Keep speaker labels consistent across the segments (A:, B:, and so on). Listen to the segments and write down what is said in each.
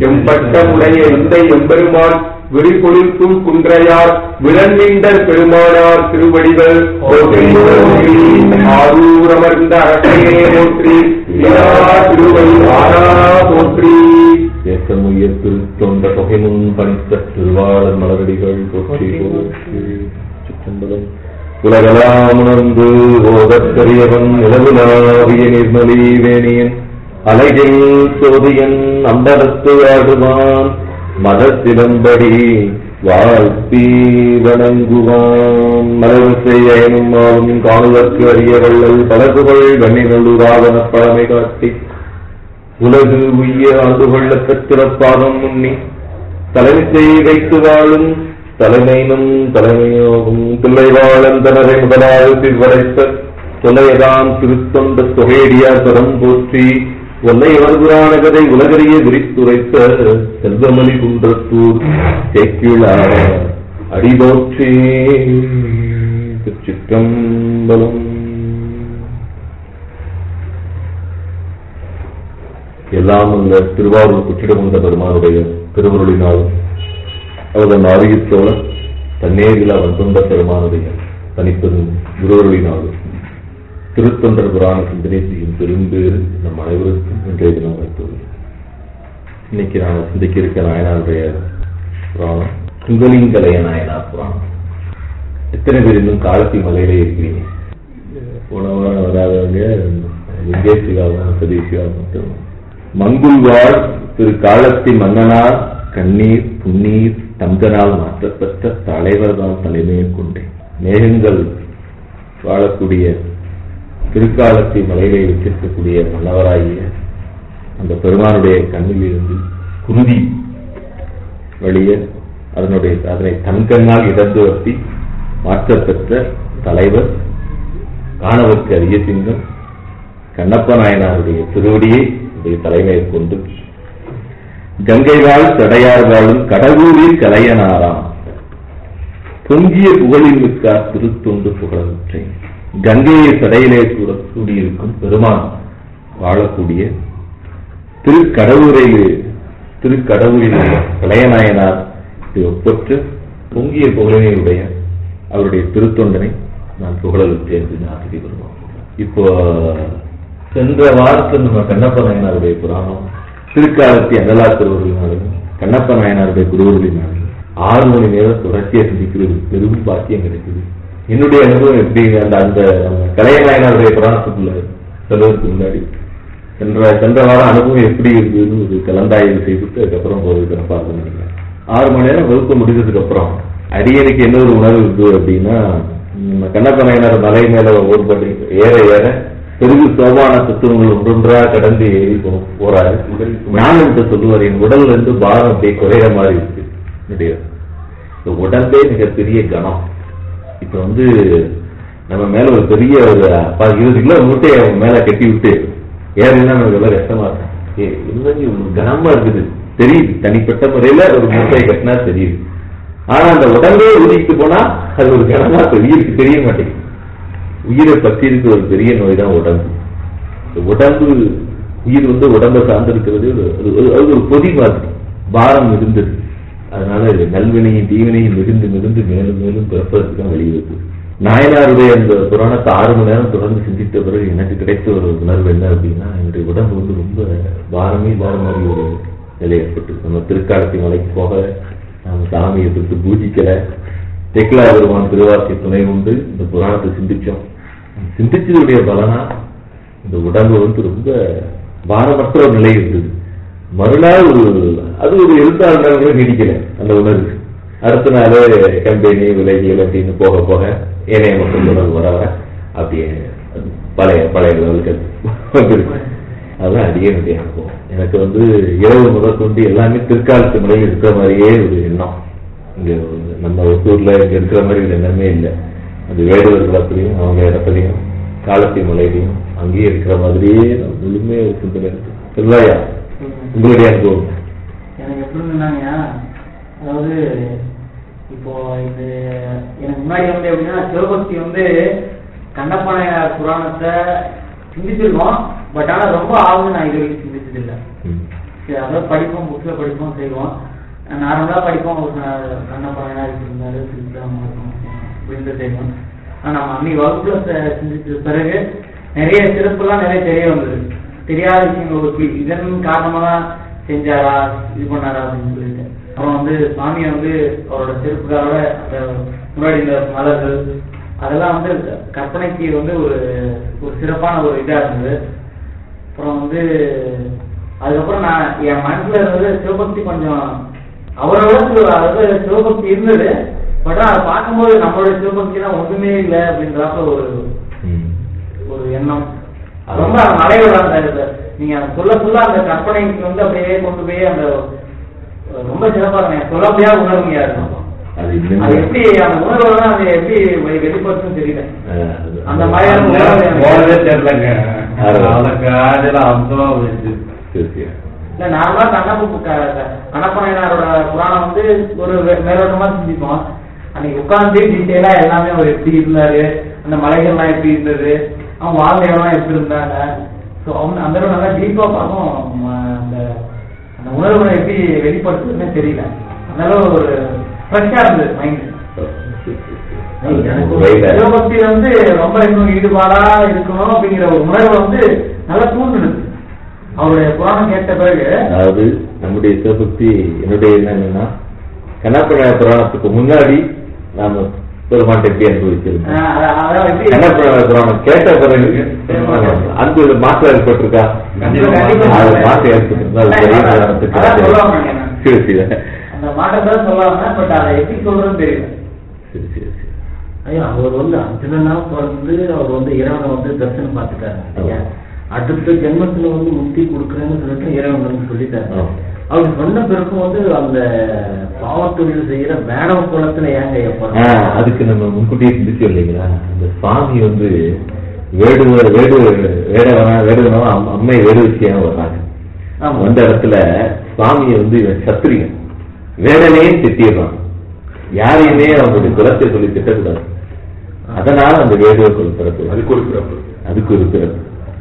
A: எம்பட்டமுடைய இந்த எம்பெருமான் விழிபொழில் தூள் குன்றையார் விளன்மீண்டர் பெருமானார் திருவடிகள் போற்றி போற்றி ஆரூரமர்ந்த அரசையே போற்றி இரா திருவடி ஆரா போற்றி
B: ஏக்கமுயர் திருத்தொண்ட தொகைமுன் பணித்த திருவாளர் மலரடிகள் போற்றி போற்றி சிற்றம்பலம் உலகலாம் உணர்ந்து ஓதற்கரியவன் நிலவுலாவிய நிர்மலி வேணியன் அலைகில் சோதியன் அம்பலத்து ஆடுவான் மதத்திலம்படி வாழ்த்தி வணங்குவான் மலர்சை அயனும் ஆளும் காணுவதற்கு அரிய வள்ளல் பலகுகள் கண்ணினூராவன பழமை காட்டி உலகு உய்ய ஆண்டுகொள்ள கத்திரப்பாதம் முன்னி தலைமை வைத்து வாழும் தலைமையினும் தலைமையோகும் பிள்ளைவாழன் தனரை முதலாக சிறுவரைத்த தொலையதாம் திருத்தொண்ட தொகையடியார் தரம் போற்றி ஒல்லை வருகிறான கதை உலகறிய விரித்துரைத்த செல்வமணி குன்றத்தூர் சேக்கிழார் அடிபோற்றி திருச்சிற்றம்பலம் எல்லாம் அந்த திருவாரூர் குற்றிடமுண்ட பெருமானுடைய திருவருளினாலும் அவரது ஆதியத்தோட தன்னேரில் அவன் துண்ட பெருமானுடைய தனிப்பெரும் குருவருளினாலும் திருத்தொண்டர் புராண சிந்தனை செய்யும் பெரும்பேறு நம் அனைவருக்கும் இன்றைய தினம் வைத்துள்ளது இன்னைக்கு நான் சிந்திக்க இருக்க நாயனாருடைய புராணம் குங்கலிங்கலைய நாயனார் புராணம் எத்தனை பேர் இன்னும் காலத்தி மலையிலே இருக்கிறீங்க உணவான வராதவங்க லிங்கேசிகாவும் சதீசிகாவும் மட்டும் மங்குள்வாழ் திரு காலத்தி மன்னனார் கண்ணீர் புன்னீர் தங்கனால் மாற்றப்பட்ட தலைவர்தான் தலைமையை கொண்டேன் மேகங்கள் வாழக்கூடிய திருக்காலத்தி மலையிலே வச்சிருக்கக்கூடிய மன்னவராகிய அந்த பெருமானுடைய கண்ணில் இருந்து குருதி வழிய அதனுடைய அதனை தன்கண்ணால் இடந்து வர்த்தி மாற்றப்பெற்ற தலைவர் காணவர்க்கு அரிய சிங்கம் கண்ணப்ப நாயனாருடைய திருவடியை உடைய தலைமையை கொண்டு கங்கை வாழ் தடையார் வாழும் கடவுளில் கலையனாராம் பொங்கிய புகழில் மிக்கார் திருத்தொண்டு புகழற்றேன் கங்கையை தடையிலே கூட கூடியிருக்கும் பெருமான் வாழக்கூடிய திருக்கடவுரையில் திருக்கடவுரில் கலையநாயனார் ஒப்பற்று பொங்கிய புகழினையுடைய அவருடைய திருத்தொண்டனை நான் புகழலுத்தேன் என்று ஆசிரி வருவோம் இப்போ சென்ற வாரத்தில் நம்ம கண்ணப்ப நாயனாருடைய புராணம் திருக்காலத்தி அகலா திருவருளினாலும் கண்ணப்ப நாயனாருடைய குருவருளினாலும் ஆறு மணி நேரம் தொடர்ச்சியா சிந்திக்கிறது பெரும் பாக்கியம் கிடைக்குது என்னுடைய அனுபவம் எப்படி அந்த அந்த நம்ம கலைய நாயனாருடைய புராணத்துக்குள்ள சொல்வதற்கு முன்னாடி சென்ற சென்ற வாரம் அனுபவம் எப்படி இருந்ததுன்னு ஒரு கலந்தாய்வு செய்துட்டு அதுக்கப்புறம் போறதுக்கு நான் பார்க்க முடியல ஆறு மணி நேரம் வகுப்பு முடிஞ்சதுக்கு அப்புறம் அடியனுக்கு என்ன ஒரு உணர்வு இருந்தது அப்படின்னா நம்ம கண்ணப்ப நாயனார் மலை மேல ஓடுபடி ஏற ஏற பெருகு சோபான தத்துவங்கள் ஒன்றொன்றா கடந்து ஏறி போ- போறாரு நான் என்று சொல்லுவார் என் உடல்ல இருந்து பாரம் அப்படியே குறையிற மாதிரி இருக்கு என்னுடைய இந்த உடம்பே மிகப்பெரிய கனம் இப்ப வந்து நம்ம மேல ஒரு பெரிய ஒரு ப- இருபது கிலோ மூட்டையை அவன் மேல கட்டி விட்டு ஏறினா நமக்கு எல்லாம் கஷ்டமா இருக்கும் ஏ, என்னங்க இவ்வளவு கனமா இருக்குது தெரியுது தனிப்பட்ட முறையில ஒரு மூட்டையை கட்டினா தெரியுது ஆனா அந்த உடம்பே ஊதிட்டு போனா அது ஒரு கனமா உயிருக்கு தெரிய மாட்டேங்குது உயிரை பற்றி இருக்கிற ஒரு பெரிய நோய் தான் உடம்பு இந்த உடம்பு உயிர் வந்து உடம்பை சார்ந்திருக்கிறது ஒரு- ஒரு- ஒரு- அது ஒரு பொதி மாதிரி பாரம் இருந்தது அதனால இது நல்வினையும் தீவினையும் மிகுந்து மிகுந்து மேலும் மேலும் பிறப்பதற்கு தான் வழி இருக்கு நாயனாருடைய அந்த புராணத்தை ஆறு மணி நேரம் தொடர்ந்து சிந்தித்த பிறகு எனக்கு கிடைத்த ஒரு உணர்வு என்ன அப்படின்னா என்னுடைய உடம்பு வந்து ரொம்ப பாரமே இல்லாத மாதிரி ஒரு நிலை ஏற்பட்டு நம்ம திருக்காலத்தி மலைக்கு போக நம்ம சாமியை தொட்டு பூஜிக்கல தெக்லா பெருமான் திருவாசி துணை உண்டு இந்த புராணத்தை சிந்திச்சோம் சிந்திச்சதுடைய பலனா இந்த உடம்பு வந்து ரொம்ப பாரமற்ற ஒரு நிலை இருந்தது மறுநாள் ஒரு அது ஒரு எழுத்தாளர் கூட நீடிக்கல அந்த உணர்வு அடுத்த நாள் கம்பெனி விலைகள் அப்படின்னு போக போக ஏனைய மக்கள் உணர்வு வர வர அப்படியே பழைய பழைய லெவலுக்கு வந்துருக்கு அதுதான் அடியனுடைய அனுபவம் எனக்கு வந்து இரவு முதற்கொண்டு எல்லாமே திருக்காலத்து மலையில் இருக்கிற மாதிரியே ஒரு எண்ணம் இங்க நம்ம ஒசூர்ல இங்க இருக்கிற மாதிரி ஒரு எண்ணமே இல்லை அது வேடுவர் குளத்திலையும் அவங்க இடத்துலையும் காலத்தி மலையிலையும் அங்கேயே இருக்கிற மாதிரியே முழுமையா ஒரு சிந்தனை இருக்கு செல்வாயா உங்களுடைய அனுபவம்
C: எனக்கு எப்படி இருந்தாங்க அதாவது இப்போ இது எனக்கு முன்னாடி வந்து எப்படின்னா சிவபக்தி வந்து கண்ணப்பனை புராணத்தை சிந்திச்சிருக்கோம் பட் ஆனா ரொம்ப ஆழ்ந்து நான் இது வரைக்கும் சிந்திச்சது இல்லை
B: ம்.
C: சரி, அதான் படிப்போம் புக்ஸில் படிப்போம் செய்வோம் நார்மலாக படிப்போம் ஒரு கண்ணப்படம் என்ன இருந்தாரு திருச்சாம இருக்கும் அப்படின்ட்டு செய்வோம் ஆனால் நம்ம அன்னைக்கு வகுப்புல செ- செஞ்சதுக்கு பிறகு நிறைய சிறப்புலாம் நிறைய தெரிய வந்தது தெரியாத விஷயங்கள் ஒரு பி- இதன் காரணமாக தான் செஞ்சாரா இது பண்ணாரா அப்படின்னு சொல்லிட்டு அப்புறம் வந்து சுவாமியை வந்து அவரோட சிறப்புக்காக அந்த முன்னாடி இந்த மலர்கள் அதெல்லாம் வந்து கற்பனைக்கு வந்து ஒரு ஒரு சிறப்பான ஒரு இதா இருந்தது அப்புறம் வந்து அதுக்கப்புறம் நான் என் மனசுல இருந்தது சிவபக்தி கொஞ்சம் அவரோட சிவ- அதாவது சிவபக்தி இருந்தது பட் அதை பார்க்கும்போது நம்மளோட சிவபக்தி தான் ஒண்ணுமே இல்லை அப்படின்றப்ப ஒரு
B: ம்.
C: ஒரு எண்ணம் ரொம்ப மலையோட அந்த இது, நீங்க அந்த சொல்ல சொல்ல அந்த கற்பனைக்கு வந்து அப்படியே கொண்டு போய் அந்த அஹ், ரொம்ப சிறப்பா இருக்கும் சொல்ல முடியாத உணர்வுங்க இருக்கும்
B: அது இன்னும்
C: அது எப்படி அந்த உணர்வு அதை எப்படி வெ- வெளிப்படுத்துன்னு தெரியல
B: அஹ், அது-
C: அந்த மாதிரியான உணர்வு எனக்கு-
D: போனதே தெரியலங்க
B: அது-
D: அவளுக்கு ஆடல அம்சமா போயிடுச்சு
B: சரி, சரி.
C: இல்ல நார்மலா கண்ணப்பு கண்ணப்பனையனாரோட புராணம் வந்து ஒரு வே- மேலோட்டமா சிந்திப்போம் அன்னைக்கு உட்கார்ந்து டீட்டெயிலா எல்லாமே அவர் எப்படி இருந்தாரு அந்த மலைகள்லாம் எப்படி இருந்தது அவன் வாழ்ந்த இடம்லாம் எப்படி இருந்தாங்க ஸோ அவங்க அந்த அளவு நல்லா டீப்பா பார்க்கும் ம, அந்த அந்த உணர்வுகளை எப்படி வெளிப்படுத்துறதுன்னு தெரியல அந்த அளவு ஒரு ஃப்ரெஷ்ஷா இருந்தது மைண்ட் எனக்கு
B: உரையில-
C: சிவபக்தியில வந்து ரொம்ப இன்னும் ஈடுபாடா இருக்கணும் அப்படிங்கிற ஒரு உணர்வு வந்து நல்லா தூண்டுது அவருடைய புராணம் கேட்ட பிறகு
B: அதாவது நம்முடைய சிவபக்தி என்னுடைய எண்ணம் என்னன்னா கண்ணப்பன புராணத்துக்கு முன்னாடி நாம பெருமாட்டை எப்படி அனுபவிச்சிருக்கோம்
C: ஆஹ் அத- அதாவது எப்படி-
B: கண்ணப்பன புராணம் கேட்ட பிறகு அன்பு மாற்றம் ஏற்பட்டிருக்கா
C: கண்டிப்பா.
B: அது மாற்றம் ஏற்பட்டிருந்தா அது பெரிய காரணத்துக்கு
C: அதான் சொல்ல வந்தேன் நான்.
B: சரி சரி
C: அந்த மாற்றத்தை சொல்லாம பட் அதை எப்படி சொல்றதுன்னு தெரியல
B: சரி சரி சரி
E: ஐயா அவர் வந்து அர்ஜுனனா பிறந்து அவர் வந்து இறைவனை வந்து தரிசனம் பார்த்துட்டாரு ஐயா அடுத்த ஜென்மத்துல வந்து முக்தி கொடுக்குறேன்னு சொல்லிட்டு இறைவன் வந்து சொல்லிட்டாரு
B: ஆ.
E: அவர் சொன்ன பிறகும் வந்து அந்த பாவத்தொழில் செய்யற வேடவ குளத்துல ஏங்க ஐயா
B: ஆ,
E: பிறந்தாரு?
B: அதுக்கு நம்ம முன்கூட்டியே சிந்திச்சு இல்லைங்களா அந்த சுவாமி வந்து வேடுவ வேடு வேடவனா வேடுவனா அம்- அம்மை வேடுவச்சியா வர்றாங்க
E: ஆமா.
B: வந்த இடத்துல சுவாமியை வந்து இவன் சத்திரியன் வேடனையும் திட்டிடுறான் யாரையுமே அவங்களுடைய குலத்தை சொல்லி திட்டக்கூடாது அதனால அந்த வேடுவ குலம் பிறப்பு
A: அதுக்கு ஒரு சிறப்பு
B: அதுக்கு ஒரு பிறப்பு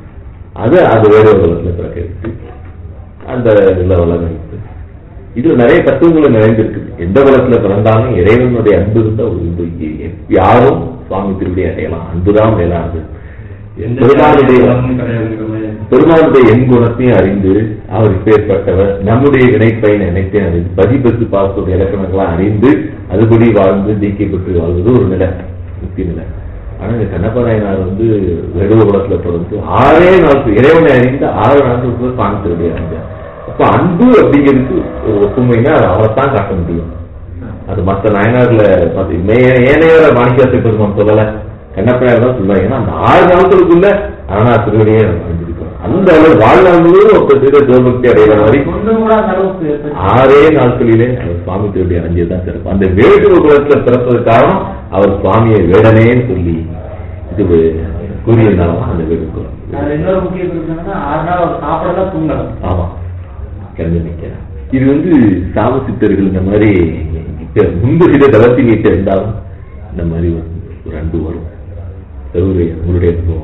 B: அது அது வேடுவ குலத்துல பிறக்க அந்த இதுல வளர்ந்து இதுல நிறைய தத்துவங்கள் நிறைந்திருக்கு எந்த குலத்துல பிறந்தாலும் இறைவனுடைய அன்பு இருந்தா ஒரு இது எ- யாரும் சுவாமி திருவிடி அடையலாம் அன்புதான் மேலானது
D: எந்த
B: பெருமாளுடைய
D: ஜாதியும் கிடையாதுங்கிற மாதிரி.
B: பெருமாளுடைய எண் குணத்தையும் அறிந்து அவர் பேர்பட்டவர் நம்முடைய இணைப்பயன் இணைப்பையும் அறிந்து பதிபத்து பாசத்துடைய இலக்கணங்களாம் அறிந்து அதுபடி வாழ்ந்து தீக்கை பெற்று வாழ்வது ஒரு நிலை முக்தி நிலை ஆனா இந்த கண்ணப்பநாயனார் வந்து வெடுவ குலத்துல பிறந்து ஆறே நாட்கள் இறைவனை அறிந்து ஆறு நாட்களுக்குள்ள சுவாமி திருவிடி அடைஞ்சார் அப்ப அன்பு அப்படிங்கிறதுக்கு ஒரு ஒப்புமைன்னா அது அவரைத்தான் காட்ட முடியும் அது மற்ற நாயனார்ல மத்த- மே- ஏனையோர மாணிக்கத்தை பெருமான் சொல்லல கண்ணப்பனார் தான் சொல்லுவாங்க ஏன்னா அந்த ஆறு நாட்களுக்குள்ள ஆனா திருவடியே அடைஞ்சிருக்கோம் அந்த அளவு வாழ்நாள் முழுவதும் ஒருத்தர் திரு சிவபக்தி அடைகிற மாதிரி
C: கொஞ்சம் கூட அந்த அளவுக்கு ஏற்பட்டு-
B: ஆறே நாட்களிலே அவர் சுவாமி திருவடி அடைஞ்சதுதான் சிறப்பு அந்த வேடுவ குலத்துல பிறப்பது காரணம் அவர் சுவாமியை வேடனேன்னு சொல்லி இது கூறியிருந்தாலும் அந்த வேடு குலம்
C: அதுல இன்னொரு முக்கிய குறிப்பு என்னன்னா ஆறு நாள் அவர் சாப்பிடல தூங்கலாம்
B: ஆமா கிளம்பி நிக்கிறேன் இது வந்து சாம சித்தர்கள் இந்த மாதிரி இப்ப முன்பு சில தவத்தினை தெரிந்தாலும் இந்த மாதிரி ஒரு ஒரு அன்பு வரும் தருவுடைய உங்களுடைய அனுபவம்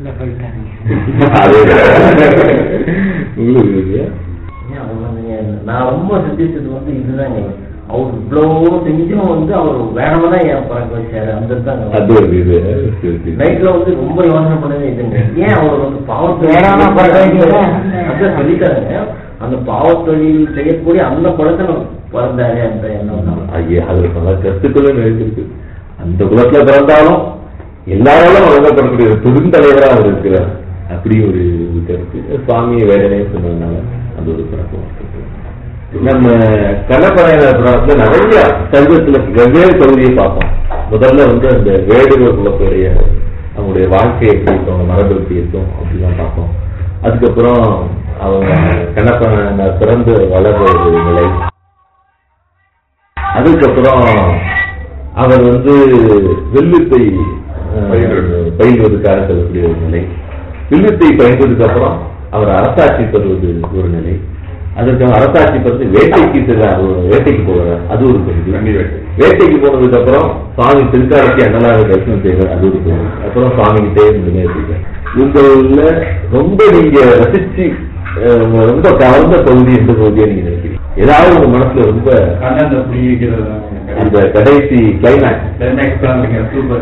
B: அதே உங்களுக்கு இல்லையா?
E: ஏன் அவங்க வந்து நான் ரொம்ப சிந்திச்சது வந்து இதுதாங்க அவர் இவ்வளவு செஞ்சும் வந்து அவர் வேடவை தான் ஏன் பறக்க வச்சாரு அந்த தாங்க
B: அது ஒரு இது சரி, சரி.
E: நைட்ல வந்து ரொம்ப யோசனை பண்ணவே இதுங்க ஏன் அவர் வந்து பாவத்தொழில்
C: வேடானா பறக்க வைக்கல.
E: அதான் சொல்லிட்டாருங்க அந்த பாவத்தொழில் செய்யக்கூடிய அந்த குளத்துல பிறந்தாரு அந்த எண்ணம் தான்
B: ஐயா அதுல பல கருத்துக்களும் நிறைந்திருக்கு அந்த குலத்துல பிறந்தாலும் எல்லாராலும் வழங்கப்படக்கூடிய ஒரு பெருந்தலைவரா அவர் இருக்கிறார் அப்படி ஒரு ஒரு கருத்து சுவாமியை வேதனையே சொன்னதுனால அது ஒரு சிறப்பு நம்ம கண்ணப்பநாயனர் புராணத்துல நிறைய சர்வத்துல வெவ்வேறு பகுதியை பார்ப்போம் முதல்ல வந்து அந்த வேடுவர் குலத்துடைய அவங்களுடைய வாழ்க்கை எப்படி இருக்கும் அவங்க மரபு எப்படி இருக்கும் அப்படிலாம் பார்ப்போம் அதுக்கப்புறம் அவங்க கண்ணப்பநாயனர் பிறந்து வளர்ற ஒரு நிலை அதுக்கப்புறம் அவர் வந்து வெள்ளுத்தை அஹ்,
A: பயில்வது.
B: பயில்வதற்காக செல்லக்கூடிய ஒரு நிலை வில்லுத்தை பயின்றதுக்கு அப்புறம் அவர் அரசாட்சி பெறுவது ஒரு நிலை அதற்கு அரசாட்சி பெற்று வேட்டைக்கு செல்றார் ஒரு வேட்டைக்கு போகிறார் அது ஒரு பகுதி
A: கன்னி வேட்டை.
B: வேட்டைக்கு போனதுக்கு அப்புறம் சுவாமி திருக்காலத்தை அண்ணலாக தரிசனம் செய்வார் அது ஒரு பகுதி அப்புறம் சுவாமி கிட்டே இந்த நேரத்துக்கு இவங்கள ரொம்ப நீங்க ரசிச்சு அஹ், ரொம்ப கவர்ந்த பகுதி எந்த பகுதியா நீங்க நினைக்கிறீங்க ஏதாவது உங்க மனசுல ரொம்ப
D: கண்ணந்த புள்ளி வைக்கிறது
B: அந்த கடைசி கிளைமேக்ஸ்
D: சூப்பர்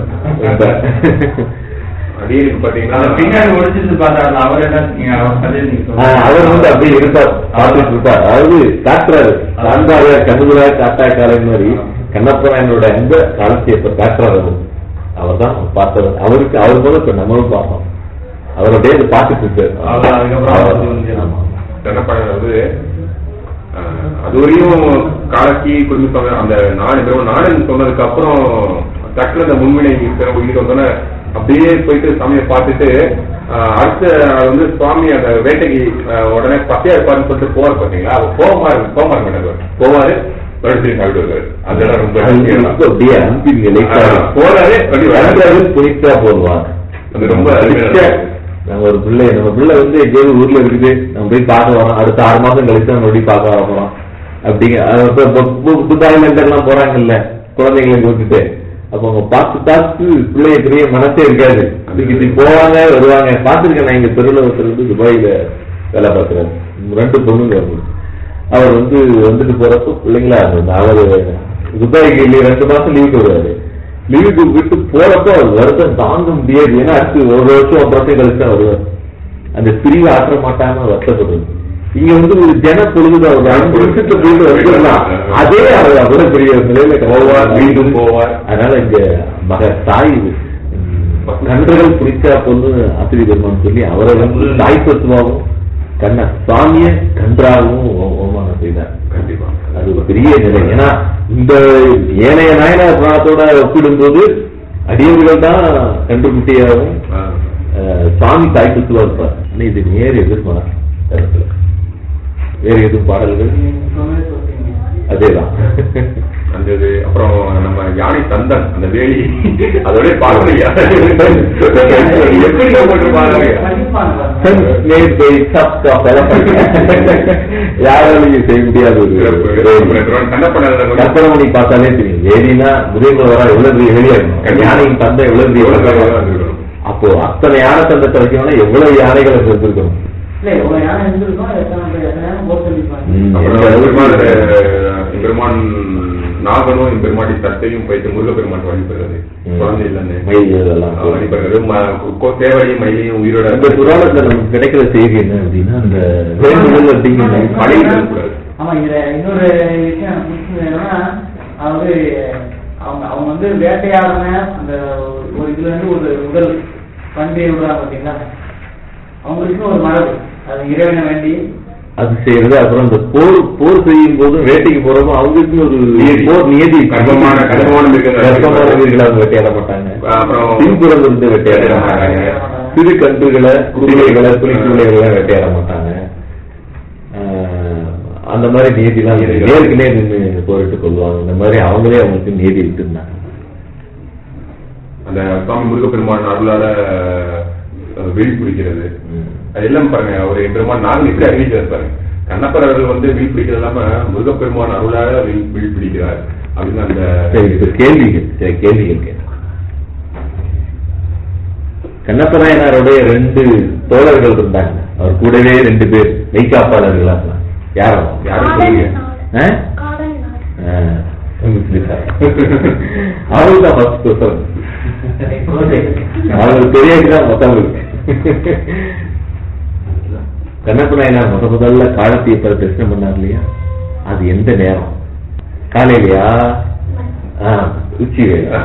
A: அடியனுக்கு பாத்தீங்கன்னா
D: அந்த பின்னாடி ஒழிச்சிட்டு பார்த்தாரு அவர் என்ன நீங்க அவர் கதையை நீங்க சொல்லுங்க.
B: அவர் வந்து அப்படியே இருப்பார் பார்த்துட்டு இருப்பார் அதாவது காட்டுறாரு காந்தாரியா கண்ணுகுரா காட்டா காலை மாதிரி கண்ணப்பனாயனோட அந்த காலத்தை இப்ப காட்டுறாரு அவர் அவர் தான் பார்த்தவர் அவருக்கு அவர் போல இப்ப நம்மளும் பார்த்தோம் அவர் அப்படியே அதை பார்த்துட்டு இருக்காரு
D: அவர் அதுக்கப்புறம் அவர் வந்து
B: ஆமா.
A: தனப்பழம் வந்து அஹ், அது வரையும் காலக்கி குடும்ப அந்த நாடு வெறும் நாடுன்னு சொன்னதுக்கு அப்புறம் டக்குனு அந்த முன்வினை உயிர் வந்தோன்னே அப்படியே போயிட்டு சாமியை பார்த்துட்டு அஹ், அடுத்த நாள் வந்து சுவாமி அந்த வேட்டைக்கு அஹ், உடனே பசியா இருப்பாருன்னு சொல்லிட்டு போவார் பாத்தீங்களா அவர் போகமா இருக்கு போகமா மாட்டார் போவாரு மறுபடியும் சாப்பிட்டு வருவாரு அதெல்லாம் ரொம்ப
B: அது
A: முக்கியம்
B: ரொம்ப அப்படியே அன்பின் நிலைக்காக
A: ஆ, போறாரு, அப்படி வராரு.
B: வந்தாரு புனித்தா போடுவார்
A: அது ரொம்ப அருமையான
B: பிடிச்ச, நம்ம ஒரு பிள்ளை நம்ம பிள்ளை வந்து எங்கேயாவது ஊர்ல இருக்குது நம்ம போய் பார்க்க வரோம் அடுத்த ஆறு மாசம் கழிச்சு நம்ம மறுபடியும் பார்க்க வர போறோம் அப்படிங்க அது இப்ப பு- பு- புத்தாயில எல்லாம் போறாங்கல்ல குழந்தைங்களை விட்டுட்டு அப்ப அவங்க பார்த்து பார்த்து பிள்ளைய பெரிய மனசே இருக்காது இதுக்கு போவாங்க வருவாங்க பார்த்துருக்கேன் நான் இங்க தெருவில் ஒருத்தர் வந்து துபாயில வேலை பார்க்குறாரு ரெண்டு பொண்ணுங்க அவங்களுக்கு அவர் வந்து வந்துட்டு போறப்ப பிள்ளைங்களா இருந்தது அவர் துபாய்க்கு இல்லையே ரெண்டு மாசம் லீவுக்கு வருவாரு லீவுக்கு விட்டு போறப்ப அவர் வருத்தம் தாங்க முடியாது ஏன்னா அடுத்து ஒரு வருஷம் ஒன்றரை வருஷம் கழிச்சு தான் வருவார் அந்த பிரிவை ஆற்ற மாட்டாம வருத்தப்படுறது இங்க வந்து ஒரு ஜன பொழுது அவர் அஞ்சு வருஷத்துக்கு போயிட்டு வந்துடலாம் அதே அவர் அவ்வளவு பெரிய நிலையில
A: போவார், மீண்டும் போவார்.
B: அதனால இங்க மக தாய் உம், கன்றுகள் குறிச்சா பொண்ணு ஆசிரி பெருமான் சொல்லி அவரை வந்து தாய் தத்துவாவும் கண்ண சுவாமிய கன்றாகவும் அவமானம் செய்தார்
A: கண்டிப்பா
B: அது ஒரு பெரிய நிலை ஏன்னா இந்த ஏனைய நாயனார் புராணத்தோட ஒப்பிடும்போது அடியவர்கள் தான் கன்றுக்குட்டியாகவும்
A: ஆஹ்.
B: அஹ், சுவாமி தாய் தத்துவா இருப்பார் ஆனா இது நேர் எதிர்மாறு கருத்துல வேற எதுவும் பாடல்கள்
C: சொன்னது சொல்றீங்க
B: அதேதான்
A: அந்த இது அப்புறம் நம்ம யானை தந்தன் அந்த வேலி அதோட பார்க்கலையா எப்படி போட்டிருப்பாங்க
C: படிப்பாங்க
B: Made by soft of elephant. யாராலையும் செய்ய முடியாத ஒரு வேலி. கற்பனை பண்ணி பார்த்தாலே தெரியும் வேலினா முதியவர்கள் வர எவ்வளவு பெரிய வேலியா இருக்கும் யானையின் தந்தை எவ்வளவு பெரிய
A: எவ்வளவு பெரிய
B: வேலியா
A: வேலியா
B: இருக்கும்.
A: இருக்கும்.
B: அப்போ அத்தனை யானை தந்தை கிடைக்கணும்னா எவ்வளவு யானைகள் அங்க இருந்திருக்கணும்
C: இல்ல இவ்வளவு யானை இருந்திருக்கோம் எத்தனை பேர் எத்தனை யானை போர் சொல்லிருப்பாங்க
B: ம்.
A: அப்புறம் பெருமாள் பெருமான் நாகனும் பெருமாடி தத்தையும் போயிட்டு முருகப்பெருமான் வழிபடுறது
B: ம்.
A: குழந்தை இல்லைன்னு
B: மயில் இதெல்லாம்
A: வழிபடுறது ம- கோ- தேவரையும் மயிலையும் உயிரோட
B: அந்த புராணத்துல நமக்கு கிடைக்கிற செய்தி என்ன அப்படின்னா அந்த வேண்டுதல் அப்படிங்கிற
A: மழையில் இருக்கக்கூடாது
C: ஆமா இதுல இன்னொரு விஷயம் புதுசு என்னன்னா அதாவது அவங்க அவங்க வந்து வேட்டையாடின அந்த ஒரு இதுல இருந்து ஒரு முதல் பண்பை விடுறாங்க பாத்தீங்களா அவங்களுக்குன்னு ஒரு மரபு அது இறைவனை வேண்டி
B: அது செய்யறது அப்புறம் இந்த போர் போர் செய்யும் போதும் வேட்டைக்கு போறப்போ அவங்களுக்கு ஒரு
A: நியதி.
B: போர் நியதி
A: கர்ப்பமான- கர்ப்பமான மிருகங்கள்.
B: கர்ப்பமான வீரர்களை அவங்க வேட்டையாட மாட்டாங்க
A: அப்புறம்
B: பின்புறம் இருந்து வேட்டையாட
A: வேட்டையாட
B: மாட்டாங்க
A: மாட்டாங்க.
B: சிறு கன்றுகளை குதிரைகளை துணிக்கு விளைவுகளை வேட்டையாட மாட்டாங்க ஆஹ், அந்த மாதிரி நியதிலாம் இருக்கு. நேருக்கு நேர் நின்று போரிட்டு கொள்வாங்க இந்த மாதிரி அவங்களே அவங்களுக்கு நியதி விட்டுருந்தாங்க
A: அந்த சுவாமி முருகப்பெருமான் அருளால அஹ், வீழ் பிடிக்கிறது
B: ம்.
A: அது எல்லாம் பாருங்க அவர் பெருமான் நாங்கள் எப்படி அறிவிக்கிறார் பாருங்க கண்ணப்பர் அவர்கள் வந்து வீழ் பிடிக்கிறது இல்லாம முருகப்பெருமான் அருளால வீழ் வீழ் பிடிக்கிறார் அப்படின்னு அந்த
B: சரி இப்ப கேள்விகள் சில கேள்விகள் கேட்க கண்ணப்பநாயனாருடைய ரெண்டு தோழர்கள் இருந்தாங்க அவர் கூடவே ரெண்டு பேர் மெய்காப்பாளர்களா இருந்தாங்க யாரும்
A: யாரும் சொல்லுங்க
B: ஆ? ஆ, உங்களுக்கு சார். அவருக்கு தான் ஃபர்ஸ்ட் ப்ரிஃபரன்ஸ் அவங்களுக்கு தெரியாதுதான் மத்தவங்களுக்கு கண்ணப்ப நாயனார் முத முதல்ல காலத்தீப்பரை தரிசனம் பண்ணார் இல்லையா அது எந்த நேரம் காலையிலயா ஆ, உச்சி வேலை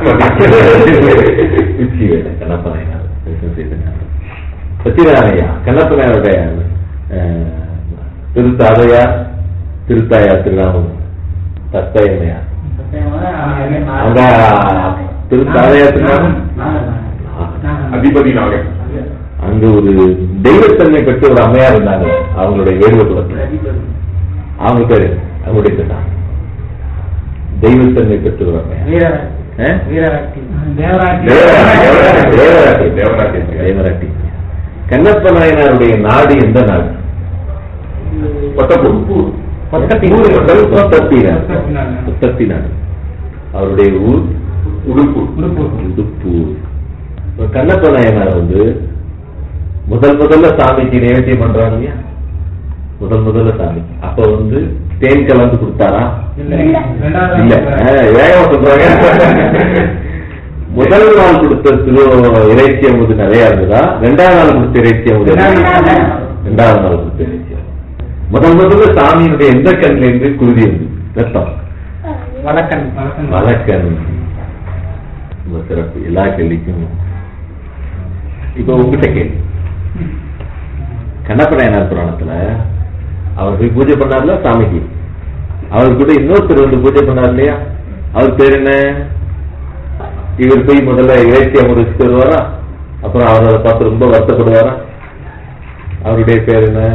B: உச்சி வேலை கண்ணப்ப நாயனார் தரிசனம் செய்த நேரம் சத்யநாராயணா கண்ணப்ப நாயனுடைய திருத்தாதையார் திருத்தாயார் திருநாமம் தத்தையமையார் அவங்க திருத்தாதையார் திருநாமம்
A: அதிபதி நாகன்
B: அங்க ஒரு தெய்வத்தன்மை பெற்ற ஒரு அம்மையா இருந்தாங்க அவங்களுடைய வேடுவ குலத்துல அவங்க பேரு அவங்களுடைய பேர் தான். தெய்வத்தன்மை பெற்ற ஒரு அம்மையா ஆ?
C: வீரராட்டி
B: தேவராட்டி. தேவராட்டி.
A: தேவராட்டி.
B: தேவராட்டி கண்ணப்ப நாயனாருடைய நாடு எந்த நாடு
A: கொத்தப்பூர்.
B: பொத்தப்பி பொத்தப்பி நாடு பொத்தப்பி நாடு அவருடைய ஊர்
A: உடுப்பூர்
B: உடுப்பூர் இப்ப கண்ணப்ப நாயனார் வந்து முதல் முதல்ல சாமிக்கு நைவேத்தியம் பண்றாங்க இல்லையா முதல் முதல்ல சாமி அப்ப வந்து தேன் கலந்து கொடுத்தாரா
D: இல்ல
B: இல்ல
D: ரெண்டாவது
B: ஆ, வேகமா சொல்றாங்க முதல் நாள் கொடுத்த சிலு இறைச்சி அமுது நிறைய இருந்ததா ரெண்டாவது நாள் கொடுத்த இறைச்சி அமுது ரெண்டாவது நாள் கொடுத்த இறைச்சி அமுது. முதல் முதல்ல சாமியினுடைய எந்த கண்ணில இருந்து குருதி இருந்து ரத்தம்
C: வழக்கன்
B: வழக்கன் ரொம்ப சிறப்பு எல்லா கேள்விக்கும் இப்ப உங்ககிட்ட கேள்வி கண்ணப்ப நாயனார் புராணத்துல அவர் போய் பூஜை பண்ணார்ல சாமிக்கு அவர் கூட இன்னொருத்தர் வந்து பூஜை பண்ணார் இல்லையா அவர் பேர் என்ன இவர் போய் முதல்ல இறைச்சியை முடிச்சுட்டு வருவாரா அப்புறம் அவர் அதை பார்த்து ரொம்ப வருத்தப்படுவாரா அவருடைய பேர் என்ன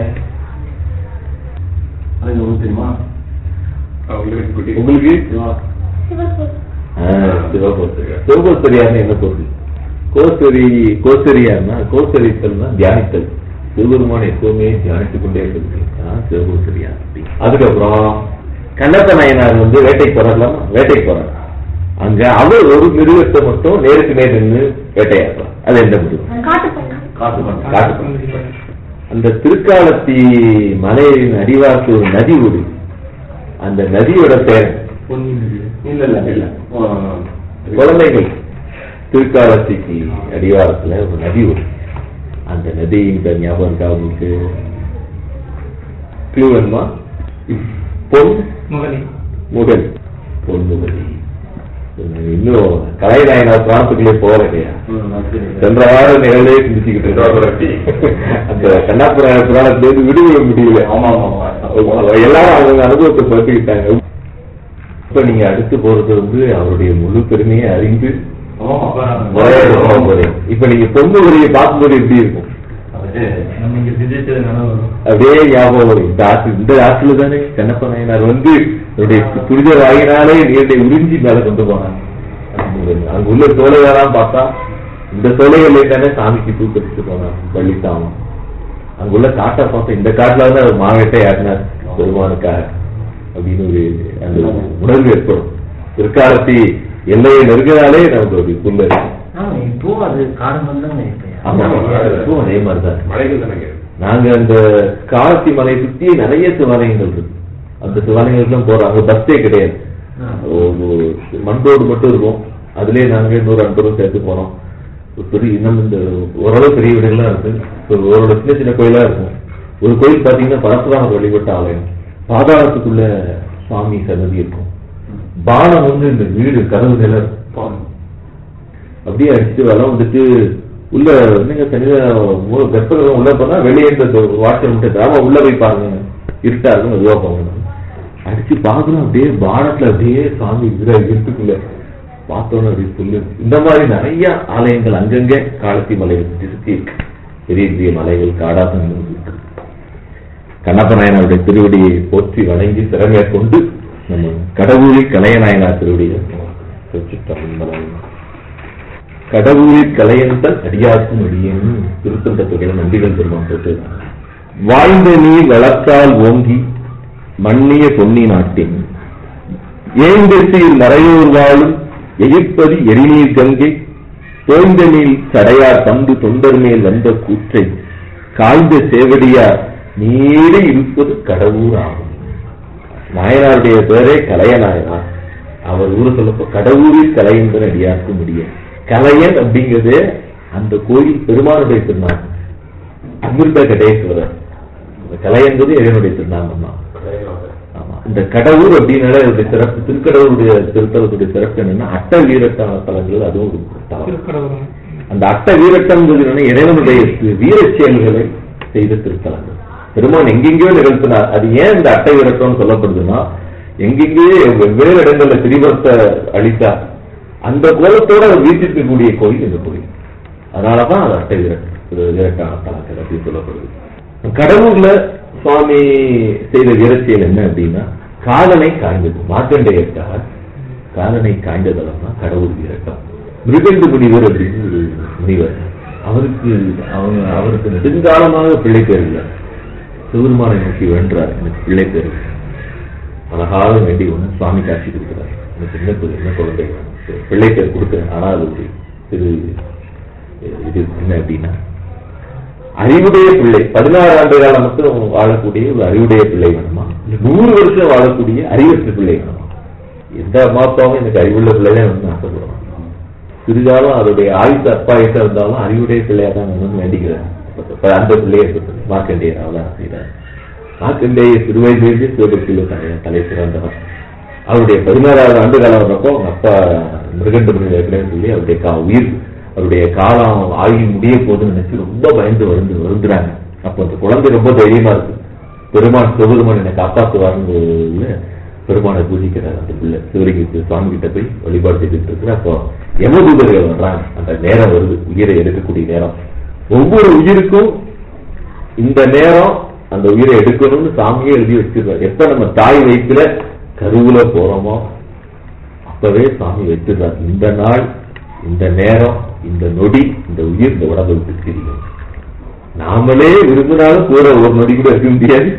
E: அது உங்களுக்கு தெரியுமா
A: அவங்களுக்கு குட்டி
B: உங்களுக்கு சிவகோசரியார் சிவகோசரியார்னு என்ன பொருள் கோசரி கோசரியார்னா கோசரித்தல்னா தியானித்தல் சிவபெருமான் எப்பவுமே தியானித்துக் கொண்டே இருக்கிறது சிவகோசரியார் அப்படி. அதுக்கப்புறம் கண்ணப்ப நாயனார் வந்து வேட்டைக்கு போறாருலாமா வேட்டைக்கு போறாரு அங்க அவர் ஒரு மிருகத்தை மட்டும் நேருக்கு நேர் நின்று வேட்டையாடுறார் அது எந்த மிருகம்
E: காட்டு பண்ண
B: காட்டு அந்த திருக்காலத்தி மலையின் அடிவாரத்து ஒரு நதி ஓடு அந்த நதியோட பேர்
E: இல்ல இல்ல இல்ல
B: குழந்தைகள் திருக்காலத்திக்கு அடிவாரத்துல ஒரு நதி ஓடு அந்த நதியின் பேர் ஞாபகம் இருக்கா உங்களுக்கு கிளூ வேணுமா பொன்
D: முகலி
B: முகல் பொன் முகலி இன்னும் கலைநாயனார் பிராணத்துக்குள்ளே போகலையா சென்ற வாரம் நிகழ்வே சிந்திச்சுக்கிட்டு இருக்கோம். அந்த கண்ணாபுர புராணத்திலிருந்து விடுபட முடியல
E: ஆமா ஆமா
B: எல்லாரும் அவங்க அனுபவத்தை பகிர்ந்துக்கிட்டாங்க இப்ப நீங்க அடுத்து போறது வந்து அவருடைய முழு பெருமையை அறிந்து ஒரே போக போறீங்க இப்ப நீங்க பொண்ணு வரியை பார்க்கும்போது எப்படி இருக்கும்
D: நம்ம இங்க சிந்திச்சது நினைவு வரும்
B: அப்படியே ஞாபகம் வரும் இந்த ஆற்று இந்த ஆற்றுல தானே கண்ணப்ப நாயனார் வந்து அவருடைய புனித வாயினாலே நீரை உறிஞ்சி மேல கொண்டு போனாங்க அங்க உள்ள சோலைகளெல்லாம் பார்த்தா இந்த சோலைகள்ல தானே சாமிக்கு தூக்கடிச்சு போனாங்க பள்ளித்தாமம் அங்குள்ள காட்டை பார்த்தா இந்த காட்டுல வந்து அவர் மாவேட்டை ஆடினார் பெருமானுக்காக அப்படின்னு ஒரு அந்த உணர்வு ஏற்படும் பிற்காலத்தி எல்லையை நெருங்கினாலே நமக்கு ஒரு புல்லு
E: ஆமா இப்போ அது காடு மந்தாங்க
B: ஆமா இப்பவும் அதே மாதிரிதான்
A: மலைகள் தானே
B: நாங்க அந்த காலத்தி மலை சுத்தி நிறைய சிவாலயங்கள் இருக்கு அந்த சிவாலயங்களுக்குலாம் போறோம் அங்க பஸ்ஸே கிடையாது ஒரு மண் ரோடு மட்டும் இருக்கும் அதுலயே நாங்க நூறு அன்பரும் சேர்த்து போனோம் ஒரு பெரிய இன்னும் இந்த ஓரளவு பெரிய வீடுகள்லாம் இருக்கு ஒரு ஓரளவு சின்ன சின்ன கோயிலா இருக்கும் ஒரு கோயில் பாத்தீங்கன்னா பரசுராமர் வழிபட்ட ஆலயம் பாதாளத்துக்குள்ள சுவாமி சன்னதி இருக்கும் பானம் வந்து இந்த வீடு கதவு நில அப்படியே அடிச்சு வளம் வந்துட்டு உள்ள என்னங்க தனியா மூணு கர்ப்பகிரகம் உள்ள போனா வெளியே இந்த வாட்டர் மட்டும் ஆமா உள்ள போய் பாருங்க இருட்டா இருக்கும் மெதுவா போங்க அடிச்சு பாக்குறோம் அப்படியே பானத்துல அப்படியே சாமி இதுல இருட்டுக்குள்ள பார்த்தோன்னு அப்படியே சொல்லு இந்த மாதிரி நிறைய ஆலயங்கள் அங்கங்க காலத்தி மலையை சுற்றி சுத்தி இருக்கு பெரிய பெரிய மலைகள் காடாக இருக்கு கண்ணப்ப நாயனாருடைய திருவடியை போற்றி வணங்கி சிறமேற்கொண்டு நம்ம கடவுளி கலையநாயனார் திருவடியை வச்சுட்டோம் கடவுளில் கலையந்தன் அடியாக்கும் அடியேன் திருத்தந்த தொகையில நம்பிகள் பெருமான் போட்டு வாழ்ந்த நீர் வளர்த்தால் ஓங்கி மன்னிய பொன்னி நாட்டின் ஏந்தெசையில் மறையோர் வாழும் எகிர்ப்பது எரிநீர் கங்கை தோய்ந்த நீர் சடையார் பந்து தொண்டர் மேல் வந்த கூற்றை காய்ந்த சேவடியார் நீரே இருப்பது கடவுள் ஆகும் நாயனாருடைய பேரே கலைய நாயனார் அவர் ஊரு சொல்லப்போ கடவுளில் கலையந்தன் அடியாக்க முடியும் கலையன் அப்படிங்கிறது அந்த கோயில் பெருமானுடைய திருநாமம் அமிர்த கடேஸ்வரர் அந்த கலை என்பது இறைவனுடைய திருநாமம் தான் ஆமா இந்த கடவுள் அப்படின்னால இதோடைய சிறப்பு திருக்கடவுளுடைய திருத்தலத்துடைய சிறப்பு என்னன்னா அட்ட வீரட்டான தலங்கள் அதுவும் ஒரு தலம்
D: திருக்கடவுள்
B: அந்த அட்ட வீரட்டம்ங்கிறது என்னன்னா இறைவனுடைய வீர செயல்களை செய்த திருத்தலங்கள் பெருமான் எங்கெங்கேயோ நிகழ்த்தினார் அது ஏன் இந்த அட்டை வீரட்டம்னு சொல்லப்படுதுன்னா எங்கெங்கேயோ வெவ்வேறு இடங்கள்ல திரிபுரத்தை அழித்தார் அந்த கோலத்தோட அவர் வீட்டிருக்கக்கூடிய கோயில் இந்த கோயில் அதனாலதான் அது அட்டை வீரட்டம் இது வீரட்டான தலங்கள் அப்படின்னு சொல்லப்படுது கடவுள்ல சுவாமி செய்த வீரச்செயல் என்ன அப்படின்னா காலனை காய்ந்தது மார்க்கண்டேயர்க்காக காலனை காய்ந்த தலம்னா கடவுள் வீரட்டம் மிருகண்டு முனிவர் அப்படின்னு ஒரு முனிவர் அவருக்கு அவங்க அவருக்கு நெடுங்காலமாக பிள்ளை பேர் இல்லை சிவருமானை நோக்கி வேண்டார் எனக்கு பிள்ளை பேர் இல்லை. அழகாக வேண்டி ஒன்று சுவாமி காட்சி கொடுக்கிறார் எனக்கு என்ன பேர் என்ன குழந்தை வேணும். சரி, பிள்ளை பேர் கொடுக்குறேன் ஆனால் அது ஒரு திரு இது என்ன அப்படின்னா அறிவுடைய பிள்ளை பதினாறு ஆண்டு காலம் மட்டும் வாழக்கூடிய ஒரு அறிவுடைய பிள்ளை வேணுமா இல்ல நூறு வருஷம் வாழக்கூடிய அறிவற்ற பிள்ளை வேணுமா எந்த அம்மா அப்பாவும் எனக்கு அறிவுள்ள பிள்ளை தான் வேணும்னு ஆசைப்படுவாங்க சிறுகாலம் அதோடைய ஆயுசு அப்பாயுசா இருந்தாலும் அறிவுடைய பிள்ளையா தான் வேணும்னு வேண்டிக்கிறேன் இப்ப அந்த பிள்ளையை சொல்றது மார்க்கண்டேயர் அவதான் செய்யறாரு மார்க்கண்டேய சிறுவயதிலிருந்து சிவபக்தியில் தலை தலை சிறந்தவர் அவருடைய பதினாறாவது ஆண்டு காலம் வர்றப்போ அவங்க அப்பா மிருகண்டபுரி ஏற்கனவே சொல்லி அவருடைய கா உயிர் அவருடைய காலம் ஆயுள் முடிய போகுதுன்னு நினைச்சு ரொம்ப பயந்து வந்து வருந்துறாங்க அப்போ அந்த குழந்தை ரொம்ப தைரியமா இருக்கு பெருமான் சிவபெருமான் என்னை காப்பாற்றுவாருன்னு பெருமானை பூஜிக்கிறார் அந்த பிள்ளை சிவலிங்கத்து சுவாமி கிட்ட போய் வழிபாடு செய்துட்டு இருக்கு அப்போ யமதூதர்கள் வர்றாங்க அந்த நேரம் வருது உயிரை எடுக்கக்கூடிய நேரம் ஒவ்வொரு உயிருக்கும் இந்த நேரம் அந்த உயிரை எடுக்கணும்னு சாமியே எழுதி வச்சிருக்காரு எப்ப நம்ம தாய் வயிற்றுல கருவுல போறோமோ அப்பவே சாமி வச்சிருக்காரு இந்த நாள் இந்த நேரம் இந்த நொடி இந்த உயிர் இந்த உடம்பை விட்டு பிரியும் நாமளே விரும்பினாலும் கூட ஒரு நொடி கூட இருக்க முடியாது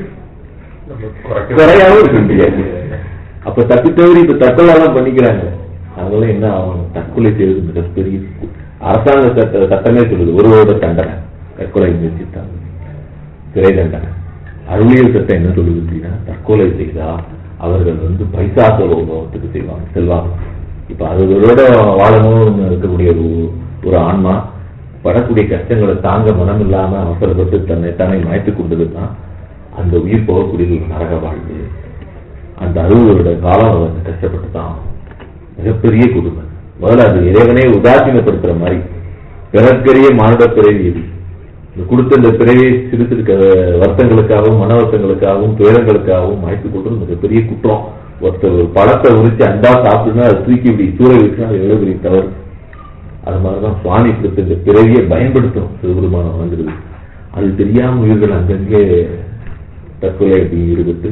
B: குறையாவும் இருக்க முடியாது அப்ப தப்பி தவறி இப்ப தற்கொலை எல்லாம் பண்ணிக்கிறாங்க அவங்களாம் என்ன ஆகணும் தற்கொலை செய்வது மிகப்பெரிய அரசாங்க சட்ட சட்டமே சொல்லுது ஒரு வருட தண்டனை தற்கொலை முயற்சித்தாங்க சிறை தண்டனை அருளியல் சட்டம் என்ன சொல்லுது அப்படின்னா தற்கொலை செய்தா அவர்கள் வந்து பைசாச லோகத்துக்கு செய்வாங்க செல்வாங்க இப்ப அதுகளோட வாழணும்னு இருக்கக்கூடிய ஒரு ஒரு ஆன்மா படக்கூடிய கஷ்டங்களை தாங்க மனம் இல்லாம அவசரப்பட்டு தன்னை தானே மாய்த்து கொண்டதுன்னா அந்த உயிர் போகக்கூடிய ஒரு நரக வாழ்வு அந்த அறுபது காலம் வந்து கஷ்டப்பட்டு தான் ஆகணும். மிகப்பெரிய கொடுமை முதல்ல அது இறைவனே உதாசீனப்படுத்துற மாதிரி பிறற்கரிய மானுட பிறவி இது இந்த கொடுத்த இந்த பிறவி சிறு சிறு க- வருத்தங்களுக்காகவும் மன வருத்தங்களுக்காகவும் துயரங்களுக்காகவும் மாய்த்து கொண்டு மிகப்பெரிய குற்றம் ஒருத்தர் ஒரு பழத்தை உரிச்சு அன்பா சாப்பிட்டுனா அதை தூக்கி இப்படி தூர வச்சுனா அது எவ்வளவு பெரிய தவறு அது மாதிரிதான் சுவாமி கொடுத்த இந்த பிறவியை பயன்படுத்தும் சிவபெருமானம் வழங்குறது அது தெரியாம உயிர்கள் அங்கங்கே தற்கொலை அப்படி ஈடுபட்டு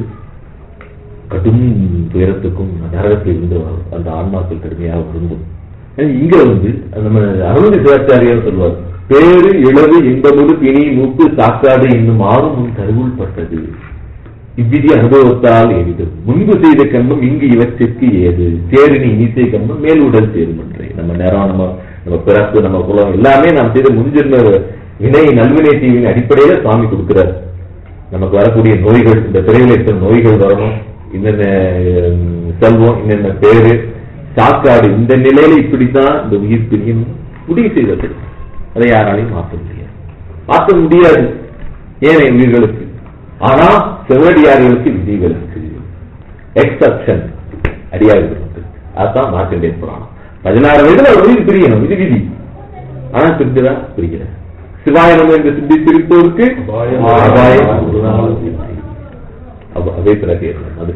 B: கடும் துயரத்துக்கும் நரகத்தில் இருந்து அந்த ஆன்மாக்கள் கடுமையாக விரும்பும் இங்க வந்து நம்ம அருள் சிவாச்சாரியார் சொல்வார் பேரு இளவு இன்பமுடு பிணி மூப்பு சாக்காடு என்னும் ஆறும் உன் கருவுள் பட்டது இவ்விதி அனுபவத்தால் எளிதும் முன்பு செய்த கண்மம் இங்கு இவற்றிற்கு ஏது சேரினி இனிசை கண்மம் மேல் உடல் சேருமன்றே நம்ம நேரம் நம்ம நம்ம பிறப்பு நம்ம குலம் எல்லாமே நாம் செய்த முன்ஜென்ம வினை நல்வினை தீவின் அடிப்படையில சுவாமி கொடுக்கிறார் நமக்கு வரக்கூடிய நோய்கள் இந்த பிறவில இருக்கிற நோய்கள் வரணும் என்னென்ன ஹம், செல்வம் என்னென்ன பேரு சாக்காடு இந்த நிலையில இப்படித்தான் இந்த உயிர் பிரியும் முடிவு செய்தது அதை யாராலையும் மாற்ற முடியாது மாற்ற முடியாது ஏன் உயிர்களுக்கு ஆனா செவடியார்களுக்கு விதிகளுக்கு எக்ஸப்ஷன் அடியார்களுக்கு அதான் மார்க்கண்டே புராணம் பதினாறு வயதுல ஒரு உயிர் பிரியணும் இது விதி ஆனா பிரிஞ்சுதா பிரிக்கல சிவாயனம் என்று சிந்தித்திருப்போருக்கு ஆதாயம் ஒரு நாள் இல்லை. அப்ப அதே பிறகு அது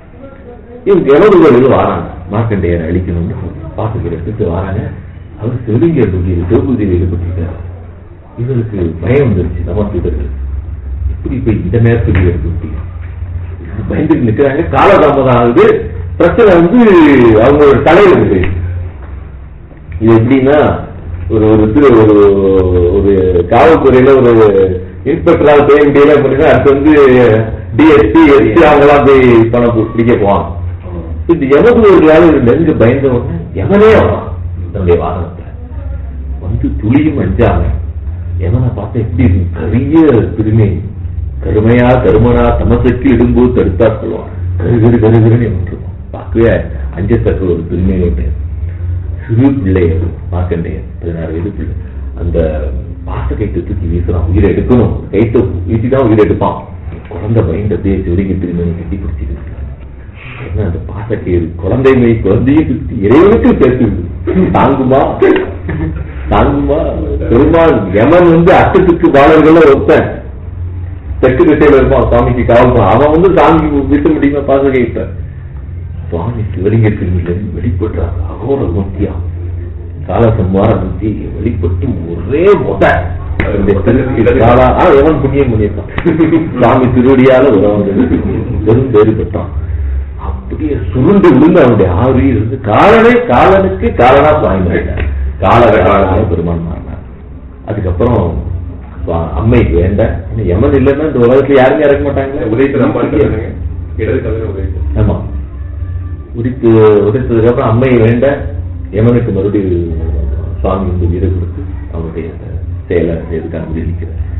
B: இவங்க எவர்கள் வராங்க மார்க்கண்டேயரை அழிக்கணும்னு பாத்துக்கிறதுக்கு வராங்க அவர் சிவலிங்க பூஜையில் சிவபூஜையில் ஈடுபட்டிருக்காரு இவருக்கு பயம் வந்துருச்சு நமஸ்தூதர்கள் எப்படி இப்ப இந்த நேரத்துக்கு இருக்க முடியும் பயந்துட்டு நிக்கிறாங்க காலதாமதம் ஆகுது பிரச்சனை வந்து அவங்களோட தலையில இருக்கு இது எப்படின்னா ஒரு ஒரு இது ஒரு ஒரு காவல்துறையில ஒரு இன்ஸ்பெக்டரால் செய்ய முடியல அப்படின்னா அடுத்து வந்து டிஎஸ்பி எஸ்பி அவங்களாம் போய் பணம் பிடிக்க போவாங்க இந்த எமதுவர்களால் ஒரு நெருங்க பயந்த உடனே எவனே வரான் தன்னுடைய வாகனத்துல வந்து துளியும் அஞ்சாம எவனை பார்த்தா எப்படி இருக்கு கரிய திருமே கருமையா கருமனா தமசைக்கு இடும்போது தடுத்தா சொல்லுவான் கரு கரு கரு கருன்னு இருக்கும் பார்க்கவே அஞ்சத்தக்க ஒரு திருமையோட சிறு பிள்ளை அது மார்க்கண்டையன் பதினாறு வயது பிள்ளை அந்த பாச கைத்தை தூக்கி வீசுறான் உயிரை எடுக்கணும் கைத்தை வீசிதான் உயிரை எடுப்பான் குழந்தை பயந்து அப்படியே சிவலிங்க திருமணம் கட்டி பிடிச்சிருக்கு என்ன அந்த பாசக்கயிறு குழந்தை மை குழந்தையை சுத்தி இறைவனுக்கு சேர்த்து தாங்குமா தாங்குமா பெருமாள் யமன் வந்து அட்டத்துக்கு பாலர்கள ஒருத்தன் தெற்கு திசையில இருப்பான் சுவாமிக்கு காவல் பண்ண. அவன் வந்து தாங்கி விட்டு முடியுமா பாசகையிட்ட சுவாமி சிவலிங்க திரும்பிலிருந்து வெளிப்படுறார் அகோர மூர்த்தியா கால சம்மார மூர்த்தி வெளிப்பட்டு ஒரே முத இந்த திருச்சி காலா ஆ, எவன் புண்ணியம் பண்ணியிருக்கான் சுவாமி திருவடியால ஒரு பெரும் பேறு பெற்றான் அப்படியே சுருண்டு விழுந்து அவனுடைய ஆவி இருந்து காலனே காலனுக்கு காலனா சுவாமி மாறினார் கால காலனாக பெருமான் மாறினார் அதுக்கப்புறம் சுவா- அம்மைக்கு வேண்ட யமன் இல்லைன்னா இந்த உலகத்துல யாருமே இறக்க மாட்டாங்களே
A: உதயத்தை நம்ம இடது கதை உதயத்தை
B: ஆமா உரித்து உதைத்ததுக்கு அப்புறம் அம்மையை வேண்ட யமனுக்கு மறுபடியும் சுவாமி வந்து வீடு கொடுத்து அவனுடைய அந்த செயலை செய்யறதுக்காக விதிக்கிறார்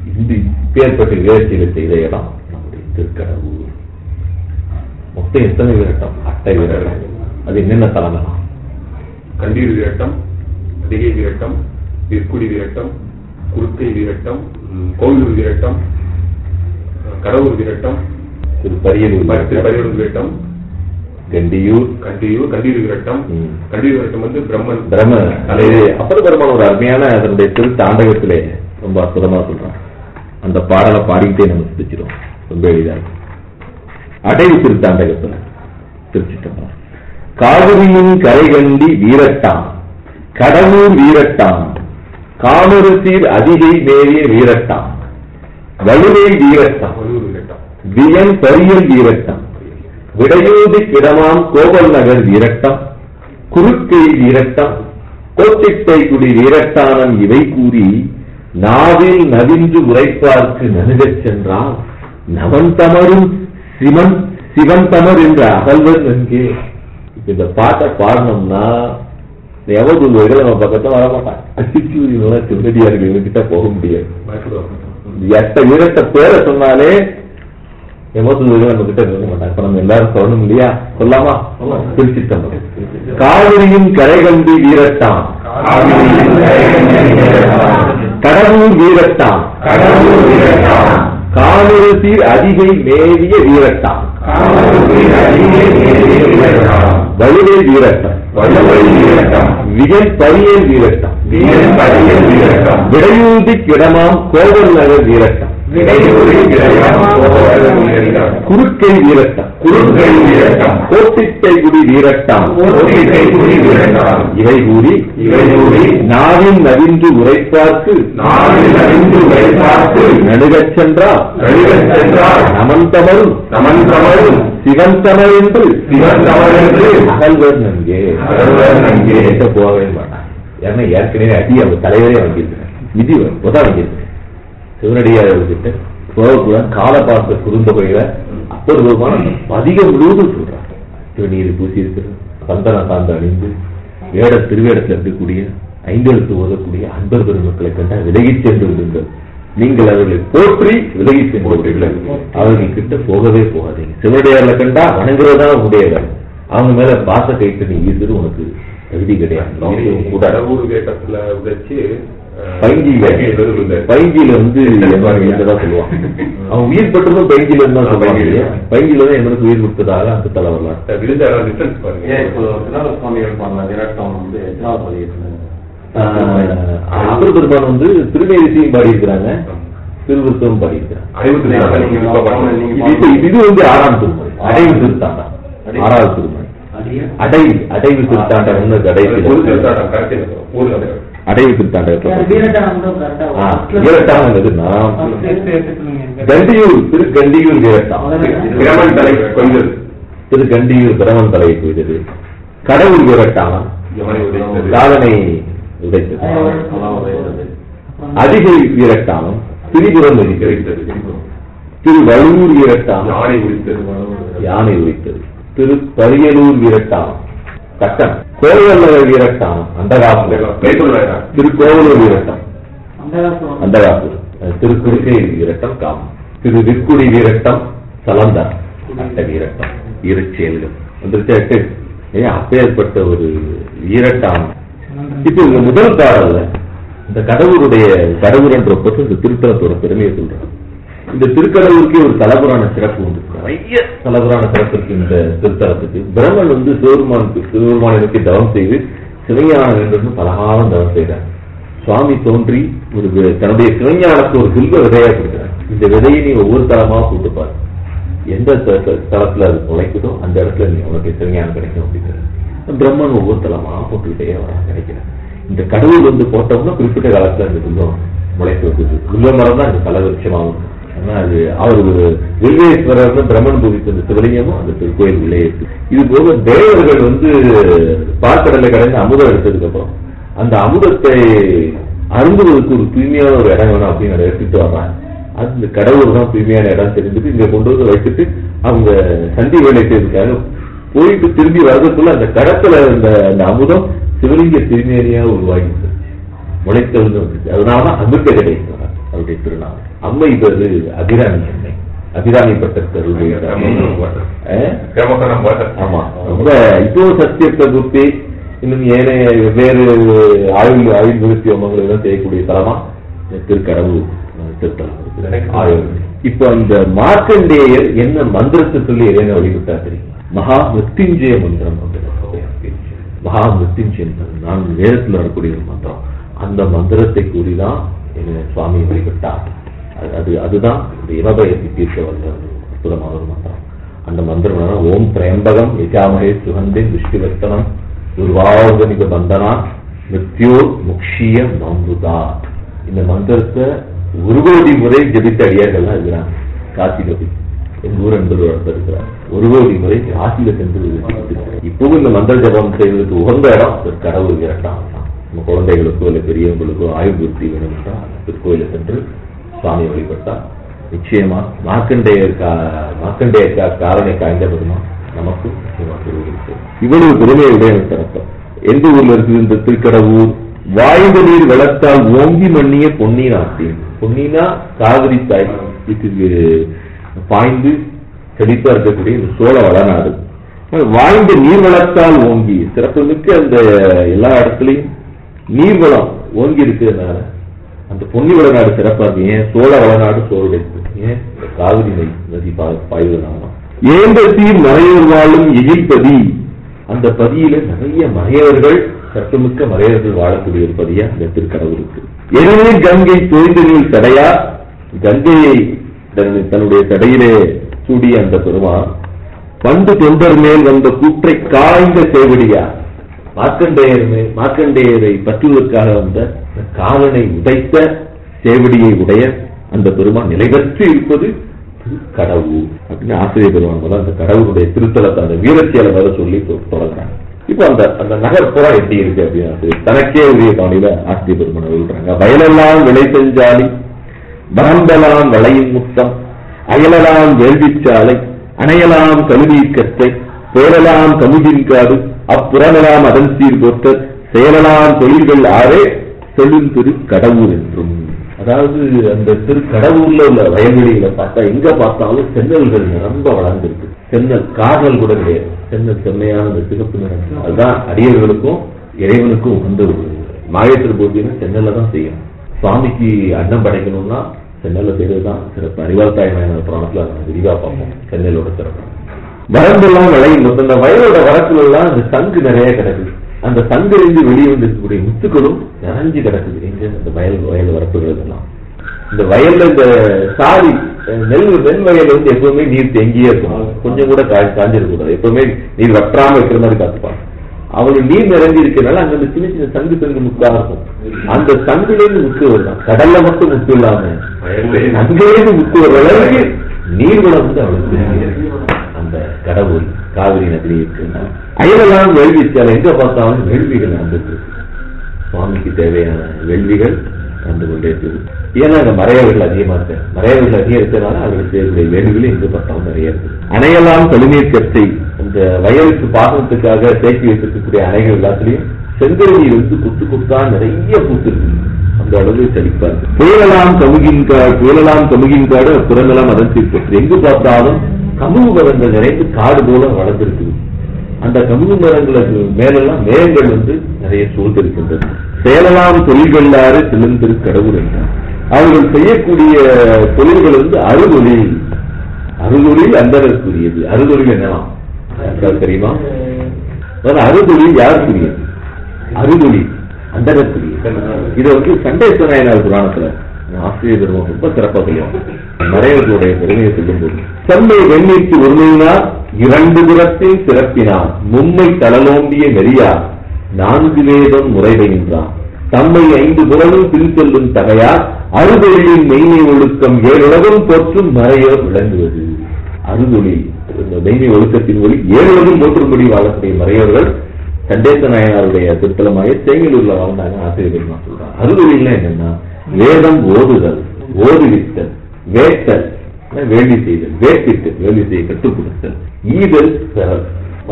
B: இந்த இப்பேற்பட்ட வீரச்செயலை செய்த இடம் நம்முடைய திருக்கடவுர் மொத்தம் எத்தனை வீரட்டம் அட்டை வீரர்கள் அது என்னென்ன தலங்களாம்
A: கண்டீர் வீரட்டம் அதிகை வீரட்டம் விற்குடி வீரட்டம் குறுக்கை வீரட்டம் ம், கோவிலூர் வீரட்டம் அஹ், கடவுர் வீரட்டம்
B: திரு பரியலூர்
A: ப- திரு
B: வீரட்டம்,
A: பரியலூர் வீரட்டம்
B: கண்டியூர்
A: கண்டியூர் கண்டீர் வீரட்டம்
B: ம்.
A: கண்டீர் வீரட்டம் வந்து பிரம்மன்
B: பிரம தலைவர் அப்பர் பெருமான் ஒரு அருமையான அதனுடைய திரு தாண்டகத்திலே ரொம்ப அற்புதமா சொல்றான் அந்த பாடலை பாடிக்கிட்டே நம்ம சிரிச்சிடும் ரொம்ப எளிதா இருக்கும். அடைவு திருத்தாண்டகத்துல திருச்சிட்டம்பரம் காவிரியின் கரைகண்டி வீரட்டான் கடவுர் வீரட்டான் காமருசீர் அதிகை மேவிய வீரட்டான் வலுவை வீரட்டான்
A: வலூர் வீரட்டம்
B: வியன் பரியல் வீரட்டம் விடையோதி கிடமாம் கோவல் நகர் வீரட்டம் குறுக்கை வீரட்டம் கோட்டிட்டை குடி வீரட்டானம் இவை கூறி நாவில் நவின்று உரைப்பார்க்கு நணுகச் சென்றால் நவன் தமரும் சிவன் சிவன் தமர் என்ற அகல்வர் என்கே இப்ப இந்த பாட்டை பாடணும்னா எவ்வளவு நம்ம பக்கத்துல வரமாட்டான் அசிச்சு இவங்க திருநடியா இருக்கு இவங்கிட்ட போக முடியாது
A: பயப்படுவாங்க
B: எட்ட வீரட்ட பேரை சொன்னாலே எமோத்து நம்ம கிட்ட இருக்க மாட்டாங்க இப்ப நம்ம எல்லாரும் சொல்லணும் இல்லையா சொல்லாமா திருச்சிட்டம் காவிரியின் கரைகண்டி வீரட்டான் கடவுள் வீரட்டான் காவிரி அதிகை மேவிய வீரட்டான் வலுவை வீரட்டம் வியன் பரியல் வீரட்டம் விடையூதி கிடமாம் கோவல் நகர் வீரட்டம் குறுக்கை வீரட்டம்
A: குறுக்கை வீரட்டம்.
B: கோட்டிட்டை குடி வீரட்டான்
A: கோட்டிட்டை குடி வீரட்டான்.
B: இவை கூறி
A: இவை கூறி
B: நாவின் நவின்று உரைப்பார்க்கு
A: நாவில் நவின்று உரைப்பார்க்கு
B: நடுகச் சென்றால்
A: நடுகச் சென்றால்
B: நமந்தமரும்
A: நமன் தமரும்
B: சிவன் தமர் என்று
A: சிவன் தமர் என்று
B: அகல்வர் நன்கே
A: அகல்வர் நன்கே.
B: கிட்ட போகவே மாட்டான் ஏன்னா ஏற்கனவே அடி அவங்க தலைவரே வாங்கியிருக்கிறேன் விதி உதா வாங்கியிருக்கிறேன் சிவனடியார் கிட்ட போகக்கூடாது கால பார்த்த குறுந்தொகையில அப்பொருமான பதிகம் முழுவதும் சொல்றாங்க திருநீர் பூசி இருக்கிறது சந்தன சார்ந்து அணிந்து வேட திருவேடத்தில் இருக்கக்கூடிய ஐந்தெழுத்து ஓதக்கூடிய அன்பர் பெருமக்களை கண்டா விலகிச் சென்று விடுங்கள் நீங்கள் அவர்களை போற்றி விலகிச் சென்று விடுங்கள் அவர்கள் கிட்ட போகவே போகாதீங்க சிவனடியார்ல கண்டா வணங்குறதா உங்களுடைய வேலை அவங்க மேல பாச கைட்டு நீ ஈர்த்தது உனக்கு தகுதி கிடையாது லௌகிகம் கூட
A: கடவுள் வீரட்டத்துல வச்சு
B: பைங்கில பைங்கில வந்து என்னதான் சொல்லுவான் அவன் உயிர் பெற்றதும் பைங்கில இருந்தா சொல்லுவாங்க இல்லையா பைங்கில தான் எங்களுக்கு உயிர் கொடுத்ததாக அந்த தலை வரலாறு
A: விருந்தாளர் டிஃபரன்ஸ் பாருங்க
D: ஏன் இப்போ திருநாள் சுவாமிகள் பாடல விராட்டம் வந்து எத்தனாவது பதியத்துல
B: அபர் பெருமான் வந்து திருநேரிசையும் பாடியிருக்கிறாங்க திருவிருத்தமும் பாடியிருக்கிறாங்க
A: அறுபத்தி நாலு நீங்க இப்ப பாருங்க.
B: இது இப்ப இது வந்து ஆறாம் திருமணி அடைவு திருத்தாண்டா ஆறாவது திருமணி அடைவு அடைவு திருத்தாண்டம் இன்னும்
A: அது ஒரு
B: அடைவு
A: திருத்தாட்டம், correct இல்ல. ஊர் அது.
B: அடைவு திருத்தாண்டம்
C: வீரட்டானம் கூட கரெக்டா
B: வீரட்டானம் எதுன்னா கண்டியூர் திரு கண்டியூர் வீரட்டான்
A: பிரமன் தலை கொஞ்சம்
B: திரு கண்டியூர் பிரமன் தலை கொய்தது கடவுள் வீரட்டானம்
A: யமனை உதைத்தது.
B: சாதனை உதைத்தது
D: அதெல்லாம் உதவுறது.
B: அதிகை வீரட்டானம் திரிபுரம் உதித்தது
A: கிடைத்தது.
B: திரு வழுவூர் வீரட்டானம்
A: யானை உரித்தது.
B: யானை உரித்தது திரு பரியலூர் வீரட்டானம் கட்டம் கோவல்லவர் வீரட்டானம் அந்தகாப்பு
A: மேற்கொள்ளாரா?
B: திரு கோவலூர் வீரட்டம்
C: அந்த காலத்துல
B: அந்தகாப்பு திரு குறுக்கை வீரட்டம் காமம் திரு விற்குடி வீரட்டம் சலந்தர் அட்ட வீரட்டம் இரு செயல்கள் வந்துருச்சு எட்டு ஏன் அப்பேற்பட்ட ஒரு வீரட்டாம் இப்போ இந்த முதல் பாடல்ல இந்த கடவுளுடைய கடவுள் என்ற பற்றி இந்த திருத்தலத்தோட பெருமையை சொல்றாங்க இந்த திருக்கடவுளுக்கே ஒரு தலபுராண சிறப்பு உண்டு நிறைய தலபுராண சிறப்பு இருக்கு இந்த திருத்தலத்துக்கு பிரம்மன் வந்து சிவருமானுக்கு சிவருமானை நோக்கி தவம் செய்து சிவஞானம் வேண்டும் பலகாலம் தவம் செய்தார் சுவாமி தோன்றி ஒரு வி- தன்னுடைய சிவஞானத்தை ஒரு சில்வ விதையா கொடுக்கிறார் இந்த விதையை நீ ஒவ்வொரு தளமா போட்டுப்பார் எந்த த- த- தளத்துல அது முளைக்குதோ அந்த இடத்துல நீ உனக்கு சிவஞானம் கிடைக்கும் அப்படிங்கிறது பிரம்மன் ஒவ்வொரு தளமா போட்டுக்கிட்டே வர கிடைக்கிறார் இந்த கடவுள் வந்து போட்டோம்னா குறிப்பிட்ட காலத்துல அந்த துல்லம் முளைத்து வந்தது துல்ல மரம் தான் இந்த தல விருட்சமாகும் ஆனா அது அவர் ஒரு வில்வேஸ்வரர் பிரம்மன் பூஜித்த அந்த சிவலிங்கமும் அந்த திருக்கோயில் உள்ளே இருக்கு இது போக தேவர்கள் வந்து பார்க்கடலை கடைந்து அமுதம் எடுத்ததுக்கு அப்புறம் அந்த அமுதத்தை அருந்துவதற்கு ஒரு தூய்மையான ஒரு இடம் வேணும் அப்படின்னு அதை எடுத்துட்டு வர்றாங்க அது இந்த கடவுள் தான் தூய்மையான இடம் தெரிஞ்சுட்டு இங்க கொண்டு வந்து வச்சுட்டு அவங்க சந்தி வேலை செய்யறதுக்காக போயிட்டு திரும்பி வர்றதுக்குள்ள அந்த கடத்துல இந்த அந்த அமுதம் சிவலிங்க திருமேனியா உருவாகி முளைத்ததுன்னு வந்துச்சு அதனாலதான் அமிர்த கிடைக்கும் அவருடைய திருநாள் அம்மை பேரு அபிராமி அம்மை அபிராமி பட்டத்தருடைய
A: பிரமகரம் பாட்டர்
B: ஆமா ரொம்ப இதோ சத்தியத்தை குறித்து இன்னும் ஏனைய வெவ்வேறு ஆயுள் ஆயுள் நிறுத்தி ஹோமங்கள் எல்லாம் செய்யக்கூடிய தலமா இந்த திருக்கடவுள் அஹ், திருத்தலம் இருக்கு. ஆயுள் இப்ப அந்த மார்க்கண்டேயர் என்ன மந்திரத்தை சொல்லி இறைவனை வழிபட்டார் தெரியுமா மகா மிருத்யுஞ்சய மந்திரம் அப்படின்னு மகா மிருத்யுஞ்சய மந்திரம் நான் வேதத்துல வரக்கூடிய ஒரு மந்திரம் அந்த மந்திரத்தை கூறிதான் என்ன சுவாமி வழிபட்டார் அது- அது அதுதான் இந்த இமபயத்தை தீர்க்க வந்த ஒரு அற்புதமான ஒரு மந்திரம் அந்த மந்திரம் என்னன்னா, ஓம் திரையம்பகம் யஜாமகே சுகந்தே துஷ்டிவர்த்தனம் துர்வாவுகனிக பந்தனா மிருத்யோ முக்ஷிய மம்ருதா இந்த மந்திரத்தை ஒரு கோடி முறை ஜெபித்த அடியார்கள்லாம் இருக்கிறாங்க காசி கபி எங்க ஊர் என்பது ஒருத்தர் இருக்கிறார் ஒரு கோடி முறை காசியில சென்று ஜெபித்திருக்கிறார். இப்பவும் இந்த மந்திர ஜபம் செய்வதற்கு உகந்த இடம் ஒரு கடவுள் இரட்டாம் நம்ம குழந்தைகளுக்கோ இல்லை பெரியவங்களுக்கோ ஆயுர்பூர்த்தி வேணும் என்றால் திருக்கோயிலை சென்று சுவாமி வழிபட்டா நிச்சயமா மார்க்கண்டேயர் கா- மார்க்கண்டேயர் கா- காரனை காய்ந்த பெருமான் நமக்கு நிச்சயமா திருவுருக்கு இவ்வளவு பெருமையுடைய சிறப்பு எந்த ஊர்ல இருக்குது இந்த திருக்கடவுர் வாய்ந்த நீர் வளர்த்தால் ஓங்கி மண்ணிய பொன்னி நாட்டின் பொன்னினா காவிரி தாய் இதுக்கு பாய்ந்து செழிப்பா இருக்கக்கூடிய இந்த சோழ வளநாடு வாய்ந்த நீர் வளர்த்தால் ஓங்கி சிறப்புமிக்க அந்த எல்லா இடத்துலயும் நீர்வளம் ஓங்கி இருக்கிறதுனால அந்த பொன்னி வளநாடு சிறப்பா இருக்கு ஏன் சோழ வளநாடு சோழடைப்பு ஏன் இந்த காவிரி நதி நதி பா- பாய்வதனால ஏந்த தீர் மறையோர் வாழும் எகிழ்பதி அந்த பதியில நிறைய மறையவர்கள் சத்துமிக்க மறையவர்கள் வாழக்கூடிய ஒரு பதியா அந்த திருக்கடவுள் இருக்கு எனவே கங்கை தோய்ந்த நீர் தடையா கங்கையை தன்னுடைய- தன்னுடைய தடையிலே சூடிய அந்த பெருமான் பண்டு தொண்டர் மேல் வந்த கூற்றை காய்ந்த சேவடியா மார்க்கண்டேயர் மே- மார்க்கண்டேயரை பற்றுவதற்காக வந்த அந்த காலனை உதைத்த சேவடியை உடைய அந்த பெருமான் நிலைபெற்று இருப்பது கடவுள் அப்படின்னு ஆசிரியர் பெருமான் போல அந்த கடவுளுடைய திருத்தலத்தை அந்த வீரத்தியால வர சொல்லி தொ- தொடங்குறாங்க இப்போ அந்த அந்த நகர்ப்புறா எப்படி இருக்கு அப்படின்னு ஆசிரியர் தனக்கே உரிய பாணியில ஆசிரியர் பெருமான் சொல்றாங்க வயலெல்லாம் விளை செஞ்சாலி பரந்தலாம் வளையும் முத்தம் அயலலாம் வேள்விச்சாலை அணையலாம் கழுநீர் கற்றை பேரலாம் கமுகின் காடு அப்புறமெல்லாம் அதன் சீர் போற்ற செயலலாம் தொழில்கள் ஆறே செழுந்திரு கடவுர் என்றும் அதாவது அந்த திருக்கடவுர்ல உள்ள வயல்வெளிகளை பார்த்தா எங்க பார்த்தாலும் சென்னல்கள் ரொம்ப வளர்ந்துருக்கு சென்னல் காதல் கூட கிடையாது சென்னல் செம்மையான அந்த சிகப்பு நிறம் அதுதான் அடியவர்களுக்கும் இறைவனுக்கும் உகந்த ஒரு மாயத்திரு பூஜைன்னு சென்னல்ல தான் செய்யணும் சுவாமிக்கு அன்னம் படைக்கணும்னா சென்னல்ல செய்யறது தான் சிறப்பு அறிவாத்தாய் நாயனார் புராணத்துல அதை விரிவா பார்ப்போம் சென்னலோட சிறப்பு வரம்பெல்லாம் விளையும் போது அந்த வயலோட வரத்துல எல்லாம் அந்த சங்கு நிறைய கிடக்குது அந்த சங்கிலிருந்து வெளியே வந்திருக்கக்கூடிய முத்துக்களும் நிறைஞ்சு கிடக்குது எங்க அந்த வயல் வயல் வரப்புகள் எல்லாம் இந்த வயல்ல இந்த சாரி அஹ், நெல் நெல் வயல்ல வந்து எப்பவுமே நீர் தேங்கியே இருக்கும் கொஞ்சம் கூட காய் காஞ்சிருக்க எப்பவுமே நீர் வற்றாம இருக்கிற மாதிரி காத்துப்பாங்க அவங்களுக்கு நீர் நிறைஞ்சி இருக்கிறதுனால அங்க அந்த சின்ன சின்ன சங்கு சங்கு முக்கா இருக்கும் அந்த சங்குலேருந்து முத்து வரலாம் கடல்ல மட்டும் முத்து இல்லாம அங்கேயிருந்து முத்து வர அளவுக்கு நீர்வளம் வந்து அவளுக்கு இருக்கு. அந்த கடவுள் காவிரி நதியில் இருக்கு அயலெல்லாம் வேள்விச்சால் எங்க பார்த்தாலும் வேள்விகள் நடந்துட்டு இருக்கு சுவாமிக்கு தேவையான வேள்விகள் நடந்து கொண்டே இருக்குது ஏன்னா அங்க மறையவர்கள் அதிகமா இருக்கு மறையவர்கள் அதிகம் இருக்கிறதுனால அவர்களுக்கு தேவையான வேள்விகள் எங்க பார்த்தாலும் நிறைய இருக்கு அணையெல்லாம் கழுநீர் கற்றை அந்த வயலுக்கு பாசனத்துக்காக தேக்கி வைத்திருக்கக்கூடிய அணைகள் எல்லாத்துலயும் செங்கல் நீர் வந்து குத்து குத்தா நிறைய பூத்திருக்கு அந்த அளவு செழிப்பா இருக்கு புயலலாம் கமுகின் காடு புயலலாம் கமுகின் காடு புறமெல்லாம் அதற்கு எங்கு பார்த்தாலும் கமுகு மரங்கள் நிறைந்து காடு போல வளர்ந்திருக்குது அந்த கமுகு மரங்களுக்கு மேலெல்லாம் மேகங்கள் வந்து நிறைய சூழ்ந்திருக்கின்றது செயலலாம் தொழில்களாறு சிலந்திரு கடவுள் என்றார் அவர்கள் செய்யக்கூடிய தொழில்கள் வந்து அறுதொழில் அறுதொழில் அந்தரற்குரியது அறுதொழில் என்னலாம் யாருக்காவது தெரியுமா அதாவது அறுதொழில் யாருக்குரியது அறுதொழில் அந்தரற்குரியது இதை வந்து சண்டேஸ்வர நாயனார் புராணத்துல ஆசிரியர் பெருமாள் ரொம்ப சிறப்பா சொல்லுவாங்க மறைவர்களுடைய பெருமையை சொல்லும்போது செம்மை வெண்ணீர்க்கு ஒருமையினார் இரண்டு புறத்தில் சிறப்பினார் மும்மை தளலோம்பிய நெறியார் நான்கு வேதம் முறைவைகின்றார் தம்மை ஐந்து புறமும் பின்செல்லும் தகையார் அறுதொழிலின் மெய்மை ஒழுக்கம் ஏழுலகம் போற்றும் மறையோர் விளங்குவது அறுதொழில் இந்த மெய்மை ஒழுக்கத்தின் ஒளி ஏழுலகம் போற்றும்படி வாழக்கூடிய மறையோர்கள் சண்டேச நாயனாருடைய திருத்தலமாக தேங்கலூர்ல வாழ்ந்தாங்க ஆசிரியர் பெருமாள் சொல்றாங்க அறுதொழில்னா என்னன்னா வேதம் ஓதுதல் ஓதுவித்தல் வேட்டல் வேள்வி செய்தல் வேட்டிட்டு வேள்வி செய்ய கட்டுப்படுத்தல் ஈதல் பெறல் மற்ற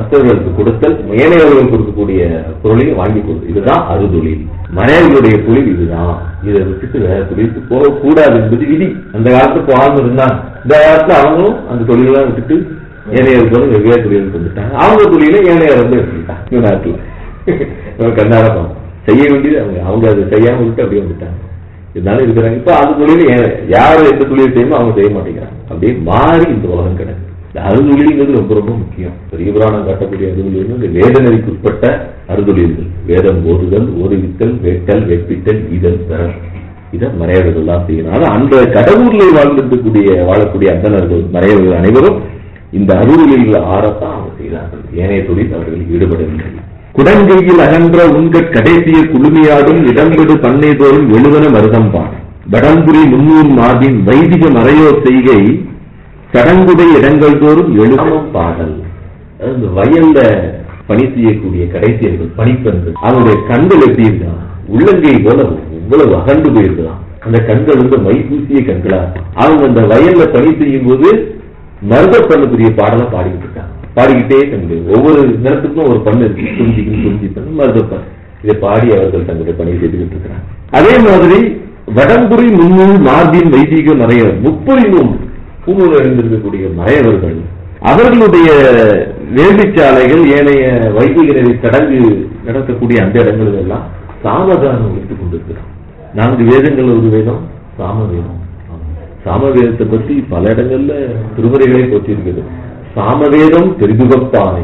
B: மற்றவர்களுக்கு கொடுத்தல் ஏனையவர்கள் கொடுக்கக்கூடிய பொருளையும் வாங்கி கொடுத்து இதுதான் அறுதொழில் மனைவர்களுடைய தொழில் இதுதான் இதை விட்டுட்டு வேற தொழிலுக்கு போகக்கூடாது என்பது விதி அந்த காலத்துல போகாம இருந்தாங்க இந்த காலத்துல அவங்களும் அந்த தொழிலெல்லாம் விட்டுட்டு ஏனையர்களும் வெவ்வேறு தொழிலுக்கு வந்துட்டாங்க அவங்க தொழில ஏனையர் வந்து எடுத்துக்கிட்டாங்க இந்த நாட்டுல நம்ம கர்நாடகம் செய்ய வேண்டியது அவங்க அவங்க அதை செய்யாம விட்டு அப்படியே வந்துட்டாங்க இதனால இருக்கிறாங்க இப்ப அது தொழில ஏ- யாரு எந்த தொழில் செய்யுமோ அவங்க செய்ய மாட்டேங்கிறாங்க அப்படியே மாறி இந்த உலகம் கிடக்கு இந்த அறுதொழில்ங்கிறது ரொம்ப ரொம்ப முக்கியம் பெரிய புராணம் காட்டக்கூடிய அறுதொழில் இந்த வேதனைக்கு உட்பட்ட அறுதொழில்கள் வேதம் ஓதுதல் ஓதுவித்தல் வேட்டல் வெப்பித்தல் ஈதல் பெறல் இதை மறையவர்கள் எல்லாம் செய்யணும் ஆனா அந்த கடவுளில் வாழ்ந்திருக்கக்கூடிய வாழக்கூடிய அந்தனர்கள் மறையவர்கள் அனைவரும் இந்த அறுதொழில்களை ஆறத்தான் அவங்க செய்தார்கள் ஏனைய தொழில் அவர்கள் ஈடுபடவில்லை குடங்கையில் அகன்ற உண்கட் கடைசிய குழுமையாடும் இடம்பெடு பண்ணை தோறும் எழுவன மருதம்பான் வடம்புரி முன்னூர் மாதின் வைதிக மறையோர் செய்கை சடங்குடை இடங்கள் தோறும் எழுவனம் பாடல் அதாவது இந்த வயல்ல பணி செய்யக்கூடிய கடைசியர்கள் பணிப்பெண்கள் அவருடைய கண்கள் எப்படி இருக்கான் உள்ளங்கை போல இவ்வளவு அகண்டு போயிருக்கலாம் அந்த கண்கள் வந்து மை பூசிய கண்களா அவங்க அந்த வயல்ல பணி செய்யும் போது மருத பண்ணக்கூடிய பாடலை பாடிக்கிட்டு இருக்காங்க பாடிக்கிட்டே தங்களுடைய ஒவ்வொரு நிலத்துக்கும் ஒரு பண்ணு இருக்கு குறிஞ்சிக்கும் குறிஞ்சி பண்ணு மருத பண்ணு இதை பாடி அவர்கள் தங்களுடைய பணியை செய்துகிட்டு இருக்கிறாங்க அதே மாதிரி வடம்புரி முன்னூல் மார்பின் வைதிக மறையர் முப்பொழிவும் பூநூல் அறிந்திருக்கக்கூடிய மறையவர்கள் அவர்களுடைய வேள்விச்சாலைகள் ஏனைய வைதிகரை சடங்கு நடத்தக்கூடிய அந்த இடங்களில் எல்லாம் சாமதானம் வைத்துக் கொண்டிருக்கிறார் நான்கு வேதங்கள் ஒரு வேதம் சாமவேதம் சாமவேதத்தை பத்தி பல இடங்கள்ல திருமுறைகளே போற்றிருக்கிறது சாமவேதம் பெரிதுகப்பானை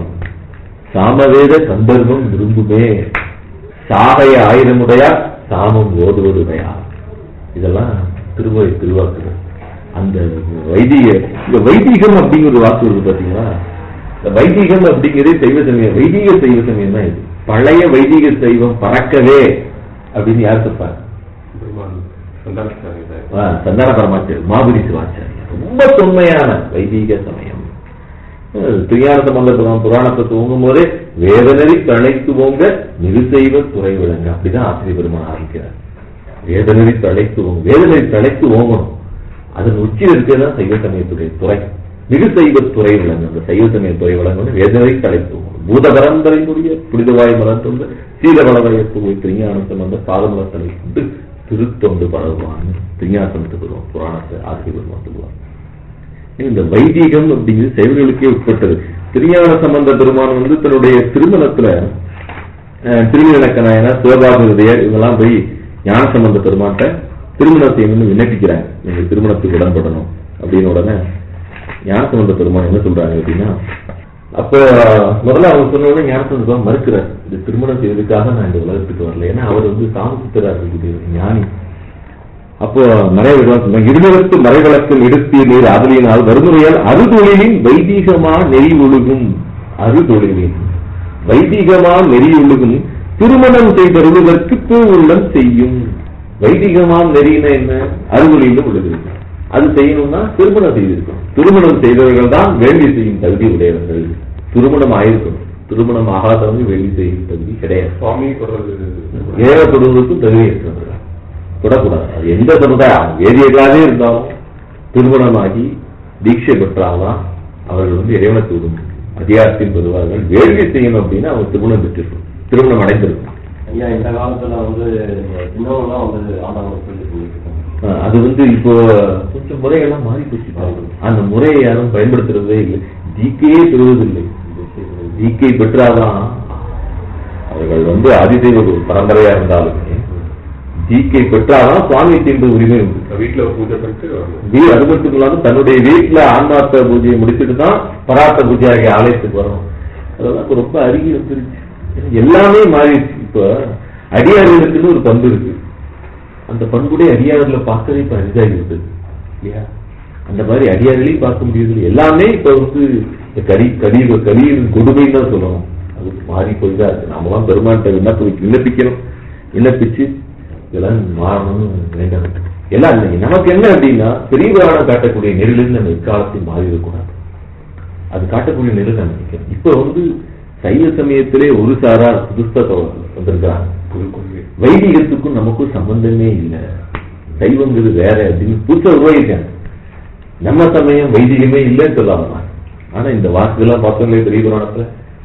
B: சாமவேத கந்தர்வம் விரும்புமே சாகைய ஆயுதமுடையார் சாமம் ஓதுவதுடையார் இதெல்லாம் திருமுறை திருவாக்குகள் அந்த வைதிக இந்த வைதிகம் அப்படிங்கிற ஒரு வாக்கு இருக்கு பாத்தீங்களா இந்த வைதிகம் அப்படிங்கிறது சைவ சமயம் வைதிக சைவ சமயம் தான் இது பழைய வைதிக சைவம் பறக்கவே அப்படின்னு யார் சொல்றாங்க
A: பெருமான் சந்தானஸ்தானி சார்.
B: ஆ, சந்தான பரமாச்சாரியர் மாபுரி சிவாச்சாரியர் ரொம்ப தொன்மையான வைதீக சமயம் அஹ், திருஞான சம்பந்த புராணத்தை துவங்கும் போதே வேதனரி தழைத்து ஓங்க மிகு செய்வ துறை விளங்க அப்படிதான் ஆசிரியர் பெருமான் ஆரம்பிக்கிறார் வேதனரி தழைத்து ஓங்க வேதனரி தழைத்து ஓங்கணும் அதன் உச்சியில் இருக்கிறதான் சைவ சமயத்துடைய துறை மிகு செய்வ துறை விளங்கு அந்த சைவ சமய துறை விளங்கணும் வேதனரி தழைத்து ஓங்கணும் பூத பரம்பரையினுடைய புனிதவாய் மலர்ந்த சீல வளவயப்பு திருஞான சம்பந்த பாதமலத்தலை கொண்டு திருத்தொண்டு பரவுவான் திருஞாசனத்துக்கு வருவான் புராணத்தை ஆசிரியர் பெருமான் சொல்லுவார் இந்த வைதீகம் அப்படிங்கிறது சைவர்களுக்கே உட்பட்டது திருஞான சம்பந்த பெருமான் வந்து தன்னுடைய திருமணத்துல அஹ், திருவிழக்க நாயனார் சிவபாபுதேயர் இவங்கெல்லாம் போய் ஞான சம்பந்த பெருமான்ட்ட திருமணம் செய்யணும்னு விண்ணப்பிக்கிறாங்க நீங்க திருமணத்துக்கு உடன்படணும் அப்படின்னு உடனே ஞான சம்பந்த பெருமான் என்ன சொல்றாங்க அப்படின்னா அப்ப முதல்ல அவங்க சொன்ன உடனே ஞான சம்பந்த பெருமான் மறுக்கிறார் இது திருமணம் செய்வதற்காக நான் இந்த உலகத்துக்கு வரல ஏன்னா அவர் வந்து சாமசித்தரா இருக்கக்கூடிய ஞானி அப்போ மறைவிடம் இருநூறுக்கு மறைவிளக்கம் எடுத்திய நீர் ஆதலியினால் வறுமுறையால் அறுதொழிலின் வைதீகமா நெறி ஒழுகும் அறுதொழிலின் வைதீகமா நெறி ஒழுகும் திருமணம் செய்தருவதற்கு பூவுள்ளம் செய்யும் வைதிகமா நெறினா என்ன அறுதொழில ஒழுகுது அது செய்யணும்னா திருமணம் செய்திருக்கணும் திருமணம் செய்தவர்கள் தான் வேள்வி செய்யும் தகுதி உடையவர்கள் திருமணம் ஆயிருக்கணும் திருமணம் ஆகாதவங்க வேள்வி செய்யும் தகுதி கிடையாது
A: சுவாமி தொடர்பு
B: ஏகப்படுவதற்கும் தகுதி இருக்கிறவர்கள் தொடக்கூடாது அது எந்த சமுதாயம் வேதியர்களாகவே இருந்தாலும் திருமணமாகி தீட்சை பெற்றால்தான் அவர்கள் வந்து இறைவனத்தை விடும் அதிகாரத்தின் பெறுவார்கள் வேள்வி செய்யணும் அப்படின்னா அவங்க திருமணம் பெற்றிருக்கும் திருமணம் அடைந்திருக்கும்
E: ஐயா இந்த காலத்துல வந்து சின்னவங்களாம் வந்து ஆண்டவங்க சொல்லி பண்ணிருக்காங்க
B: அஹ் அது வந்து இப்போ கொஞ்சம் முறையெல்லாம் மாறி போச்சு பாருங்க. அந்த முறையை யாரும் பயன்படுத்துறதே இல்லை ஜிகேயே பெறுவதில்லை ஜிகே பெற்றாதான் அவர்கள் வந்து அதிதெய்வ பரம்பரையா இருந்தாலுமே ஜிகே பெற்றாதான் சுவாமி தீண்டு உரிமை உண்டு
A: வீட்டுல பூஜை பண்ணிட்டு வரணும்.
B: வீ அது மட்டும் இல்லாம தன்னுடைய வீட்டுல ஆன்மார்த்த பூஜையை முடிச்சுட்டு தான் பராத்த பூஜை ஆகிய ஆலயத்துக்கு வரணும் அதெல்லாம் இப்ப ரொம்ப அருகி வந்துருச்சு எல்லாமே மாறிடுச்சு இப்ப அடியார்களுக்குன்னு ஒரு பண்பு இருக்கு அந்த பண்புடைய அடியார்ல பார்க்கவே இப்ப அரிதாகி விட்டது இல்லையா அந்த மாதிரி அடியார்களையும் பார்க்க முடியுது எல்லாமே இப்ப வந்து இந்த கடி கடி கலியின் கொடுமைன்னு தான் சொல்லணும் அது மாறி போய் தான் இருக்கு நாமெல்லாம் பெருமான்கிட்ட விண்ணப்ப விண்ணப்பிக்கணும் விண்ணப்பிச்சு இதெல்லாம் மாறணும்னு வேண்டணும் எல்லாம் இல்லைங்க நமக்கு என்ன அப்படின்னா பெரிய புராணம் காட்டக்கூடிய நெறிலிருந்து நம்ம எக்காலத்தையும் மாறி இருக்கக்கூடாது அது காட்டக்கூடிய நெறில் நம்ம நிற்கணும் இப்போ வந்து சைவ சமயத்திலே ஒரு சாரார் புதுசா வந்திருக்கிறாங்க
A: புது கொள்கை
B: வைதிகத்துக்கும் நமக்கும் சம்பந்தமே இல்லை சைவங்கிறது வேற அப்படின்னு புதுசா உருவாகிருக்காங்க நம்ம சமயம் வைதிகமே இல்லைன்னு சொல்லாம ஆனா இந்த வாக்குகள்லாம் பார்த்தோம்லே பெரிய புராணத்துல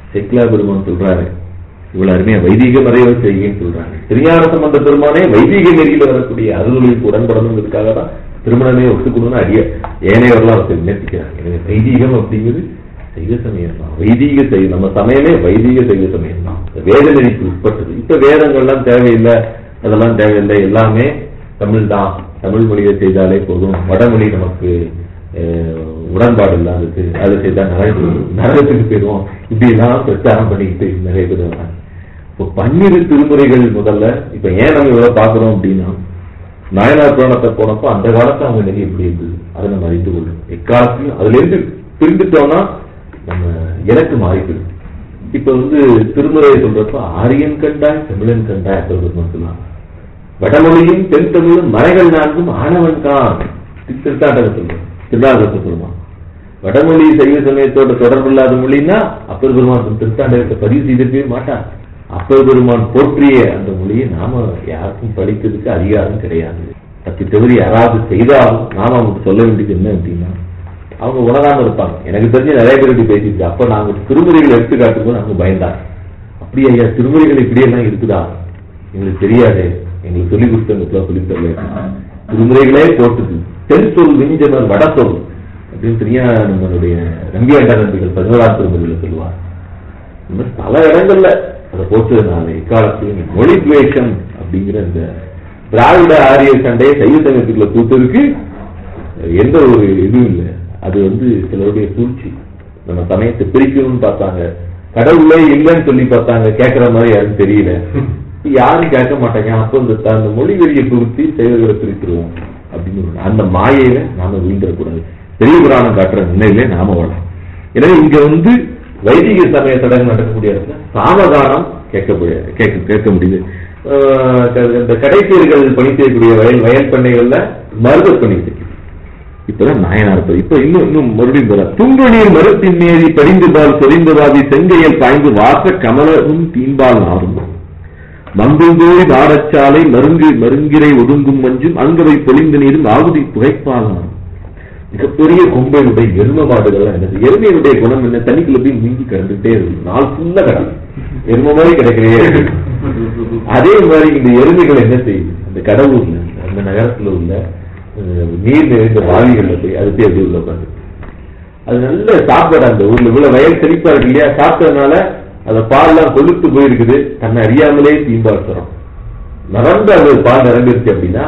B: செக்லா பெருமான் சொல்றாரு இவ்வளவு அருமையா வைதிக மறைவை செய்யுன்னு சொல்றாங்க திருஞான சம்பந்த பெருமானே வைதிக நெறியில வரக்கூடிய அருள்களுக்கு உடன்படணுங்கிறதுக்காக தான் திருமணமே ஒத்துக்கணும்னு அடிய ஏனையவர்களாம் அவருக்கு விண்ணப்பிக்கிறாங்க எனவே வைதீகம் அப்படிங்கிறது சைவ சமயம் தான் வைதீக சைவ நம்ம சமயமே வைதீக சைவ சமயம் தான் வேத நெறிக்கு உட்பட்டது இப்ப வேதங்கள்லாம் தேவையில்லை அதெல்லாம் தேவையில்லை எல்லாமே தமிழ் தான் தமிழ் மொழியை செய்தாலே போதும் வடமொழி நமக்கு அஹ், உடன்பாடு இல்லாதது அதை செய்தா நரக நரகத்துக்கு போயிடுவோம் இப்படி எல்லாம் பிரச்சாரம் பண்ணிக்கிட்டு நிறைய பேர் வராங்க இப்போ பன்னிரு திருமுறைகள் முதல்ல இப்ப ஏன் நம்ம இவ்வளவு பாக்குறோம் அப்படின்னா நாயனார் புராணத்தை போனப்போ அந்த காலத்துல அவங்க நெறி எப்படி இருந்தது அதை நம்ம அறிந்து கொள்ளும் எக்காலத்தையும் அதுல இருந்து பிரிந்துட்டோம்னா நம்ம இலக்கு மாறி போயிடும் இப்ப வந்து திருமுறையை சொல்றப்ப ஆரியன் கண்டாய் தமிழன் கண்டாய் சொல்றது சொல்லலாம் வடமொழியும் தென் தமிழும் மறைகள் நான்கும் ஆணவன் தான் திருத்தாண்டக சொல்றோம் திருநாகத்தை சொல்லுவான் வடமொழி சைவ சமயத்தோட தொடர்பு இல்லாத மொழின்னா அப்பர் பெருமான் திருத்தாண்டகத்தை பதிவு செய்திருக்கவே மாட்டான் அப்பர் பெருமான் போற்றிய அந்த மொழியை நாம யாருக்கும் படிக்கிறதுக்கு அதிகாரம் கிடையாது தப்பி தவறி யாராவது செய்தாலும் நாம அவங்களுக்கு சொல்ல வேண்டியது என்ன அப்படின்னா அவங்க உணராம இருப்பாங்க எனக்கு தெரிஞ்சு நிறைய பேர் இப்படி பேசிட்டு அப்ப நாங்க திருமுறைகளை எடுத்து காட்டும்போது அவங்க பயந்தாங்க அப்படி ஐயா திருமுறைகள் இப்படி எல்லாம் இருக்குதா எங்களுக்கு தெரியாது எங்களுக்கு சொல்லி கொடுத்தவங்களுக்குலாம் சொல்லி தரல திருமுறைகளே போட்டுது தென் சொல் விஞ்சனர் வட சொல் அப்படின்னு தெரியா நம்மளுடைய நம்பியாண்ட நம்பிகள் பதினோராம் திருமுறையில சொல்லுவார் இந்த மாதிரி பல இடங்கள்ல அதை போட்டதுனால இக்காலத்தில் மொழி துவேஷம் அப்படிங்கிற இந்த திராவிட ஆரிய சண்டையை சைவ சமயத்துக்குள்ள கூட்டதுக்கு எந்த ஒரு இதுவும் இல்லை அது வந்து சிலருடைய சூழ்ச்சி நம்ம சமயத்தை பிரிக்கணும்னு பார்த்தாங்க கடவுளே இல்லைன்னு சொல்லி பார்த்தாங்க கேட்கற மாதிரி யாரும் தெரியல யாரும் கேட்க மாட்டாங்க அப்போ இந்த த- அந்த மொழி வெறியை குறித்து செய்வர்களை பிரித்துருவோம் அப்படின்னு ஒரு- அந்த மாயையில நாம வீழ்ந்துடக்கூடாது பெரிய புராணம் காட்டுற நிலையிலே நாம வரலாம் எனவே இங்க வந்து வைதிக சமய சடங்கு நடக்கக்கூடிய இடத்துல சாமகானம் கேட்க முடியாது கேட்க கேட்க முடியுது ஆஹ் இந்த கடைத்தீர்கள் பணி செய்யக்கூடிய வயல் வயல் பண்ணைகள்ல மருத பணி செய்யும் இப்பதான் நாயனார் பதி இப்ப இன்னும் இன்னும் மறுபடியும் போல துங்குநீர் மருத்தின் மேதி படிந்துபால் சொரிந்தவாதி செங்கையல் பாய்ந்து வாச கமலரும் தீம்பால் நாரும் மங்குந்தோய் நாடச்சாலை மருங்கு மருங்கிரை ஒதுங்கும் மஞ்சும் அங்கவை பொழிந்த நீரும் ஆகுதி புகைப்பால் நாரும் மிகப்பெரிய கொம்பையுடைய எரும மாடுகள்லாம் என்னது எருமையினுடைய குணம் என்ன தண்ணிக்குள்ள போய் நீங்கி கிடந்துட்டே இருக்கு நாள் ஃபுல்லா கிடக்கு எரும மாதிரி கிடைக்கவே இருக்கு. அதே மாதிரி இந்த எருமைகள் என்ன செய்யுது அந்த கடவுள்ல அந்த நகரத்துல உள்ள அஹ், நீர் நிறைந்த வாவிகள்ல போய் அது போய் அப்படி உள்ள உட்காந்து அது நல்ல சாப்பாடு அந்த ஊர்ல இவ்வளவு வயல் செழிப்பா இருக்கு இல்லையா சாப்பிட்டதுனால அந்த பால்லாம் கொழுத்து போயிருக்குது தன்னை அறியாமலே தீம்பால் தரும் நிரம்ப அது பால் நிரம்பிருச்சு அப்படின்னா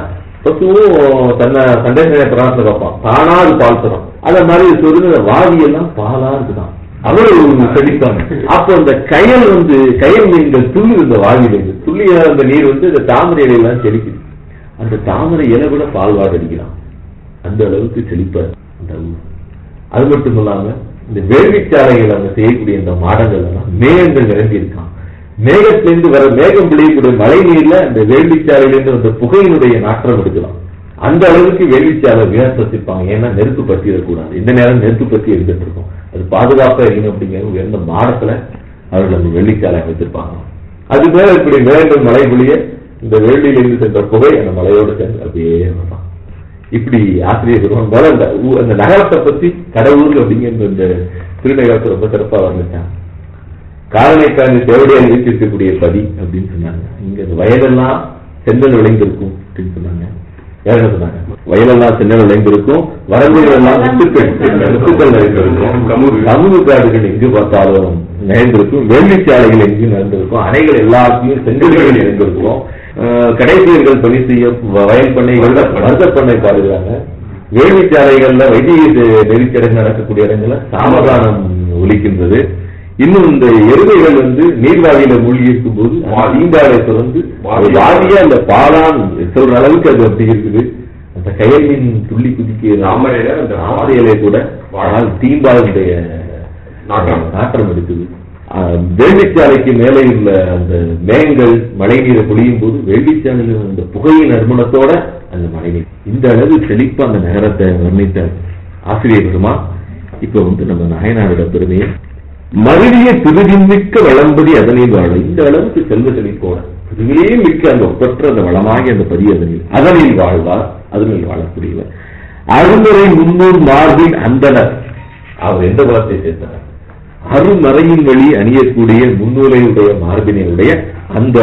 B: பசுவும் தன்னை சண்டேசன பிராணத்துல வைப்பான் தானா அது பால் தரும் அத மாதிரி சொல்லுங்க வாவி எல்லாம் பாலா இருக்குதான் அவ்வளவு செழிப்பாங்க அப்போ அந்த கயல் வந்து கயல் மீன்கள் துள்ளி இந்த வாவியில இருந்து துள்ளிய அந்த நீர் வந்து இந்த தாமரை இலையெல்லாம் செழிக்குது அந்த தாமரை இலை கூட பால் வாட அடிக்கலாம் அந்த அளவுக்கு செழிப்பார் அந்த ஊர் அது மட்டும் இல்லாம இந்த வேள்விச்சாலைகள் அவங்க செய்யக்கூடிய இந்த மாடங்கள் எல்லாம் மேகங்கள் நிரம்பி இருக்கான் மேகத்திலிருந்து வர மேகம் விளையக்கூடிய மழை நீர்ல அந்த வேள்விச்சாலையிலிருந்து வந்த புகையினுடைய நாற்றம் எடுக்கலாம் அந்த அளவுக்கு வேள்விச்சாலை வியாசத்திருப்பாங்க ஏன்னா நெருப்பு பற்றி இருக்கக்கூடாது இந்த நேரம் நெருப்பு பற்றி இருந்துட்டு இருக்கும் அது பாதுகாப்பா இருக்கணும் அப்படிங்கிற உயர்ந்த மாடத்துல அவர்கள் அந்த வெள்ளிச்சாலை அமைத்திருப்பாங்க அது மேல இப்படி மேகங்கள் மழை பொழிய இந்த வேள்வியிலிருந்து சென்ற புகை அந்த மலையோடு சேர்ந்து அப்படியே வரலாம் இப்படி ஆசிரியர் பெருமான் போல அந்த ஊ- அந்த நகரத்தை பத்தி கடவுள் அப்படிங்கிற இந்த திருநகரத்தை ரொம்ப சிறப்பா வந்துட்டாங்க காரணைக்காக தேவடியாக இருக்கக்கூடிய பதி அப்படின்னு சொன்னாங்க இங்க இந்த வயலெல்லாம் சென்னல் விளைந்திருக்கும் அப்படின்னு சொன்னாங்க வேற என்ன சொன்னாங்க வயலெல்லாம் சென்னல் விளைந்திருக்கும் வரம்புகள் எல்லாம் முத்துக்கள் முத்துக்கள் நிறைந்திருக்கும்
A: கமுகு.
B: சமூக காடுகள் எங்கு பார்த்தாலும் நிறைந்திருக்கும் வேள்விச்சாலைகள் எங்கு நிறைந்திருக்கும் அணைகள் எல்லாத்தையும் செங்கல்கள் நிறைந்திருக்கும் அஹ், கடைசியர்கள் பணி செய்ய வ- வயல் பண்ணைகள்ல மருத பண்ணை பாடுகிறாங்க வேள்விச்சாலைகள்ல வைத்திய நெறிச்சடங்கு நடக்கக்கூடிய இடங்கள்ல சாமதானம் ஒலிக்கின்றது இன்னும் இந்த எருமைகள் வந்து நீர்வாழியில மூழ்கி இருக்கும் போது தீண்டாலை தொடர்ந்து
A: வாவி.
B: வாதியா அந்த பாலான் சொல்ற அளவுக்கு அது அப்படி இருக்குது அந்த கயலின் துள்ளி குதிக்க
A: தாமரையில அந்த
B: தாமரையிலே கூட ஆனால் தீம்பாலுடைய
A: நாற்றம்.
B: நாற்றம் இருக்குது ஆஹ், வேள்விச்சாலைக்கு மேலே உள்ள அந்த மேகங்கள் மழை நீரை பொழியும் போது வேள்விச்சாலையில் அந்த புகையின் நறுமணத்தோட அந்த மழை நீர் இந்த அளவு செழிப்பா அந்த நகரத்தை வர்ணித்த ஆசிரியர் பெருமா இப்ப வந்து நம்ம நாயனாரோட பெருமையை மருவிய திருவிமிக்க வளம்படி அதனில் வாழ இந்த அளவுக்கு செல்வ செழிப்போட திருவிலே மிக்க அந்த ஒப்பற்ற அந்த வளமாகி அந்த பதி அதனில் அதனில் வாழ்வார் அதனில் வாழக்கூடியவர் அருமுறை முன்னூர் மார்பின் அந்தனர் அவர் எந்த குலத்தை சேர்ந்தவர் அருமறையின் வழி அணியக்கூடிய முன்னுரையுடைய மார்பினையுடைய அந்த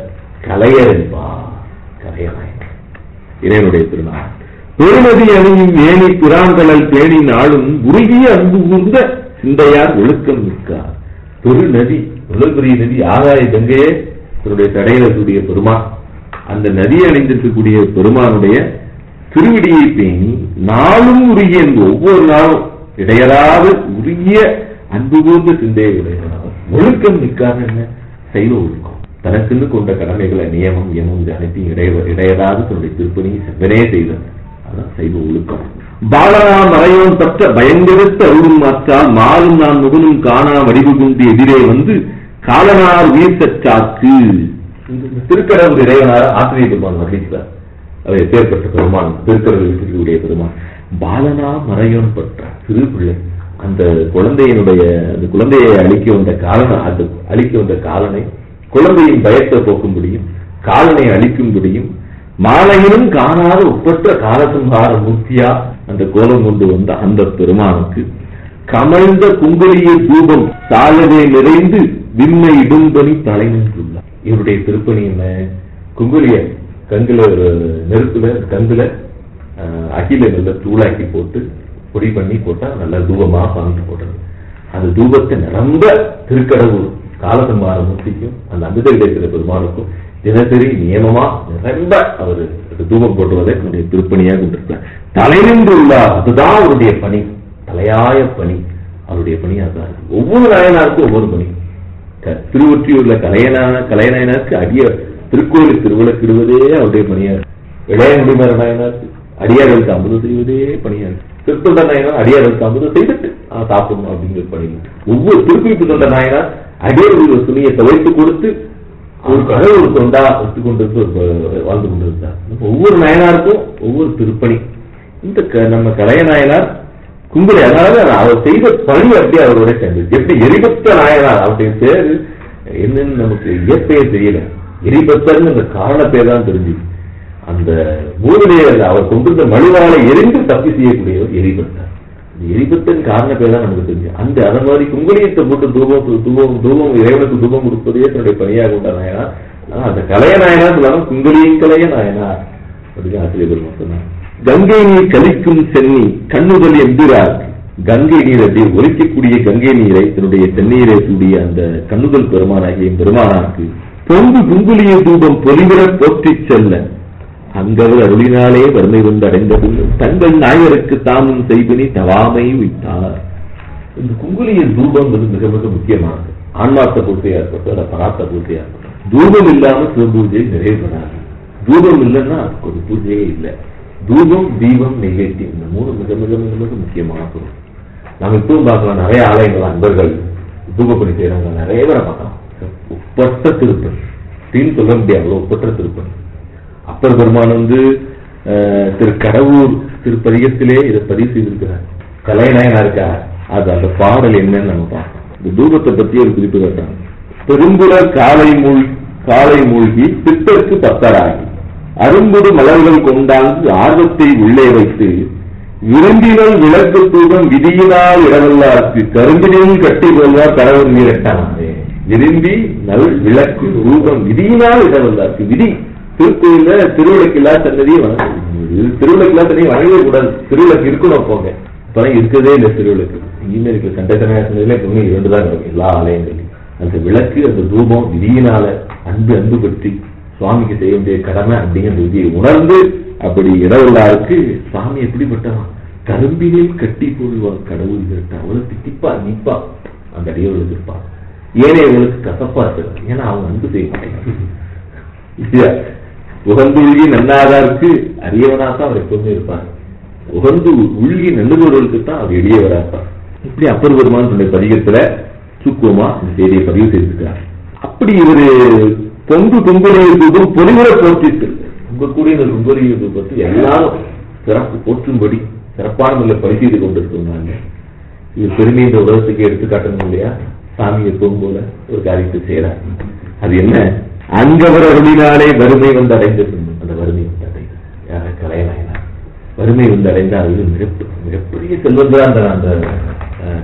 B: கலையர் என்பார் கலையநாயகர் இறைவனுடைய திருநாள் பெருமதி அணியும் ஏனி புறாங்கடல் பேணி நாளும் உருகிய அன்பு கூர்ந்த சிந்தையார் ஒழுக்கம் மிக்கார் பெருநதி உலகுரிய நதி ஆகாய கங்கையே தன்னுடைய தடையில கூடிய பெருமான் அந்த நதியை அணிந்திருக்கக்கூடிய பெருமானுடைய திருவிடியை பேணி நாளும் உருகிய அன்பு ஒவ்வொரு நாளும் இடையராது உருகிய அன்பு கூர்ந்த சிந்தையை உடையவனாக ஒழுக்கம் மிக்கார் என்ன சைவ ஒழுக்கம் தனக்குன்னு கொண்ட கடமைகளை நியமம் நியமம் இது அனைத்தையும் இடைய இடையராது தன்னுடைய திருப்பணியை செவ்வனே செய்தது அதான் சைவ ஒழுக்கம் பாலனா மறையோன் பற்ற பயங்கரத்த அருளும் மாற்றால் மாலும் நான் முகனும் காணா வடிவு கொண்டு எதிரே வந்து காலனார் உயிர் சச்சாக்கு இந்த திருக்கடவுள் இறைவனார் ஆசிரியர் பெருமான் வர்ணிக்கிறார் அவர் எப்பேற்பட்ட பெருமான் திருக்கடவுள் இருக்கக்கூடிய பெருமான் பாலனா மறையோன் பற்ற சிறு பிள்ளை அந்த குழந்தையினுடைய அந்த குழந்தையை அழிக்க வந்த காலன அந்த அழிக்க வந்த காலனை குழந்தையின் பயத்தை போக்கும்படியும் காலனை அழிக்கும்படியும் மாலையிலும் காணாத ஒப்பற்ற காலசம்ஹார மூர்த்தியா அந்த கோலம் கொண்டு வந்த அந்த பெருமானுக்கு கமழ்ந்த குங்குளிய தூபம் சாலவே நிறைந்து விண்ணை இடும்பணி தலை நின்றுள்ளார் இவருடைய திருப்பணி என்ன குங்குளிய கங்குல ஒரு நெருப்புல கங்குல அஹ், அகில நல்ல தூளாக்கி போட்டு பொடி பண்ணி போட்டா நல்ல தூபமா சாமிக்கு போடுறது அந்த தூபத்தை நிரம்ப திருக்கடவுள் காலசம்மார மூர்த்திக்கும் அந்த அமிர்த கிடைக்கிற பெருமானுக்கும் தினசரி நியமமா நிரம்ப அவர் தூபம் போட்டுவதை தன்னுடைய திருப்பணியாக கொண்டிருக்கிறார் தலை நின்றுள்ளார் அதுதான் அவருடைய பணி தலையாய பணி அவருடைய பணி அதான் இருக்கு. ஒவ்வொரு நாயனாருக்கும் ஒவ்வொரு பணி க- திருவொற்றியூர்ல கலையனான கலையநாயனாருக்கு அடிய திருக்கோயிலுக்கு திருவிளக்கிடுவதே அவருடைய பணியா இருக்கு இளைய முடிமர நாயனாருக்கு அடியார்களுக்கு அமுதம் செய்வதே பணியா இருக்கு திருத்தொண்ட நாயனார் அடியார்களுக்கு அமுதம் செய்துட்டு ஆ, சாப்பிடணும் அப்படிங்கிற பணி ஒவ்வொரு திருக்குறிப்பு தொண்ட நாயனார் அடியார்களுக்கு ஒரு துணியை துவைத்து கொடுத்து ஒரு கடவுள் தொண்டா ஒத்துக்கொண்டு வாழ்ந்து கொண்டிருந்தார் நம்ம ஒவ்வொரு நாயனாருக்கும் ஒவ்வொரு திருப்பணி இந்த க- நம்ம கலைய நாயனார் குங்குளி அதாவது அவர் செய்த பணி அப்படி அவரோட சேர்ந்து எப்படி எரிபத்த நாயனார் அவருடைய பேரு என்னன்னு நமக்கு இயற்கையே தெரியல எரிபத்தர்னு அந்த காரண பேர் தான் தெரிஞ்சு அந்த மூலிலே அவர் கொண்டிருந்த மழுவாலை எரிந்து தப்பி செய்யக்கூடியவர் எரிபத்தர் இந்த எரிபத்தன் காரண பேர் தான் நமக்கு தெரிஞ்சு அந்த அந்த மாதிரி குங்குளியத்தை போட்டு தூபம் தூபம் தூபம் இறைவனுக்கு தூபம் கொடுப்பதே தன்னுடைய பணியாக கொண்ட நாயனார் ஆனா அந்த கலைய நாயனார் சொல்லாம குங்குளியின் கலைய நாயனார் அப்படின்னு ஆசிரியர் பெருமாள் சொன்னார் கங்கை நீர் கலிக்கும் சென்னி கண்ணுதல் எம்பிரார் கங்கை நீர் அப்படி ஒலிக்கக்கூடிய கங்கை நீரை தன்னுடைய தென்னீரை கூடிய அந்த கண்ணுதல் பெருமானாகிய பெருமானாருக்கு பொங்கு குங்குலிய தூபம் பொலிவிட போற்றிச் செல்ல அங்கவர் அருளினாலே வறுமை வந்து அடைந்தது தங்கள் நாயருக்கு தாமும் செய்வினி தவாமை வைத்தார் இந்த குங்குலிய தூபம் வந்து மிக மிக முக்கியமானது ஆன்மார்த்த பூர்த்தியா இருக்கட்டும் அல்ல பராத்த பூர்த்தியா இருக்கட்டும் தூபம் இல்லாம சிவபூஜை நிறைவேறாது தூபம் இல்லைன்னா அதுக்கு ஒரு பூஜையே இல்லை தூபம் தீபம் நெய்வேத்தி இந்த மூணு மிக மிக மிக மிக முக்கியமான பொருள் நம்ம இப்பவும் பார்க்கலாம் நிறைய ஆலயங்கள் அன்பர்கள் தூபப்பணி செய்யறவங்க நிறைய பேரை பார்க்கலாம் ஒப்பற்ற திருப்பணி அப்படின்னு சொல்ல முடியாது அவ்வளவு ஒப்பற்ற திருப்பணி அப்பர் பெருமான் வந்து அஹ், திரு கடவுர் திருப்பதிகத்திலே இதை பதிவு செய்திருக்கிறார் கலைநாயனா இருக்கா அது அந்த பாடல் என்னன்னு நம்ம பார்க்கணும் இந்த தூபத்தை பத்தி ஒரு குறிப்பு கேட்டாங்க பெரும்புற காலை மூழ்கி காலை மூழ்கி பித்தருக்கு பத்தராகி அரும்புடு மலர்கள் கொண்டாந்து ஆர்வத்தை உள்ளே வைத்து விரும்பினல் விளக்கு தூபம் விதியினால் இடவல்லார்க்கு கரும்பினில் கட்டி கொள்வார் கடவுள் நீரட்டானே விரும்பி நல் விளக்கு ரூபம் விதியினால் இடவல்லார்க்கு விதி திருக்கோயில்ல திருவிளக்கில்லா சன்னதியை வணங்க திருவிளக்கில்லா சன்னதியை வணங்கவே கூடாது திருவிளக்கு இருக்கணும் போங்க இப்பெல்லாம் இருக்கதே இல்லை திருவிளக்கு இனிமே இருக்கு கண்டசன சன்னதியில எப்பவுமே இரண்டு தான் இருக்கும் எல்லா ஆலயங்களையும் அந்த விளக்கு அந்த தூபம் விதியினால அன்பு அன்பு பற்றி சுவாமிக்கு செய்ய வேண்டிய கடமை அப்படிங்கிற விதியை உணர்ந்து அப்படி இடவுள்ளாருக்கு சுவாமி எப்படிப்பட்டவன் கரும்பிகளில் கட்டி போடுவான் கடவுள் கேட்டா அவ்வளவு திட்டிப்பா நிப்பா அந்த அடியவர்களுக்கு இருப்பான் ஏழையவர்களுக்கு கசப்பா இருக்கு ஏன்னா அவங்க அன்பு செய்ய மாட்டேங்கிறாங்க இல்லையா? உகந்து உள்கி நன்னாதாருக்கு அரியவனா தான் அவர் எப்பவுமே இருப்பார் உகந்து உள்கி நல்லுபவர்களுக்கு தான் அவர் எளியவரா இருப்பார் இப்படி அப்பர் பெருமான் தன்னுடைய பதிகத்துல சுக்குவமா இந்த செய்தியை பதிவு செய்திருக்கிறார் அப்படி இவரு பொங்கு குங்குலிய தூபம் பொலிவுற போற்றிட்டு உங்க கூடிய இந்த குங்குலிய தூபத்தை எல்லாரும் சிறப்பு போற்றும்படி சிறப்பான முறையில் பரிசீலித்து கொண்டிருக்கிறாங்க இது பெருமை இந்த உலகத்துக்கு எடுத்து காட்டணும் இல்லையா சாமி எப்பவும் போல ஒரு காரியத்தை செய்யறார் அது என்ன அங்கவர அருளினாலே வறுமை வந்து அடைந்தது அந்த வறுமை வந்து அடைந்தது யார கலையனாயினார் வறுமை வந்து அடைந்தால் அது மிகப்பெரிய மிகப்பெரிய செல்வந்தரா அந்த அந்த அஹ்,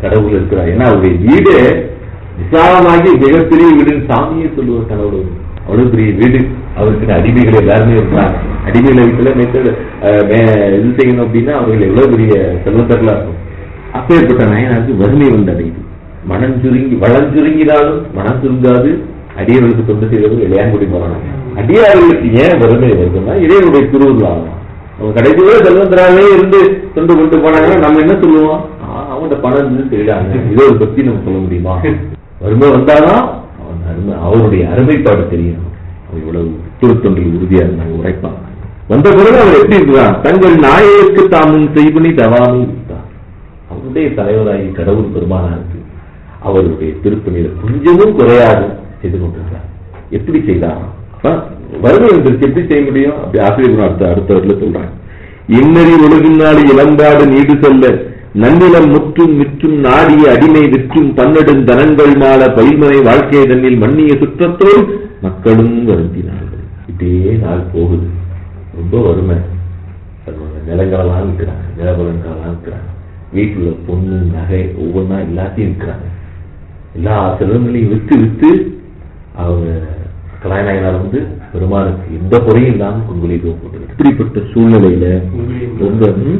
B: கடவுள் இருக்கிறார் ஏன்னா அவருடைய வீடு விசாலமாகி மிகப்பெரிய வீடுன்னு சாமியே சொல்லுவார் கடவுள் அவ்வளவு பெரிய வீடு அவருக்கு அடிமைகள் எல்லாருமே இருந்தாங்க அடிமைகளை வீட்டுல மேற்கொண்டு அஹ், மே- இது செய்யணும் அப்படின்னா அவர்கள் எவ்வளவு பெரிய செல்வத்தர்களா இருக்கும் அப்பேற்பட்ட நயனாருக்கு வறுமை வந்து அடையுது மனம் சுருங்கி வளம் சுருங்கினாலும் மனம் சுருங்காது அடியவர்களுக்கு தொண்டு செய்வது இளையாங்குடி மரணம் அடியார்களுக்கு ஏன் வறுமை வருதுன்னா இறைவனுடைய திருவுருளாகும் அவங்க கடைசியில செல்வந்தராகவே இருந்து தொண்டு கொண்டு போனாங்கன்னா நம்ம என்ன சொல்லுவோம் ஆ, அவன்கிட்ட பணம் இருந்து செய்யறாங்க இதை ஒரு பத்தி நம்ம சொல்ல முடியுமா வறுமை வந்தாதான் அவன் அருமை அவருடைய அருமைப்பாடு தெரியும் அவன் இவ்வளவு திருத்தொண்டில் உறுதியா இருந்தாங்க உரைப்பாங்க வந்த பிறகு அவர் எப்படி இருக்கிறான் தங்கள் நாயருக்கு தாமும் செய்வனி தவாமி இருந்தார் அவருடைய தலைவராகி கடவுள் பெருமானா இருக்கு அவருடைய திருப்பணியில கொஞ்சமும் குறையாது செய்து கொண்டிருக்கிறார் எப்படி செய்தாராம் அப்ப வறுமை வந்திருக்கு எப்படி செய்ய முடியும் அப்படி ஆசிரியர் அடுத்த அடுத்த இடத்துல சொல்றாங்க இன்னறி ஒழுகினாடு இளம்பாடு நீடு செல்ல நன்னிலம் முற்றும் மிற்றும் நாடிய அடிமை விற்றும் பன்னெடும் தனங்கள் மால பயிர்மனை வாழ்க்கை தன்னில் மன்னிய சுற்றத்தோடு மக்களும் வருந்தினார்கள் இப்படியே நாள் போகுது ரொம்ப வறுமை தன்னோட நிலங்களெல்லாம் விற்கிறாங்க நிலபலன்களெல்லாம் விற்கிறாங்க வீட்டுல பொண்ணு நகை ஒவ்வொன்றா எல்லாத்தையும் விற்கிறாங்க எல்லா செல்வங்களையும் விற்று விற்று அவங்க கலாநாயகனார் வந்து பெருமானுக்கு எந்த குறையும் இல்லாம குங்குலியம் போட்டு இப்படிப்பட்ட சூழ்நிலையில ரொம்ப ம்,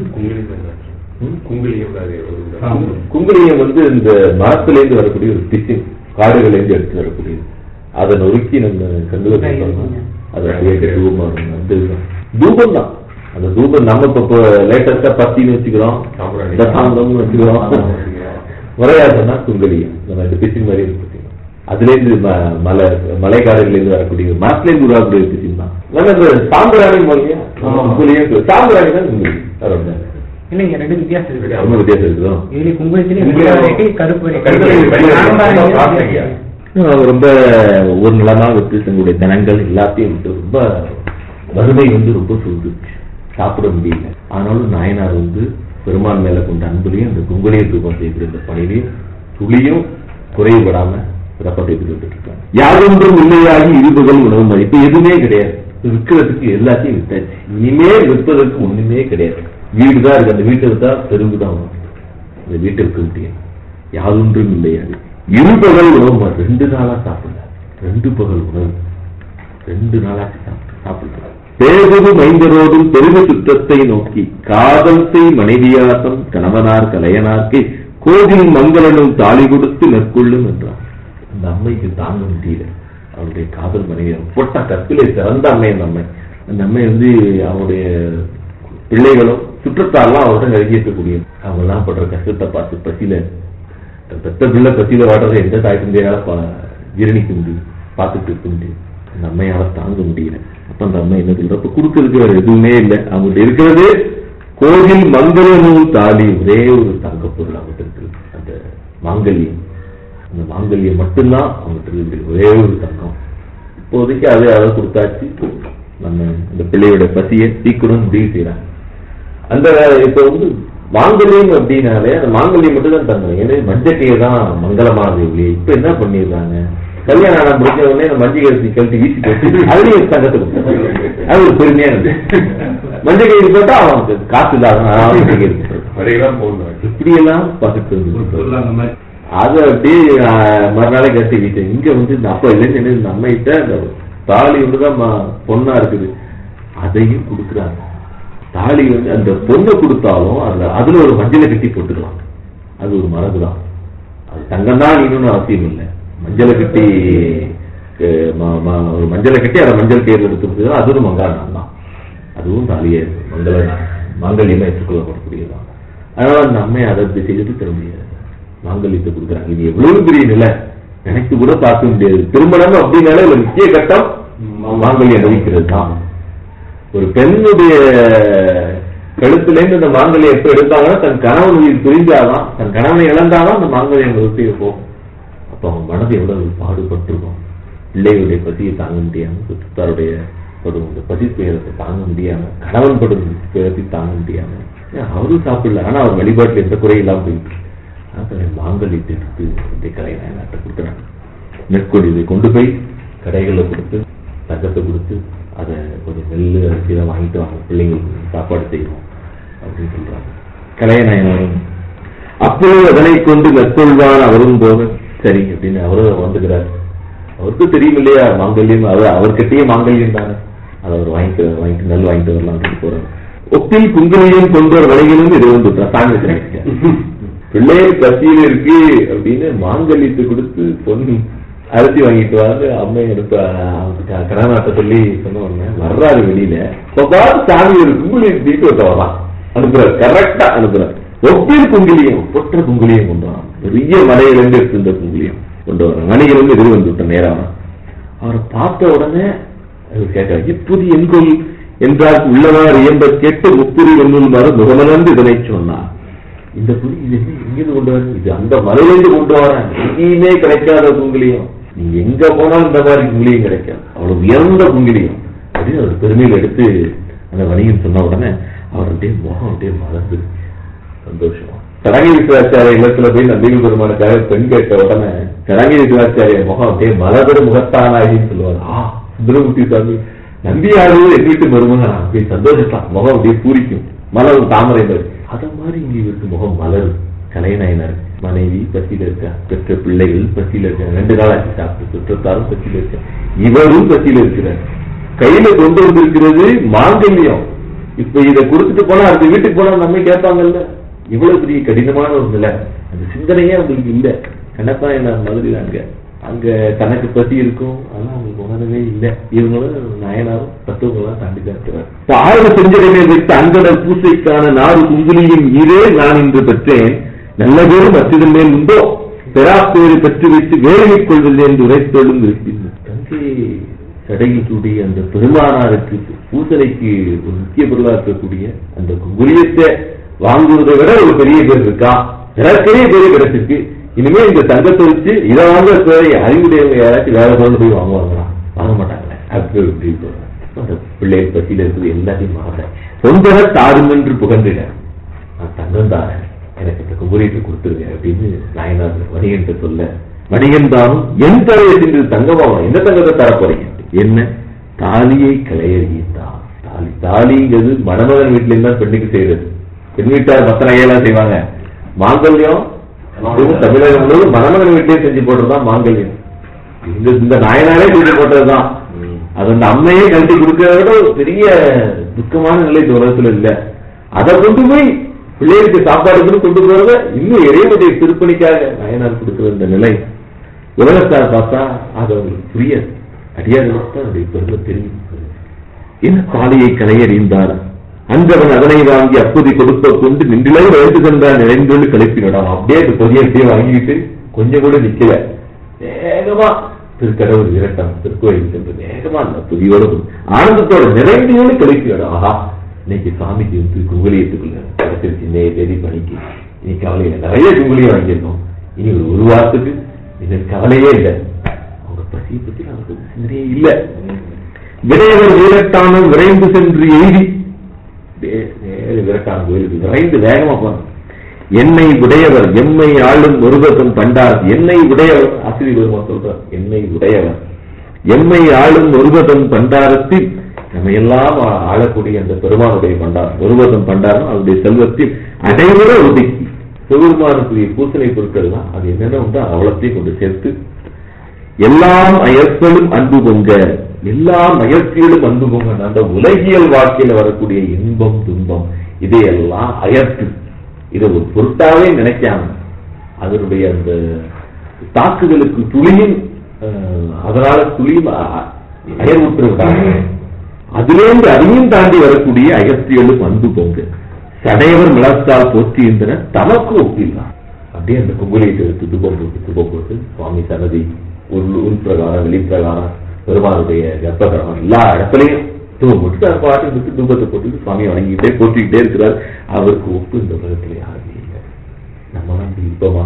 B: ம்,
A: குங்கிலியம் அது ஒரு
B: குங்குலியம் வந்து இந்த மரத்திலேருந்து வரக்கூடிய ஒரு டிசின் காடுகளிலேருந்து எடுத்து வரக்கூடியது அதை நொறுக்கி நம்ம கண்டு அது அப்படியே தூபமா இருக்கும் அந்த இதுதான். தூபம் தான் அந்த தூபம் நம்ம இப்ப லேட்டஸ்டா பத்தின்னு வச்சுக்கிறோம்
A: சாம்பிராணி.
B: இந்த சாந்தம்னு வச்சுக்கிறோம் முறையாதுன்னா குங்கலியம் நம்ம இந்த பிசின் மாதிரி இருக்கு பார்த்தீங்களா? அதுல இருந்து ம- மலை மலைக்காடுகள்ல இருந்து வரக்கூடிய மாசிலேருந்து உருவாக்கக்கூடிய பிசின் தான் நம்ம இந்த சாம்பிராணி மொழியா குங்குலியம் சாம்பிராணி தான் குங்குலியம் வேற ஒண்ணும் இல்ல.
C: இல்லைங்க ரெண்டு வித்தியாசம் இருக்கு
B: ரொம்ப வித்தியாசம் இருக்குதோ
C: இதுல குங்குமத்திலே
A: குங்குமம்.
C: வெள்ளை கருப்பு வெரைட்டி.
A: கருப்பு வெரைட்டி.
C: சாம்பார்
A: ரொம்ப
C: வெரைட்டி.
A: பாத்தீங்க.
B: அவர் ரொம்ப ஒரு நிலமா விட்டு தங்களுடைய தனங்கள் எல்லாத்தையும் விட்டு ரொம்ப வறுமை வந்து ரொம்ப சொல்லுச்சு சாப்பிட முடியல ஆனாலும் நாயனார் வந்து பெருமான் மேல கொண்ட அன்புலையும் அந்த குங்குலிய தூபம் செய்கிற இந்த பணியிலையும் துளியும் குறைவுபடாம சிறப்பாக செய்து இருக்காங்க யாரொன்றும் இல்லையாகி இருபுகள் உணவு மதி இப்ப எதுவுமே கிடையாது விற்கிறதுக்கு எல்லாத்தையும் வித்தாச்சு இனிமே விற்பதற்கு ஒண்ணுமே கிடையாது வீடு தான் இருக்கு அந்த வீட்டை வித்தா தெருவு தான் வரும் அந்த வீட்டை இருக்க முடியாது யாதொன்றும் இல்லையாது இரு பகல் உணவு ம- ரெண்டு நாளா சாப்பிடல ரெண்டு பகல் உணவு ரெண்டு நாளா சாப்பிட்டு சாப்பிடல பேருது மைந்தரோடும் பெருமை சுற்றத்தை நோக்கி காதல் செய் மனைவியாசம் கணவனார் கலையனார்க்கை கோவில் மங்களனும் தாலி கொடுத்து மேற்கொள்ளும் என்றார் அந்த அம்மைக்கு தாங்க முடியல அவருடைய காதல் மனைவி பொட்டா கற்பிலே சிறந்த அம்மை அந்த அம்மை அந்த அம்மை வந்து அவருடைய பிள்ளைகளும் சுற்றத்தாரெல்லாம் அவர்கிட்ட நெருங்கி இருக்கக்கூடிய அவங்க எல்லாம் படுற கஷ்டத்தை பார்த்து பசியில தன் பெத்த பிள்ளை பசியில வாடுறதை எந்த தாய் தந்தையால பா- ஜீரணிக்க முடியும் பார்த்துட்டு இருக்க முடியும் அந்த அம்மையால தாங்க முடியல அப்ப அந்த அம்மா என்ன சொல்ற அப்ப கொடுக்கறதுக்கு வேற எதுவுமே இல்லை அவங்கள்ட்ட இருக்கிறது கோவில் மங்கள நூல் தாலி ஒரே ஒரு தங்க பொருள் அவங்ககிட்ட இருக்கு அந்த மாங்கல்யம் அந்த மாங்கல்யம் மட்டும்தான் அவங்ககிட்ட இருக்கு ஒரே ஒரு தங்கம் இப்போதைக்கு அதை அதை கொடுத்தாச்சு நம்ம இந்த பிள்ளையோட பசியை சீக்கிரம் முடிவு செய்யறாங்க அந்த இப்ப வந்து மாங்கல்யம் அப்படின்னாலே அந்த மாங்கல்யம் மட்டும் தான் தங்க ஏன்னா மஞ்சக்கையை தான் மங்களமானது இல்லையே இப்ப என்ன பண்ணிடுறாங்க கல்யாணம் ஆன முடிஞ்ச உடனே இந்த மஞ்சள் கருத்தி கழட்டி வீசி போட்டு அதுலயும் தங்கத்தை கொடுத்தாங்க. அது ஒரு பெருமையா இருக்கு மஞ்சள் கயிறு போட்டா அவனுக்கு காசு இல்லாத மஞ்சள் கயிறு போட்டுருக்கான்.
A: வரையெல்லாம் போகணும்
B: இப்படியெல்லாம் பார்த்துட்டு இருந்துச்சு.
D: சொல்லுவாங்க மாதிரி
B: அது அப்படியே ஆஹ், மறுநாளே கட்டி வீட்டேன் இங்க வந்து இந்த அப்பா இல்லைன்னு இந்த அம்மைகிட்ட அந்த தாலி ஒண்ணுதான் ம- பொண்ணா இருக்குது அதையும் கொடுக்குறாங்க தாலி வந்து அந்த பொண்ணை கொடுத்தாலும் அந்த அதுல ஒரு மஞ்சளை கட்டி போட்டுக்கலாம் அது ஒரு மரபு தான் அது தங்கம் தான் நீணும்னு அவசியம் இல்லை மஞ்சளை கட்டி அஹ், ம- ம- ஒரு மஞ்சளை கட்டி அதை மஞ்சள் கயிறுல எடுத்து அது ஒரு மங்காரம் தான் அதுவும் தாலிய மங்கள மாங்கல்யமா ஏற்றுக்கொள்ளப்படக்கூடியதுதான் அதனால அந்த அம்மையை அதை அப்படி செய்துட்டு தர முடியாது மாங்கல்யத்தை கொடுக்குறாங்க இது எவ்வளவு பெரிய நிலை நினைத்து கூட பார்க்க முடியாது திருமணம் அப்படின்னாலே ஒரு முக்கிய கட்டம் மாங்கல்யம் அறிவிக்கிறது தான் ஒரு பெண்ணுடைய கழுத்துல இருந்து இந்த மாங்கல்யம் எப்ப எடுத்தாங்கன்னா தன் கணவன் உயிர் பிரிஞ்சாதான் தன் கணவனை இழந்தாதான் அந்த மாங்கல்யம் விட்டு போகும் அப்ப அவங்க மனது எவ்வளவு பாடுபட்டிருக்கும் பிள்ளைகளுடைய பசியை தாங்க முடியாம சுற்றத்தாருடைய படும் இந்த பசி துயரத்தை தாங்க முடியாம கணவன் படும் துயரத்தை தாங்க முடியாம ஏன் அவரும் சாப்பிடல ஆனா அவர் வழிபாட்டுல எந்த குறையும் இல்லாம போயிட்டு அதனை மாங்கல்யத்தை எடுத்து இந்த கலை நாயனாட்ட கொடுக்குறாங்க நெற்கொடி இதை கொண்டு போய் கடைகளில் கொடுத்து தங்கத்தை கொடுத்து அதை கொஞ்சம் நெல் அரிசியெல்லாம் வாங்கிட்டு வாங்க பிள்ளைங்களுக்கு சாப்பாடு செய்யணும் அப்படின்னு சொல்றாங்க கலையநாயனாரும் அப்பொழுது அதனை கொண்டு நற்கொள்வான் அவரும் போக சரி அப்படின்னு அவரும் வந்துக்கிறார் அவருக்கு தெரியும் இல்லையா மாங்கல்யம் அவர் அவர்கிட்டயே மாங்கல்யம் தானே அதை அவர் வாங்கிட்டு வாங்கிட்டு நெல் வாங்கிட்டு வரலாம் அப்படின்னு போறாரு ஒப்பில் குங்குமையும் கொண்டோர் வலைகளும் இது வந்து சாமி பிள்ளைகள் பசியில் இருக்கு அப்படின்னு மாங்கல்யத்தை கொடுத்து பொண்ணு அரிசி வாங்கிட்டு வாங்க அம்மை எடுத்து கடனாட்ட சொல்லி சொன்ன உடனே வர்றாரு வெளியில இப்ப பார்த்து சாமி ஒரு குங்குளியம் தீட்டு ஒருத்த வரலாம் அனுப்புறாரு கரெக்டா அனுப்புறாரு ஒப்பில் குங்குளியம் பொற்ற குங்குளியம் கொண்டு வரான் பெரிய மலையிலிருந்து எடுத்திருந்த குங்குளியம் கொண்டு வரான் மணியிலிருந்து இது வந்து விட்ட நேரம் அவரை பார்த்த உடனே அவர் கேட்டார் இப்போது எங்கொல் என்றால் உள்ளவாறு இயம்ப கேட்டு முப்புரி ஒன்றுமாறு முகமலர்ந்து இதனை சொன்னார் இந்த புலி இது என்ன எங்கிருந்து கொண்டு வர இது அந்த மலையிலிருந்து கொண்டு வரேன் எங்கேயுமே கிடைக்காத குங்குலியம் நீங்க எங்க போனாலும் இந்த மாதிரி குங்குலியம் கிடைக்காது அவ்வளவு உயர்ந்த குங்குலியம் அப்படின்னு அவர் பெருமையில் எடுத்து அந்த வணிகன் சொன்ன உடனே அவர் அப்படியே முகம் அப்படியே மலர்ந்து சந்தோஷமா கரங்கி விசுவாச்சாரிய இல்லத்துல போய் நம்பிகள் பெருமானுக்காக பெண் கேட்ட உடனே கரங்கி விசுவாச்சாரிய முகம் அப்படியே மலர்பெரு முகத்தானாகின்னு சொல்லுவார் ஆ சுந்தரமூர்த்தி சாமி நம்பியாரு என் வீட்டு மருமகன் அப்படியே சந்தோஷத்தான் முகம் அப்படியே பூரிக்கும் மலரும் தாமரை மாதிரி அத மாதிரி இங்க இவருக்கு முகம் மலரும் கலைநாயனர் மனைவி பசியில இருக்கா பெற்ற பிள்ளைகள் பசியில இருக்காங்க ரெண்டு நாள் ஆச்சு சாப்பிட்டு சுற்றத்தாரும் பசியில இருக்கா இவரும் பசியில இருக்கிறார் கையில கொண்டு வந்திருக்கிறது மாங்கல்யம் இப்ப இத கொடுத்துட்டு போனா அடுத்த வீட்டுக்கு போனா நம்ம கேட்பாங்கல்ல இவ்வளவு பெரிய கடினமான ஒரு நிலை அந்த சிந்தனையே அவங்களுக்கு இல்ல கண்ணப்பா என்ன மாதிரி அங்க அங்க தனக்கு பசி இருக்கும் ஆனா அவங்களுக்கு உணரவே இல்லை இவங்களும் நாயனாரும் தத்துவங்களாம் தாண்டி தான் இருக்கிறார் ஆழ்வ செஞ்சடமே வைத்த அங்கடர் பூசைக்கான நாடு குங்குலியின் ஈரே நான் இன்று பெற்றேன் நல்ல பேரும் மற்றதன் மேல் உண்டோ பெறாப்பேறு பெற்று வைத்து வேலையை கொள்வதில்லை என்று உரைத்தொழும் இருப்பின் தங்கை சடையில் சூடி அந்த பெருமானாருக்கு பூசணைக்கு ஒரு முக்கிய பொருளா இருக்கக்கூடிய அந்த குங்குலியத்தை வாங்குவதை விட ஒரு பெரிய பேர் இருக்கா எனக்கே பெரிய கிடைச்சிருக்கு இனிமே இந்த தங்கத்தை வச்சு இதை வாங்க தேவை அறிவுடையவங்க யாராச்சும் வேற பொருள் போய் வாங்குவாங்களா வாங்க மாட்டாங்களே அப்படி இப்படி சொல்றாங்க. அந்த பிள்ளைகள் பத்தியில இருக்குது எல்லாத்தையும் மாற சொந்தர தாரும் என்று புகழ்ந்திட நான் தங்கம் தாரேன் எனக்கு இந்த குங்குலியத்தை கொடுத்துருங்க அப்படின்னு நாயனார் வணிகன்ட்ட சொல்ல வணிகன் தானும் என் தரையை சென்று தங்கமாவும் எந்த தங்கத்தை தர போறீங்க என்ன தாலியை கலையறியத்தான் தாலி தாலிங்கிறது மணமகன் வீட்டுல இருந்தா பெண்ணுக்கு செய்யறது பெண் வீட்டார் மத்த நகையெல்லாம் செய்வாங்க மாங்கல்யம் அதுவும் தமிழகம் முழுவதும் மணமகன் வீட்டிலே செஞ்சு போடுறதுதான் மாங்கல்யம் இந்த இந்த நாயனாரே செஞ்சு போட்டதுதான் அது அந்த அம்மையே கழட்டி கொடுக்கறத விட ஒரு பெரிய துக்கமான நிலை இந்த உலகத்துல இல்ல அதை கொண்டு போய் பிள்ளைகளுக்கு சாப்பாடுக்குன்னு கொண்டு போறத இன்னும் இறைவனுடைய திருப்பணிக்காக நாயனார் கொடுக்கிற இந்த நிலை உலகத்தார் பார்த்தா அது அவங்களுக்கு புரியாது அடியார்களுக்கு தான் அதனுடைய பெருமை தெரியும் என்ன தாலியை கலையறிந்தார் அன்றவன் அதனை வாங்கி அப்போதை கொடுப்ப கொண்டு நின்றிலே எழுந்து கொண்டான் நிறைந்தோடு கழிப்பினடாம் அப்படியே அந்த பொதியத்தையே வாங்கிட்டு கொஞ்சம் கூட நிக்கல வேகமா திருக்கடவுள் இரட்டம் திருக்கோயில் சென்று வேகமா அந்த பொதியோட ஆனந்தத்தோட நிறைந்தோடு கழிப்பினடா ஆஹா இன்னைக்கு சாமிக்கு வந்து குங்குலியத்துக்குள்ள கிடைச்சிருச்சு இன்னைய தேதி பணிக்கு இனி கவலையில நிறைய குங்குலியம் வாங்கியிருக்கோம் இனி ஒரு ஒரு வாரத்துக்கு இதற்கு கவலையே இல்லை அவங்க பசியை பத்தி நமக்கு சிந்தனையே இல்லை விரைவர் வீரட்டானம் விரைந்து சென்று எய்தி வே- நேரு விரட்டான கோயிலுக்கு விரைந்து வேகமா போனான் என்னை உடையவர் எம்மை ஆளும் ஒருவதன் பண்டார் என்னை உடையவர் ஆசிரியர் பெருமாள் சொல்றார் என்னை உடையவர் எம்மை ஆளும் ஒருவதன் பண்டாரத்தில் நம்ம எல்லாம் ஆ- ஆளக்கூடிய அந்த பெருமானுடைய பண்டாரம் ஒருவதன் பண்டாரம் அவருடைய செல்வத்தில் அடைவிட ஒதுக்கி சிவபெருமானுக்குரிய பூசணை பொருட்கள் தான் அது என்னென்ன உண்டோ அவ்வளத்தையும் கொண்டு சேர்த்து எல்லாம் அயற்களும் அன்பு பொங்க எல்லாம் அயற்சிகளும் அன்பு பொங்க அந்த உலகியல் வாழ்க்கையில வரக்கூடிய இன்பம் துன்பம் இதையெல்லாம் அயர்த்து இதை ஒரு பொருட்டாவே நினைக்காம அதனுடைய அந்த தாக்குதலுக்கு துளியும் அஹ், அதனால துளியும் அ- அயர்வுற்று விட்டாங்க அதிலிருந்து அதையும் தாண்டி வரக்கூடிய அயற்சிகளும் அன்பு பொங்க சடையவர் மிளத்தால் போற்றியிருந்தனர் தமக்கு ஒப்பில்தான் அப்படியே அந்த குங்குலியத்தை எடுத்து துபம் போட்டு துபம் போட்டு சுவாமி சன்னதி உள் உள் பிரகாரம் வெளிப்பிரகாரம் பெருமாளுடைய கர்ப்பகிரகம் எல்லா இடத்துலையும் தூபம் போட்டு அந்த பாட்டு விட்டு தூபத்தை போட்டு சுவாமி வணங்கிக்கிட்டே போட்டுக்கிட்டே இருக்கிறார் அவருக்கு ஒப்பு இந்த உலகத்துல யாருமே இல்லை நம்ம வந்து இப்பமா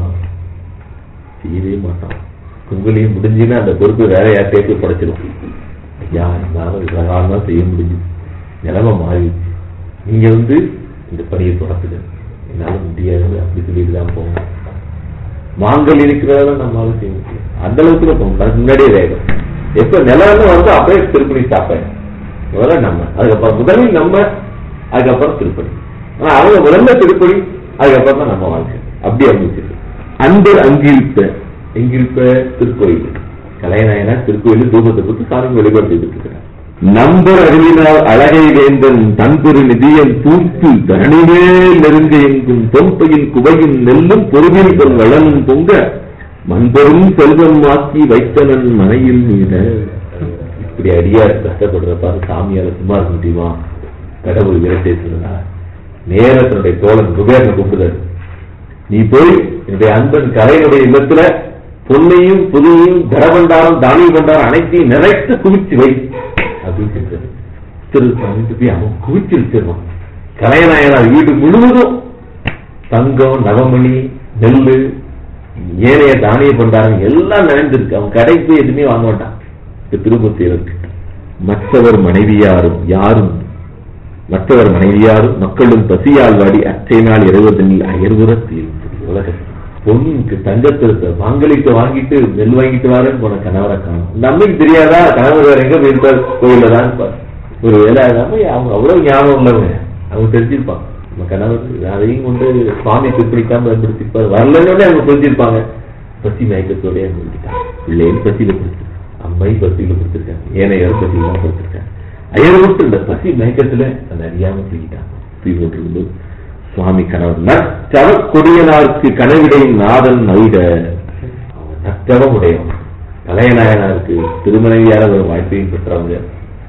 B: செய்யவே மாட்டோம் குங்குலியம் முடிஞ்சுன்னா அந்த பொறுப்பு வேற யார்கிட்டயே படைச்சிடும் ஐயா நம்மளால இவ்வளவு தான் செய்ய முடிஞ்சு நிலைமை மாறிடுச்சு நீங்க வந்து இந்த பணியை தொடக்குது என்னால முடியாது அப்படி சொல்லிட்டு தான் போவோம் மாங்கல் இருக்கிறதால நம்மளால செய்ய முடியும் அந்த அளவுக்கு தான் போகணும் அதுக்கு முன்னாடியே வேகம் எப்ப நிலம்னு வந்து அப்படியே திருப்பணி ஸ்டாப் முதல்ல நம்ம அதுக்கப்புறம் முதலில் நம்ம அதுக்கப்புறம் திருப்பணி ஆனா அவங்க முதல்ல திருப்பணி அதுக்கப்புறம் தான் நம்ம வாழ்க்கை அப்படி அமைச்சது அன்பர் அங்கிருப்ப எங்கிருப்ப திருக்கோயில் கலைநாயனா திருக்கோயில் தூபத்தை கொடுத்து சாமி வழிபாடு செய்துட்டு இருக்கிறார் நம்பர் அருளினால் அழகை வேந்தன் தன்பெரு நிதியம் தூத்து தரணிமேல் நெருங்க எங்கும் தொம்பையில் குவையும் நெல்லும் பொறுமையில் கொள் வளனும் பொங்க மண்பெரும் செல்வம் மாக்கி வைத்தனன் மனையில் மீத இப்படி அடியார் கஷ்டப்படுறப்பாரு சாமியால சும்மா இருக்க முடியுமா கடவுள் விரட்டை சொன்னார் நேர தன்னுடைய தோழன் குபேரனை கூப்பிடுறாரு நீ போய் என்னுடைய அன்பன் கலையினுடைய இல்லத்துல பொன்னையும் புதியையும் தரபண்டாரம் தானிய பண்டாரம் அனைத்தையும் நிறைத்து குவிச்சு வை அப்படின்னு சொல்றாரு திரு சாமி போய் அவன் குவிச்சு வச்சிருவான் கலையநாயனார் வீடு முழுவதும் தங்கம் நவமணி நெல்லு ஏனைய தானிய பண்டாரம் எல்லாம் நிறைந்திருக்கு அவன் கடைக்கு போய் எதுவுமே வாங்க மாட்டான் இப்ப திருமூர்த்தி இருக்கு மற்றவர் மனைவியாரும் யாரும் மற்றவர் மனைவியாரும் மக்களும் பசியால் வாடி அச்சை நாள் இறைவதனில் அயர்வுறத்தில் உலக பொண்ணுக்கு தங்கத்திருத்த வாங்கலிட்டு வாங்கிட்டு நெல் வாங்கிட்டு வரேன்னு போன கணவரை காணும் இந்த அம்மைக்கு தெரியாதா கணவர் வேற எங்க போயிருப்பார் கோயில தான் இருப்பார் ஒரு வேலை அம்மை அவங்க அவ்வளவு ஞாபகம் உள்ளவங்க அவங்க தெரிஞ்சிருப்பாங்க நம்ம கணவர் அதையும் கொண்டு சுவாமி பிற்படிக்காம பயன்படுத்திப்பார் வரலன்னு அவங்க புரிஞ்சிருப்பாங்க பசி மயக்கத்தோடய முடிக்கிட்டாங்க பிள்ளைகள் பசியில கொடுத்து அம்மை பசியில கொடுத்துருக்காங்க ஏனையாரும் பசியில தான் கொடுத்துருக்காங்க அயர்வுட்டு இந்த பசி மயக்கத்துல அந்த அறியாம தூக்கிட்டாங்க தூக்கி கொண்டிருக்கும்போது சுவாமி கணவர் நற்றவ கொடியனாருக்கு கனவிடையும் நாதன் நல்க அவன் நற்றவம் உடையவன் கலையநாயனாருக்கு திருமணைவியார ஒரு வாய்ப்பையும் பெற்றவங்க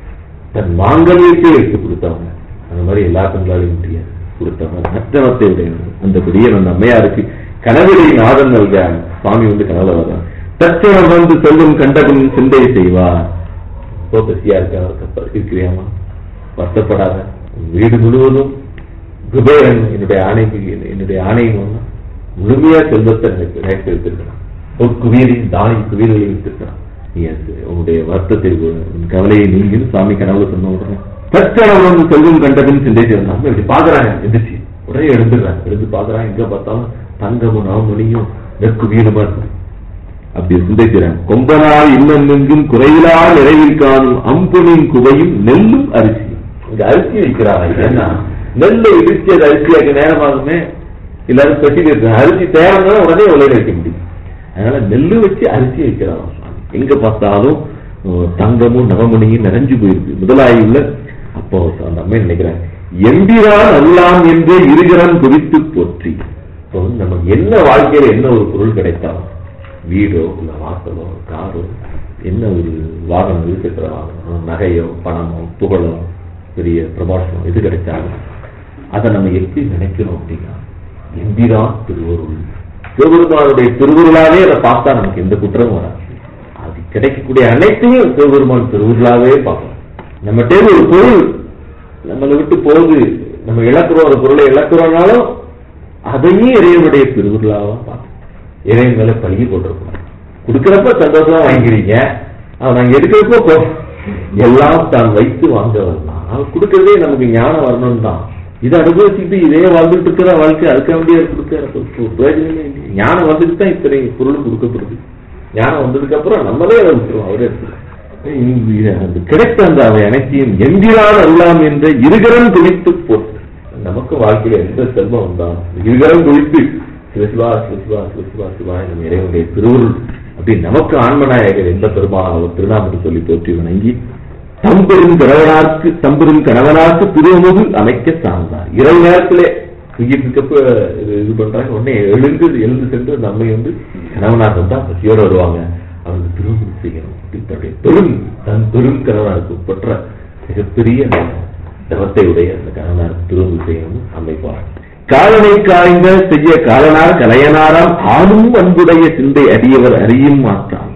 B: தன் மாங்கல்யத்தை எடுத்து கொடுத்தவங்க அந்த மாதிரி எல்லா பெண்களாலையும் முடியாது கொடுத்தவங்க நற்றவத்தை உடையவங்க அந்த கொடியன் அந்த அம்மையாருக்கு கனவிடை நாதன் நல்க சுவாமி வந்து கனவுல வர்றான் தச்சனம் வந்து செல்லும் கண்டபின் சிந்தை செய்வார் இப்போ பசியா இருக்க அவருக்கு இருக்கிறியாமா வருத்தப்படாத உன் வீடு முழுவதும் குபேரன் என்னுடைய ஆணைக்கு என்னுடைய ஆணையம் முழுமையா செல்வத்தை எனக்கு நினைத்து வைத்திருக்கிறான் ஒரு குவியலையும் தானி குவியலையும் வைத்திருக்கிறான் நீ அது உன்னுடைய வருத்தத்தை உன் கவலையை நீங்களும் சாமி கனவுல சொன்ன உடனே தற்கனவு வந்து செல்வம் கண்டபின் சிந்தை செய்யணும் நம்ம இப்படி பாக்குறாங்க எந்திரிச்சு உடனே எழுந்துடுறாங்க எழுந்து பாக்குறாங்க எங்க பார்த்தாலும் தங்கமும் நவமணியும் நெற்குவியலுமா இருக்கு அப்படி சிந்திக்கிறான் கொம்பனால் இன்னும் எங்கும் குறையிலா நிறைவில் காணும் அம்புனின் குவையும் நெல்லும் அரிசி இங்க அரிசி வைக்கிறாங்க ஏன்னா நெல்லை இடிச்சு அது அரிசியாக்க நேரமாகுமே எல்லாரும் பெட்டி இருக்கு அரிசி தேவைன்னா உடனே உலக வைக்க முடியும் அதனால நெல்லு வச்சு அரிசி வைக்கிறாங்க எங்க பார்த்தாலும் அஹ், தங்கமும் நவமணியும் நிறைஞ்சு போயிருக்கு முதலாயுள்ள அப்போ அந்த அம்மை நினைக்கிறாங்க எம்பிரான் அல்லாம் என்று இருகரம் குறித்து போற்றி இப்போ வந்து நமக்கு என்ன வாழ்க்கையில என்ன ஒரு பொருள் கிடைத்தாலும் வீடோ இல்ல வாசலோ காரோ என்ன ஒரு வாகனம் இருசக்கர வாகனம் நகையோ பணமோ புகழோ பெரிய ப்ரமோஷனோ எது கிடைச்சாலும் அதை நம்ம எப்படி நினைக்கிறோம் அப்படின்னா எம்பிரான் திருவருள் சிவபெருமானுடைய திருவுருளாவே அதை பார்த்தா நமக்கு எந்த குற்றமும் வராது அது கிடைக்கக்கூடிய அனைத்தையும் சிவபெருமான் திருவுருளாவே பார்க்கணும் நம்ம தேவை ஒரு பொருள் நம்மளை விட்டு போகுது நம்ம இழக்கிறோம் ஒரு பொருளை இழக்கிறோம்னாலும் அதையும் இறைவனுடைய திருவுருளாவா பார்க்கணும் இறைவன் மேல பழகி போட்டிருக்கணும் கொடுக்கிறப்ப சந்தோஷமா வாங்கிக்கிறீங்க அவன் நாங்க எடுக்கிறப்போ போ எல்லாம் தான் வைத்து வாங்க வரலாம் அவன் கொடுக்கறதே நமக்கு ஞானம் வரணும் தான் இதை அனுபவிச்சுட்டு இதே வாழ்ந்துட்டு இருக்கிற வாழ்க்கை அதுக்க வேண்டிய கொடுக்க எனக்கு ஒரு பிரயோஜனமே இல்லை ஞானம் வந்துட்டு தான் இத்தனை பொருள் கொடுக்கப்படுது ஞானம் வந்ததுக்கு அப்புறம் நம்மளே அதை விட்டுருவோம் அவரே எடுத்துருவோம் இந்த- அந்த கிடைத்த அந்த அவை அனைத்தையும் எந்திரான் அல்லாம் என்ற இருகரம் குளித்து போட்டு நமக்கு வாழ்க்கையில எந்த செல்வம் வந்தாலும் இருகரம் குளித்து சிவசிவா சிவசிவா சிவசிவா சிவா எனும் இறைவனுடைய திருவுருள் அப்படி நமக்கு ஆன்மநாயகர் எந்த பெருமாள் அவர் திருநாமத்தை சொல்லி போற்றி வணங்கி தம்பெரும் கணவனார்க்கு தம்பெரும் கணவனார்க்கு திருமுகு அமைக்க சார்ந்தார் இரவு நேரத்திலே தூங்கிட்டு இருக்கப்ப இது இது பண்றாங்க உடனே எழுந்து எழுந்து சென்று நம்மை வந்து கணவனார் வந்தா பசியோட வருவாங்க அவங்க திருமுகு செய்யணும் அப்படி தன்னுடைய பெரும் தன் பெரும் கணவனாருக்கு பெற்ற மிகப்பெரிய தவத்தை உடைய அந்த கணவனாருக்கு திருமுகு செய்யணும் அமைப்பார் காலனை காய்ந்த செய்ய காலனார் கலையனாராம் ஆளும் அன்புடைய சிந்தை அறியவர் அறியும் மாற்றான்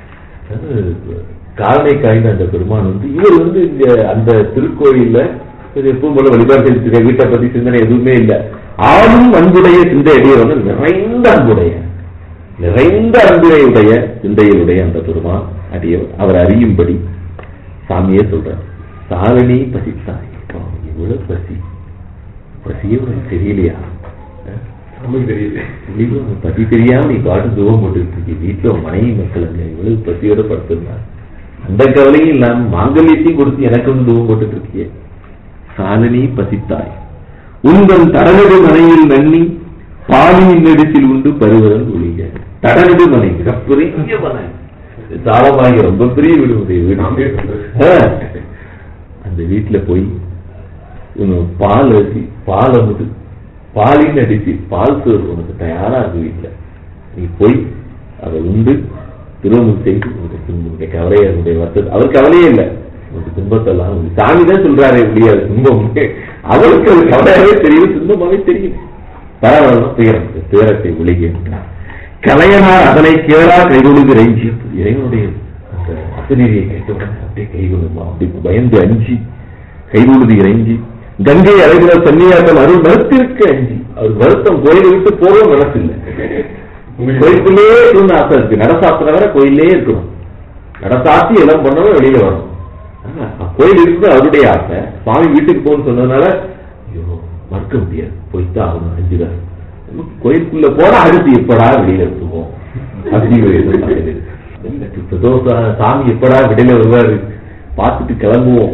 B: காலனை காய்ந்த அந்த பெருமான் வந்து இவர் வந்து இந்த அந்த திருக்கோயில்ல இது எப்பவும் போல வழிபாடு செஞ்சுட்டு இருக்க வீட்டை பத்தி சிந்தனை எதுவுமே இல்ல ஆளும் அன்புடைய சிந்தை அடியவர் நிறைந்த அன்புடைய நிறைந்த அன்புடைய சிந்தையுடைய அந்த பெருமான் அடியவர் அவர் அறியும்படி சாமியே சொல்றார் சாரணி பசித்தாய் அப்பா, இவ்வளவு பசி பசியே உனக்கு தெரியலையா அஹ்?
A: நமக்கு தெரியுது
B: தெளிவா உனக்கு பசி தெரியாம நீ பாட்டு துவம் போட்டுட்டு இருக்க வீட்டுல உன் மனைவி மக்கள் அங்க இவ்வளவு பசியோட படுத்திருந்தா அந்த கவலையும் இல்லாம மாங்கல்யத்தையும் கொடுத்து எனக்கு வந்து துவம் போட்டுட்டு இருக்கியே சாலினி பசித்தாய் உந்தன் தரகடு மனையில் நன்னி பாலியின் நெடுச்சில் உண்டு பருவதன் ஒழிக தடநடு மனை மிகப்பெரிய மனை சாலமாகி ரொம்ப பெரிய வீடு உடைய வீடு ஆ. அந்த வீட்டுல போய் உனக்கு பால் அரிசி பால் அமுது பாலின் அடிச்சு பால் சோறு உனக்கு தயாரா இருக்கு வீட்டுல நீ போய் அதை உண்டு திருமணம் செய்து உனக்கு உன்னுடைய கவலையை உன்னுடைய வருத்தம் அவர் கவலையே இல்லை உனக்கு துன்பத்தெல்லாம் உனக்கு சாமி தான் சொல்றாரு முடியாது துன்பம் அவருக்கு அது கவலையாவே தெரியும் துன்பமாவே தெரியும் பரவாயில்ல துயரம் துயரத்தை விளைகின்றார் கலையனார் அதனை கேளா கைகொழுது இறைஞ்சி இறைவனுடைய அந்த அசநீதியை கேட்டவுடன் அப்படியே கைகொழுமா அப்படி பயந்து அஞ்சி கைகொழுது இறைஞ்சி கங்கை அழகிற சன்னியாசம் அருள் மறுத்திருக்க அஞ்சி அவர் வருத்தம் கோயிலை விட்டு போக மனசு இல்லை கோயிலுக்குள்ளே இருக்கணும்னு ஆசை இருக்கு நடசாத்திர வரை கோயிலே இருக்கணும் நடசாத்தி எல்லாம் பண்ணவும் வெளியில வரணும் ஆனா, கோயில் இருக்குது அவருடைய ஆசை சுவாமி வீட்டுக்கு போகணும்னு சொன்னதுனால ஐயோ மறுக்க முடியாது போய்தான் ஆகணும் அஞ்சுதான் கோயிலுக்குள்ள போனா அடுத்து எப்படா வெளியில இருக்குவோம் அப்படிங்கிற எண்ணம் தலையில இருக்கு. என்ன பிரதோஷ சாமி எப்படா வெளியில வருவாரு பார்த்துட்டு கிளம்புவோம்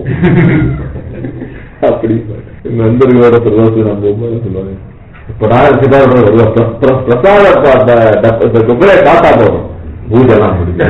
B: அப்படி நண்பர்களோட பிரதோஷம் நம்ம போகும்போது சொல்லுவாங்க எப்படா இருக்குதா வருவா பிர- பிர- பிரசாத ப- ட- ட- இந்த குப்பையை காத்தா போதும் பூஜை எல்லாம் முடிஞ்சு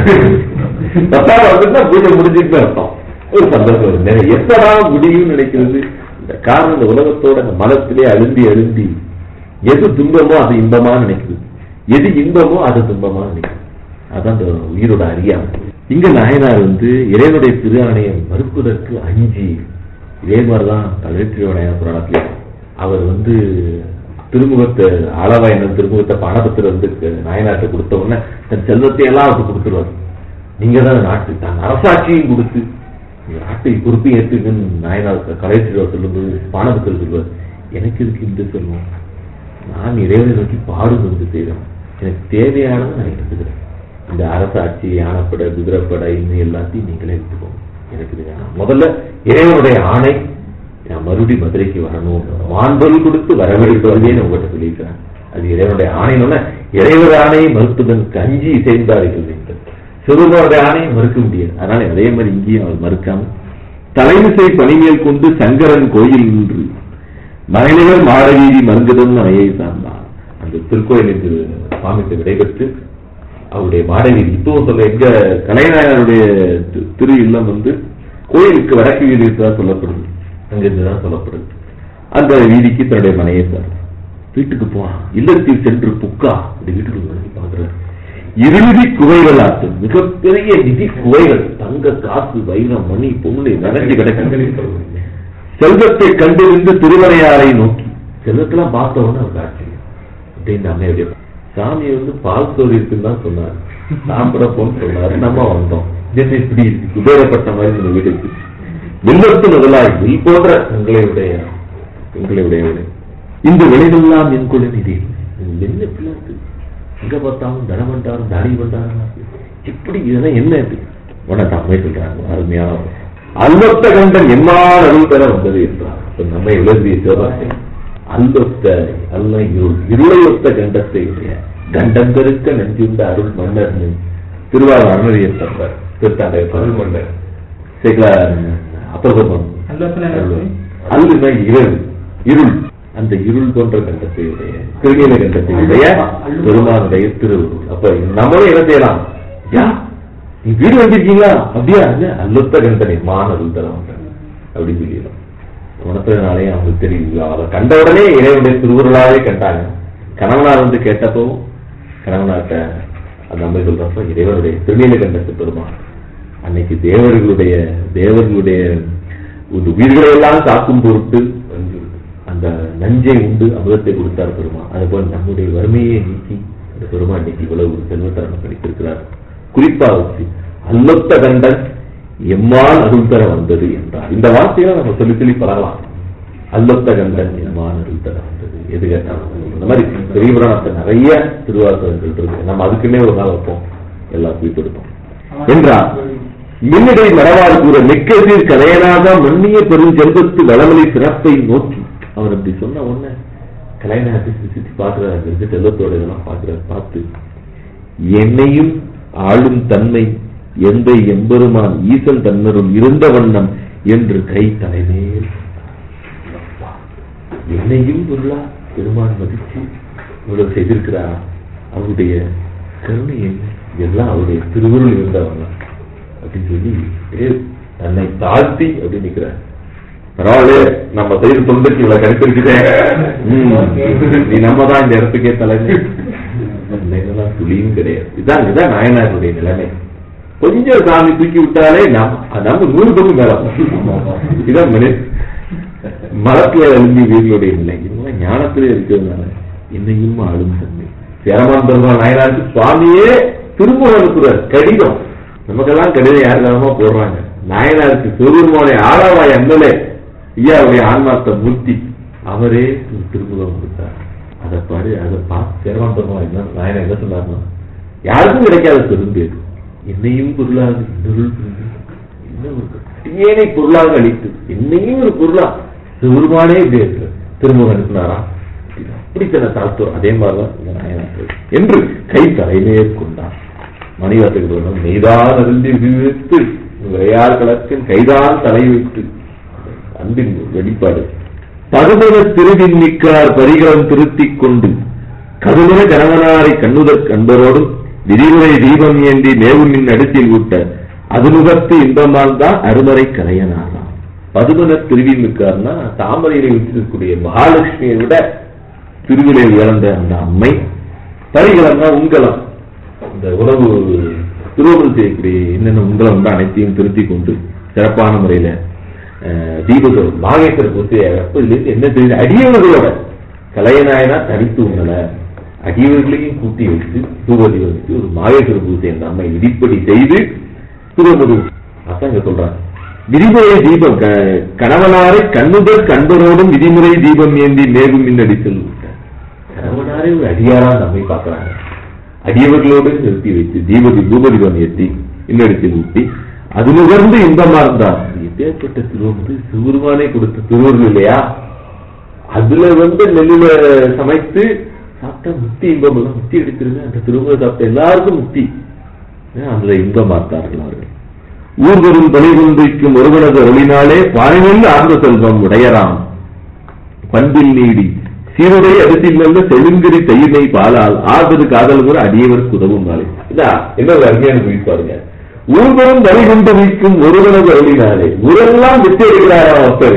B: பிரசாதம் வந்துட்டுனா பூஜை முடிஞ்சுட்டு அர்த்தம் ஒரு சந்தோஷம் வரும். நிறைய எப்படா முடியும்னு நினைக்கிறது இந்த காரணம் இந்த உலகத்தோட இந்த மனத்திலே அழுந்தி அழுந்தி எது துன்பமோ அது இன்பமா நினைக்குது எது இன்பமோ அது துன்பமா நினைக்குது அதான் இந்த உயிரோட அறியாமை இங்க நாயனார் வந்து இறைவனுடைய திரு ஆணையம் மறுப்பதற்கு அஞ்சி இதே மாதிரிதான் கல்வெற்றியோடைய புராணத்துல அவர் வந்து திருமுகத்தை ஆளவாயனன் திருமுகத்தை பணபத்திர வந்து நாயனார்ட்ட கொடுத்த உடனே தன் செல்வத்தை எல்லாம் அவருக்கு கொடுத்துருவார் நீங்க தான் நாட்டு தான் அரசாட்சியும் கொடுத்து நீங்க நாட்டை பொறுப்பையும் ஏற்றுக்குன்னு நாயனார் கலையற்றிவர் சொல்லும்போது பானபத்திர சொல்லுவார் எனக்கு இருக்கு இந்த செல்வம் நான் இறைவனை நோக்கி பாடும் வந்து செய்கிறேன் எனக்கு தேவையானதை நான் எடுத்துக்கிறேன் இந்த அரசாட்சி யானைப்படை குதிரைப்படை இன்னும் எல்லாத்தையும் நீங்களே எடுத்துக்கோங்க எனக்கு இது வேணாம் முதல்ல இறைவனுடைய ஆணை நான் மறுபடியும் மதுரைக்கு வரணும் மாண்பொருள் கொடுத்து வரவேற்பதே நான் உங்கள்கிட்ட சொல்லியிருக்கிறேன் அது இறைவனுடைய ஆணைன்னு இறைவர் ஆணையை மறுப்பதற்கு அஞ்சி இசைந்தார்கள் என்று சிறுவனுடைய ஆணையை மறுக்க முடியாது அதனால அதே மாதிரி இங்கேயும் அவர் மறுக்காம தலைமிசை பணிமேல் கொண்டு சங்கரன் கோயில் நின்று மறைநிகர் மாடவீதி மருங்கதம் அணையை சார்ந்தார் அந்த திருக்கோயிலுக்கு சுவாமிக்கு விடைபெற்று அவருடைய மாடவீதி இப்போ சொல்ல எங்க கலைநாயகருடைய தி- திரு இல்லம் வந்து கோயிலுக்கு வடக்கு வீதி தான் சொல்லப்படுது அங்கிருந்து தான் சொல்லப்படுது அந்த வீதிக்கு தன்னுடைய மனையை சார் வீட்டுக்கு போனான் இல்லத்தில் சென்று புக்கா அந்த வீட்டுக்கு வந்து பார்க்கிறார் இருநிதி குவைகள் ஆட்டும் மிகப்பெரிய நிதி குவைகள் தங்க காசு வைரம் மணி பொண்ணு நிறைஞ்சு கிடக்கு செல்வத்தை கண்டிருந்து திருவரையாரை நோக்கி செல்வத்தெல்லாம் பார்த்த உடனே அவர் ஆச்சரியம் அப்படின்னு அம்மையுடைய சாமி வந்து பால் சோறு இருக்குன்னு தான் சொன்னார் சாப்பிட போன்னு சொன்னாரு நம்ம வந்தோம் என்ன இப்படி இருக்கு குபேரப்பட்ட மாதிரி இந்த வீடு இருக்கு வில்லத்து முதலாய் வில் போன்ற உங்களுடைய உங்களுடைய வீடு இந்த விளைவெல்லாம் என் குழு நிதி இது என்ன இப்படிலாம் இருக்கு எங்க பார்த்தாலும் தனமண்டாரும் தாடி பண்டாரும் இப்படி இதெல்லாம் என்ன இது உனக்கு அம்மை சொல்றாங்க அருமையான ஒரு அல்லொத்த கண்டன் எம்மால் அருள் பெற வந்தது என்றார் அப்ப நம்மை எழுதிய சிவபாசை அல்லொத்த அல்ல இருள் இருளையொத்த கண்டத்தை உடைய கண்டம் பெருக்க நெஞ்சுண்ட அருள் மன்னர் திருவாரூர் அருணறியர் தந்தார் திருத்தாண்டை அருள் மன்னர் சேகலார் அப்பகமன் அல்லுனா இருள் இருள் அந்த இருள் போன்ற கண்டத்தை உடைய திருநீல கண்டத்தை உடைய பெருமானுடைய திருவுருள் அப்ப நம்மளும் என்ன செய்யலாம் யா நீ வீடு வந்திருக்கீங்களா அப்படியா இல்ல அல்லொத்த கண்டனை மானருள் தர வந்தேன் அப்படி சொல்லிடலாம் உணர்த்ததுனாலே அவங்களுக்கு தெரியல அவரை கண்ட உடனே இறைவனுடைய திருவுருளாவே கண்டாங்க கணவனார் வந்து கேட்டப்போ கணவனார்ட்ட அந்த அம்மை சொல்றப்ப இறைவனுடைய திருநீல கண்டத்து பெருமான் அன்னைக்கு தேவர்களுடைய தேவர்களுடைய இந்த உயிர்களை எல்லாம் காக்கும் பொருட்டு அந்த நஞ்சை உண்டு அமிர்தத்தை கொடுத்தார் பெருமான் அதுபோல் நம்முடைய வறுமையை நீக்கி அந்த பெருமான் இன்னைக்கு இவ்வளவு ஒரு செல்வத்தை நமக்கு அளித்திருக்கிறார் குறிப்பா வச்சு அல்லொத்த கண்டன் எம்மால் அருள் தர வந்தது என்றார் இந்த வார்த்தையில நம்ம சொல்லி சொல்லி பழகலாம் அல்லொத்த கண்டன் எம்மால் அருள் தர வந்தது எது கேட்டாலும் இந்த மாதிரி பெரிய புராணத்தை நிறைய திருவாசகங்கள் இருக்கு நம்ம அதுக்குன்னே ஒரு நாள் வைப்போம் எல்லாம் போய் கொடுப்போம் என்றார் மின்னடை மரவாறு கூற மிக்கசீர் கலையனாக மன்னிய பெரும் செல்வத்து வளமலை சிறப்பை நோக்கி அவர் அப்படி சொன்ன உடனே கலைநாயகத்தை சுத்தி சுத்தி பார்க்கிறார் அங்க இருக்க செல்வத்தோட இதெல்லாம் பார்க்கிறார் பார்த்து என்னையும் ஆளும் தன்மை எந்த எம்பெருமான் ஈசன் தன்னருள் இருந்த வண்ணம் என்று கை தலைமேல் என்னையும் பொருளா பெருமான் மதிச்சு இவ்வளவு செய்திருக்கிறார் அவருடைய கருணை என்ன இதெல்லாம் அவருடைய திருவுருள் இருந்தவங்க அப்படின்னு சொல்லி ஏ, தன்னை தாழ்த்தி அப்படி நிக்கிறார் பரவாயில்ல நம்ம செய்த தொண்டுக்கு இவ்வளவு கிடைச்சிருக்குதே ம், நீ நம்ம தான் இந்த இடத்துக்கே தலைமை நிலைமைலாம் துளியும் கிடையாது இதான் இதான் நாயனாருடைய நிலைமை கொஞ்சம் சாமி தூக்கி விட்டாலே நம்ம நம்ம நூறு பங்கு மேல இதான் மனி மரத்துல எழுந்தி வீர்களுடைய நிலை இவங்க ஞானத்திலே இருக்கிறதுனால என்னையும் ஆளும் தன்மை சேரமான் பெருமாள் நாயனாருக்கு சுவாமியே திரும்ப அனுப்புறார் கடிதம் நமக்கெல்லாம் கடிதம் யார் காலமா போடுறாங்க நாயனாருக்கு சிவபெருமானை ஆளாவாய் அண்ணலே ஐயாவுடைய ஆன்மார்த்த மூர்த்தி அவரே ஒரு திருமுகம் கொடுத்தார் அதை பாரு அதை பார்த்து சேரமான் பெருமாள் என்ன நாயனா என்ன சொன்னார்னா யாருக்கும் கிடைக்காத பெரும்பேர் என்னையும் பொருளாக இன்னொரு என்ன ஒரு அடியேனை பொருளாக அளித்து என்னையும் ஒரு பொருளா சிவருமானே இப்படி இருக்கு திருமுக அனுப்பினாரா அப்படி தன்னை தாழ்த்தோம் அதே மாதிரிதான் இந்த நாயனார் என்று கை தலைமையே கொண்டார் மணிவாசகர் வேணும் மெய்தான் அருந்து விடுவித்து விளையார் கலத்தின் கைதான் தலை வைத்து அன்பின் வெளிப்பாடு பகுதன திருவின் மிக்கார் பரிகரம் திருத்திக் கொண்டு கதுமுன கணவனாரை கண்ணுதற் கண்பரோடும் விதிமுறை தீபம் ஏந்தி மேவுமின் அடுத்தில் ஊட்ட அதுமுகத்து இன்பமால் தான் அருமறை கலையனாராம் பதுமன திருவின் மிக்கார்னா தாமரையில வச்சிருக்கக்கூடிய மகாலட்சுமியை விட திருவிலை இழந்த அந்த அம்மை பரிகலம்னா உங்கலம் இந்த உணவு திருவள்ளுவர் செய்யக்கூடிய என்னென்ன உங்கலம் உண்டோ அனைத்தையும் திருத்தி கொண்டு சிறப்பான முறையில அஹ், தீபதோ மாகேஸ்வர பூசையை வெப்பதிலிருந்து என்ன தெரியுது அடியவர்களோட கலையநாயனா தனித்து உணல அடியவர்களையும் கூட்டி வச்சு தூபதி வச்சு ஒரு மாகேஸ்வர பூசை அந்த அம்மை விதிப்படி செய்து திருவமுது அதான் இங்க சொல்றாங்க விதிமுறை தீபம் க- கணவனாரை கண்ணுதல் கண்பரோடும் விதிமுறை தீபம் ஏந்தி மேகும் மின்னடி செல்விட்டார் கணவனாரை ஒரு அடியாரா நம்மை பார்க்கறாங்க அடியவர்களோடு நிறுத்தி வைத்து தீபதி தூபதிபம் ஏற்றி இன்னடித்தில் ஊட்டி அது நுகர்ந்து இன்பமா இருந்தார் எப்பேற்பட்ட திருவமுது சிவருமானே கொடுத்த திருவருள் இல்லையா அதுல வந்து நெல்லுல சமைத்து சாப்பிட்டா முக்தி இன்பம் எல்லாம் முக்தி எடுத்துருங்க அந்த திருமுறை சாப்பிட்ட எல்லாருக்கும் முக்தி ஏன் அதுல இன்பம் பார்த்தார்கள் அவர்கள் ஊர்வரும் பலி கொண்டிருக்கும் ஒருவனது ஒளினாலே பாரினில் ஆர்ந்த செல்வம் உடையராம் பண்பில் நீடி சீருடை அரிசில் நல்ல செழுங்கிரி தையினை பாலால் ஆர்வது காதல் கூட அடியவருக்கு உதவும் நாளே இதா என்ன ஒரு அருமையான குறிப்பு பாருங்க ஊர்வரும் பலி கொண்டு வைக்கும் ஒருவனது அருளினாலே ஊரெல்லாம் விட்டு எடுக்கிறாரா ஒருத்தர்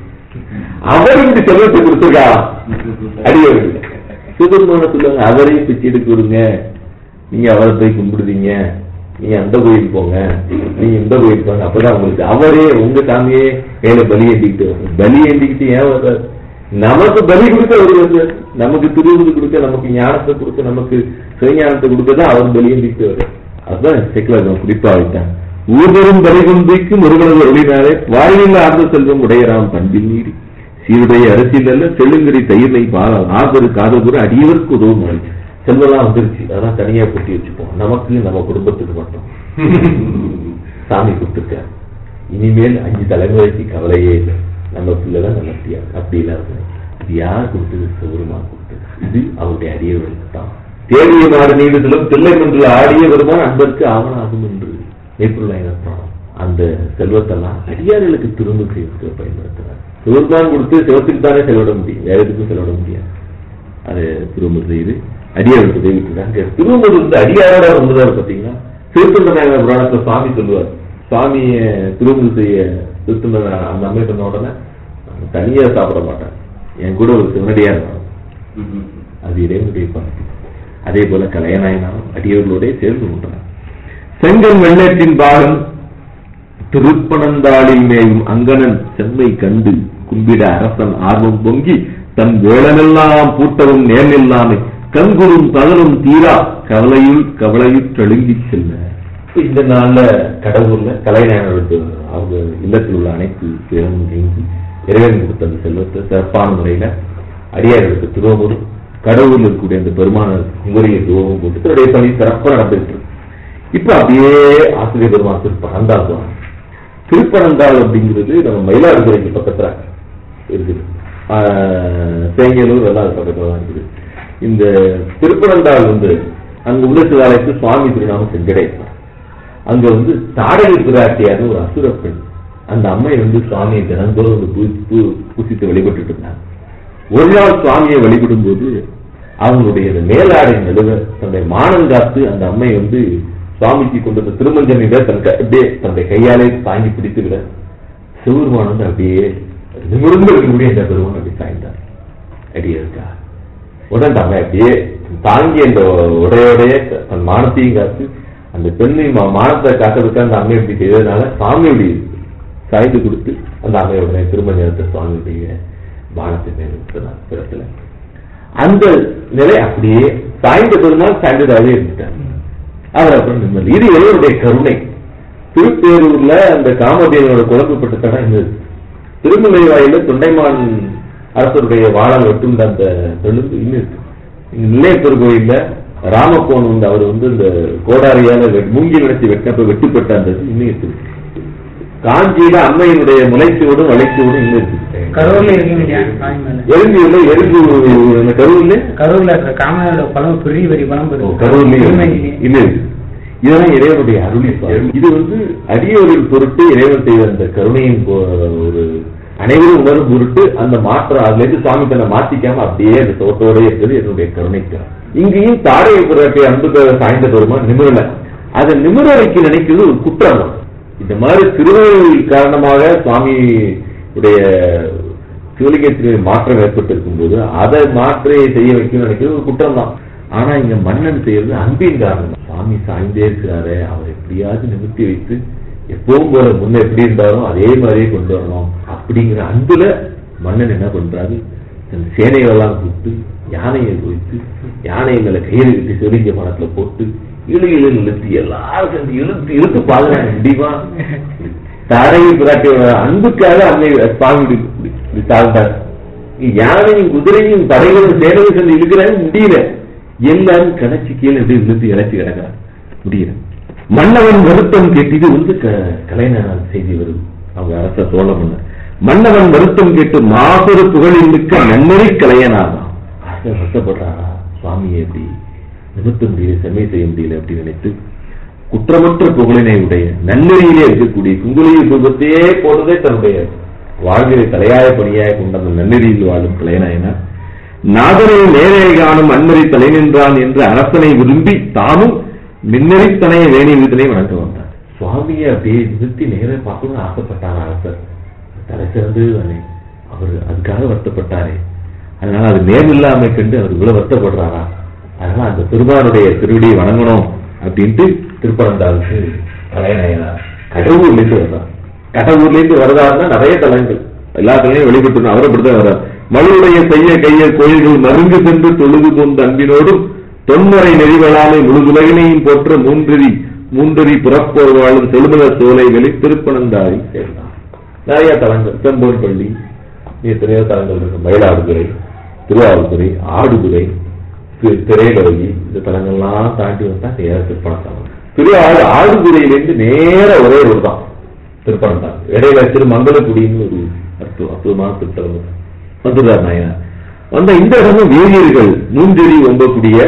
B: அவர் இந்த செல்வத்தை கொடுத்துருக்காரா அடியவர்கள் சிவபெருமான சொல்லுவாங்க அவரையும் பிச்சை எடுக்க விடுங்க நீங்க அவரை போய் கும்பிடுதீங்க நீங்க அந்த கோயில் போங்க நீங்க இந்த கோயில் போங்க அப்பதான் உங்களுக்கு அவரே உங்க சாமியே கையில பலி ஏந்திக்கிட்டு வரும். பலி ஏந்திக்கிட்டு ஏன் வர்றாரு நமக்கு பலி கொடுக்க அவர் வந்து நமக்கு திருவுருது கொடுக்க நமக்கு ஞானத்தை கொடுக்க நமக்கு சிவஞானத்தை கொடுக்க தான் அவர் பலி ஏந்திக்கிட்டு வர்றாரு அதுதான் செக்குலர் குறிப்பா வைத்தான் ஊர்வரும் பலி கொண்டிருக்கும் ஒருவனது ஒளினாலே வாழ்வில் ஆர்ந்த செல்வம் உடையராம் பண்பில் நீடி சீருடைய அரசியல் அல்ல செல்லுங்கடி தயிரை பாலால் ஆதரு காதல் கூட அடியவருக்கு உதவும் நாள் செல்வெல்லாம் வந்துருச்சு அதெல்லாம் தனியா பொட்டி வச்சுப்போம் நமக்கு நம்ம குடும்பத்துக்கு மட்டும் சாமி கொடுத்துருக்காரு இனிமேல் அஞ்சு தலைமுறைக்கு கவலையே இல்லை நம்ம பிள்ளைதான் நல்லபடியா அப்படி இல்லாத இது யார் கொடுத்தது சிவருமா கொடுத்தது இது அவருடைய அடியவர்களுக்கு தான் தேடிய நாடு நீடுதலும் தில்லை மன்றில் ஆடிய வருமான் அன்பருக்கு ஆவணாகும் என்று மேற்கொள்ள அந்த செல்வத்தெல்லாம் அடியார்களுக்கு திரும்ப செய்வதற்கு பயன்படுத்துறார் சிவருமான் கொடுத்து சிவத்துக்கு தானே செலவிட முடியும் வேற எதுக்கும் செலவிட முடியாது அது திரும்ப செய்து அடியார்களுக்கு உதவிட்டுறாங்க திருவள்ளூர் வந்து அடியாரோட வந்ததாரு பாத்தீங்கன்னா திருத்தொண்டநாயக புராணத்துல சுவாமி சொல்லுவார் சுவாமி திருவள்ளூர் செய்ய திருத்தொண்ட அந்த அம்மை சொன்ன உடனே நான் தனியா சாப்பிட மாட்டேன் என் கூட ஒரு சிவனடியா இருக்கான் அது இறைவனுடைய பணம் அதே போல கலையநாயனாவும் அடியவர்களோட சேர்ந்து கொண்டார் செங்கல் வெள்ளத்தின் பாகம் திருப்பனந்தாளில் மேயும் அங்கனன் செம்மை கண்டு கும்பிட அரசன் ஆர்வம் பொங்கி தன் வேளமெல்லாம் பூட்டவும் நேர்நில்லாமை கண்குறும் பகலும் தீரா கவலையுள் கவலையுள் தெழுங்கிச் செல்ல இப்ப இந்த நாள்ல கடவுள்ல கலைஞர்களுக்கு அவங்க இல்லத்தில் உள்ள அனைத்து பேரும் நீங்கி இறைவன் கொடுத்த அந்த செல்வத்தை சிறப்பான முறையில அடியார்களுக்கு திருவமும் கடவுள் இருக்கக்கூடிய அந்த பெருமான குமரிய துவமும் போட்டு தன்னுடைய பணி சிறப்பாக நடந்துட்டு இருக்கு. இப்ப அப்படியே ஆசிரியர் பெருமான் திருப்பனந்தாள் போறாங்க திருப்பனந்தாள் அப்படிங்கிறது நம்ம மயிலாடுதுறைக்கு பக்கத்துல இருக்குது ஆஹ், சேங்கலூர் எல்லாம் அது பக்கத்துல தான் இருக்குது இந்த திருப்பனந்தாள் வந்து அங்க உள்ள சிவாலயத்து சுவாமி திருநாமம் செஞ்சடைப்பார் அங்க வந்து தாடகை பிராட்டியார்னு ஒரு அசுர பெண் அந்த அம்மை வந்து சுவாமியை தினந்தோறும் வந்து பூ- பூ- பூசித்து வழிபட்டுட்டு இருந்தாங்க ஒரு நாள் சுவாமியை வழிபடும் போது அவங்களுடைய இந்த மேலாடை நடுவ தன்னுடைய மானம் காத்து அந்த அம்மை வந்து சுவாமிக்கு கொண்டு வந்த திருமஞ்சனிட தன் க- அப்படியே தன்னுடைய கையாலே தாங்கி பிடித்து விட சிவருமான் வந்து அப்படியே நிமிர்ந்து இருக்கக்கூடிய இந்த பெருமான் அப்படி சாய்ந்தார் அடியே இருக்கா உடனே அந்த அம்மை அப்படியே தாங்கி அந்த உடையோடைய தன் மானத்தையும் காத்து அந்த பெண்ணின் மா- மானத்தை காக்கிறதுக்கு அந்த அம்மை இப்படி செய்ததுனால சாமியுடைய சாய்ந்து கொடுத்து அந்த அம்மையுடனே திரும்ப நேரத்தை சுவாமியுடைய மானத்தை மேல் விட்டுறார் பிறத்துல அந்த நிலை அப்படியே சாய்ந்த பெருமாள் சாய்ந்ததாகவே இருந்துட்டார் அவர் அப்புறம் நிம்மதி இது இறைவனுடைய கருணை திருப்பேரூர்ல அந்த காமதேவனோட குழம்புப்பட்ட தடம் இருந்தது திருமலை வாயில தொண்டைமான் அரசருடைய வாழால் வெட்டுண்ட அந்த தெலுங்கு இன்னும் இருக்கு இங்க நெல்லையப்பர் கோயில்ல ராமகோன் வந்து அவர் வந்து இந்த கோடாரியால வெ- மூங்கி நினைச்சு வெட்டினப்ப வெட்டுப்பட்ட அந்த இது இன்னும் இருக்கு காஞ்சியில அம்மையினுடைய முளைச்சுவடும் வளைச்சுவடும் இன்னும் இருக்கு
C: கரூர்ல இருக்கீங்க இல்லையா சாமி மேல
B: எறும்பியூர்ல எறும்பு அந்த கரூர்ல
C: கரூர்ல இருக்கிற காமனோட பழம் பெரிய பெரிய பழம்
B: ஓ,
C: இருக்கு
B: கரூர்லயே
C: திருமணிலே.
B: இல்ல இருக்கு. இதெல்லாம் இறைவனுடைய அருளி சுவாமி. இது வந்து அடியோரின் பொருட்டு இறைவன் செய்த அந்த கருணையின் பொ- ஒரு அனைவரும் உணரும் பொருட்டு அந்த மாற்றம் அதுல இருந்து சுவாமி தன்னை மாத்திக்காம அப்படியே அந்த தோட்டோட இருக்கிறது என்னுடைய கருணைக்கு இங்கேயும் தாடைய பிறகு அன்புக்கு சாய்ந்த பெருமா நிமிரல அதை நிமிர வைக்க நினைக்கிறது ஒரு குற்றம் தான். இந்த மாதிரி திருவள்ளுவர் காரணமாக சுவாமி உடைய சிவலிங்கத்தின் மாற்றம் ஏற்பட்டிருக்கும் போது அதை மாற்றி செய்ய வைக்கணும்னு நினைக்கிறது ஒரு குற்றம் தான் ஆனா இங்க மன்னன் செய்யறது அன்பின் காரணம் சுவாமி சாய்ந்தே இருக்கிறாரு அவர் எப்படியாவது நிமித்தி வைத்து எப்பவும் போல முன்ன எப்படி இருந்தாரோ அதே மாதிரியே கொண்டு வரணும் அப்படிங்கிற அன்புல மன்னன் என்ன பண்றாரு தன் சேனைகளெல்லாம் கூப்பிட்டு யானையை வைத்து யானை மேல கயிறு கட்டி செவிங்க மரத்துல போட்டு இழு இழு இழுத்து எல்லாரும் சேர்ந்து இழுத்து இழுத்து பாக்குறாங்க முடியுமா தரையை பிராட்டியோட அன்புக்காக அன்னை சுவாமி இப்படி- இப்படி- இப்படி தாழ்ந்தார் யானையும் குதிரையும் படைகளும் சேனையும் சேர்ந்து இழுக்கிறாங்க முடியல எல்லாரும் கடைச்சி கீழே இப்படி இழுத்து இழைச்சி கிடக்கிறாங்க முடியல மன்னவன் வருத்தம் கேட்டு இது வந்து க- கலைஞர் செய்தி வருது அவங்க அரச சோழ மன்னர் மன்னவன் வருத்தம் கேட்டு மாபெரு புகழில் மிக்க நன்னறி கலையனாதான் அரசர் வருத்தப்படுறாரா சுவாமியை எப்படி நிமித்த முடியல செம்மை செய்ய முடியல அப்படின்னு நினைத்து குற்றமற்ற புகழினை உடைய நன்னெறியிலே இருக்கக்கூடிய குங்குலிய ரூபத்தையே போன்றதே தன்னுடைய வாழ்விலை தலையாய பணியாய கொண்ட அந்த நன்னெறியில் வாழும் கலைநாயனார் நாதனை நேரே காணும் அன்மறி தலை நின்றான் என்று அரசனை விரும்பி தாமும் மின்னறித்தனைய வேணி விதனை வணங்க வந்தார் சுவாமியை அப்படியே நிறுத்தி நேரே பார்க்கணும்னு ஆசைப்பட்டார் அரசர் தலை சிறந்தது தானே அவர் அதுக்காக வருத்தப்பட்டாரே அதனால அது நேர்மில்லாமை கண்டு அவர் இவ்வளவு வருத்தப்படுறாரா அதனால அந்த பெருமானுடைய திருவடியை வணங்கணும் அப்படின்ட்டு திருப்பரந்தாவுக்கு கலைநாயனார் கடவுர்ல இருந்து வர்றார் கடவுர்ல இருந்து வரதாருன்னா நிறைய தலங்கள் எல்லா தலங்களையும் வெளிப்பட்டு அவரை அப்படிதான் வர்றார் மழுவுடைய செய்ய கைய கோயில்கள் மருங்கு சென்று தொழுது கொண்டு அன்பினோடும் தொன்முறை நெறிகளாலே முழுதுலகினையும் போற்ற மூன்றெறி மூன்றெறி புறப்போர் வாழும் செழுமல சோலை வெளி திருப்பனந்தாரி சேர்ந்தார் நிறைய தலங்கள் செம்போன் பள்ளி எத்தனையோ தலங்கள் இருக்கு மயிலாடுதுறை திருவாரூதுறை ஆடுதுறை திரு- திரையிலோகி இந்த தலங்கள்லாம் தாண்டி வந்தா நேர திருப்பணத்தாங்க திரு ஆடு ஆடுதுறையிலிருந்து நேர ஒரே ஒரு தான் திருப்பணத்தாங்க இடையில திருமங்கலக்குடின்னு ஒரு அற்புத அற்புதமான திருத்தலம் வந்துடுறார் நாயனார் வந்த இந்த இடமும் வேதியர்கள் மூஞ்செறி ஒம்பக்கூடிய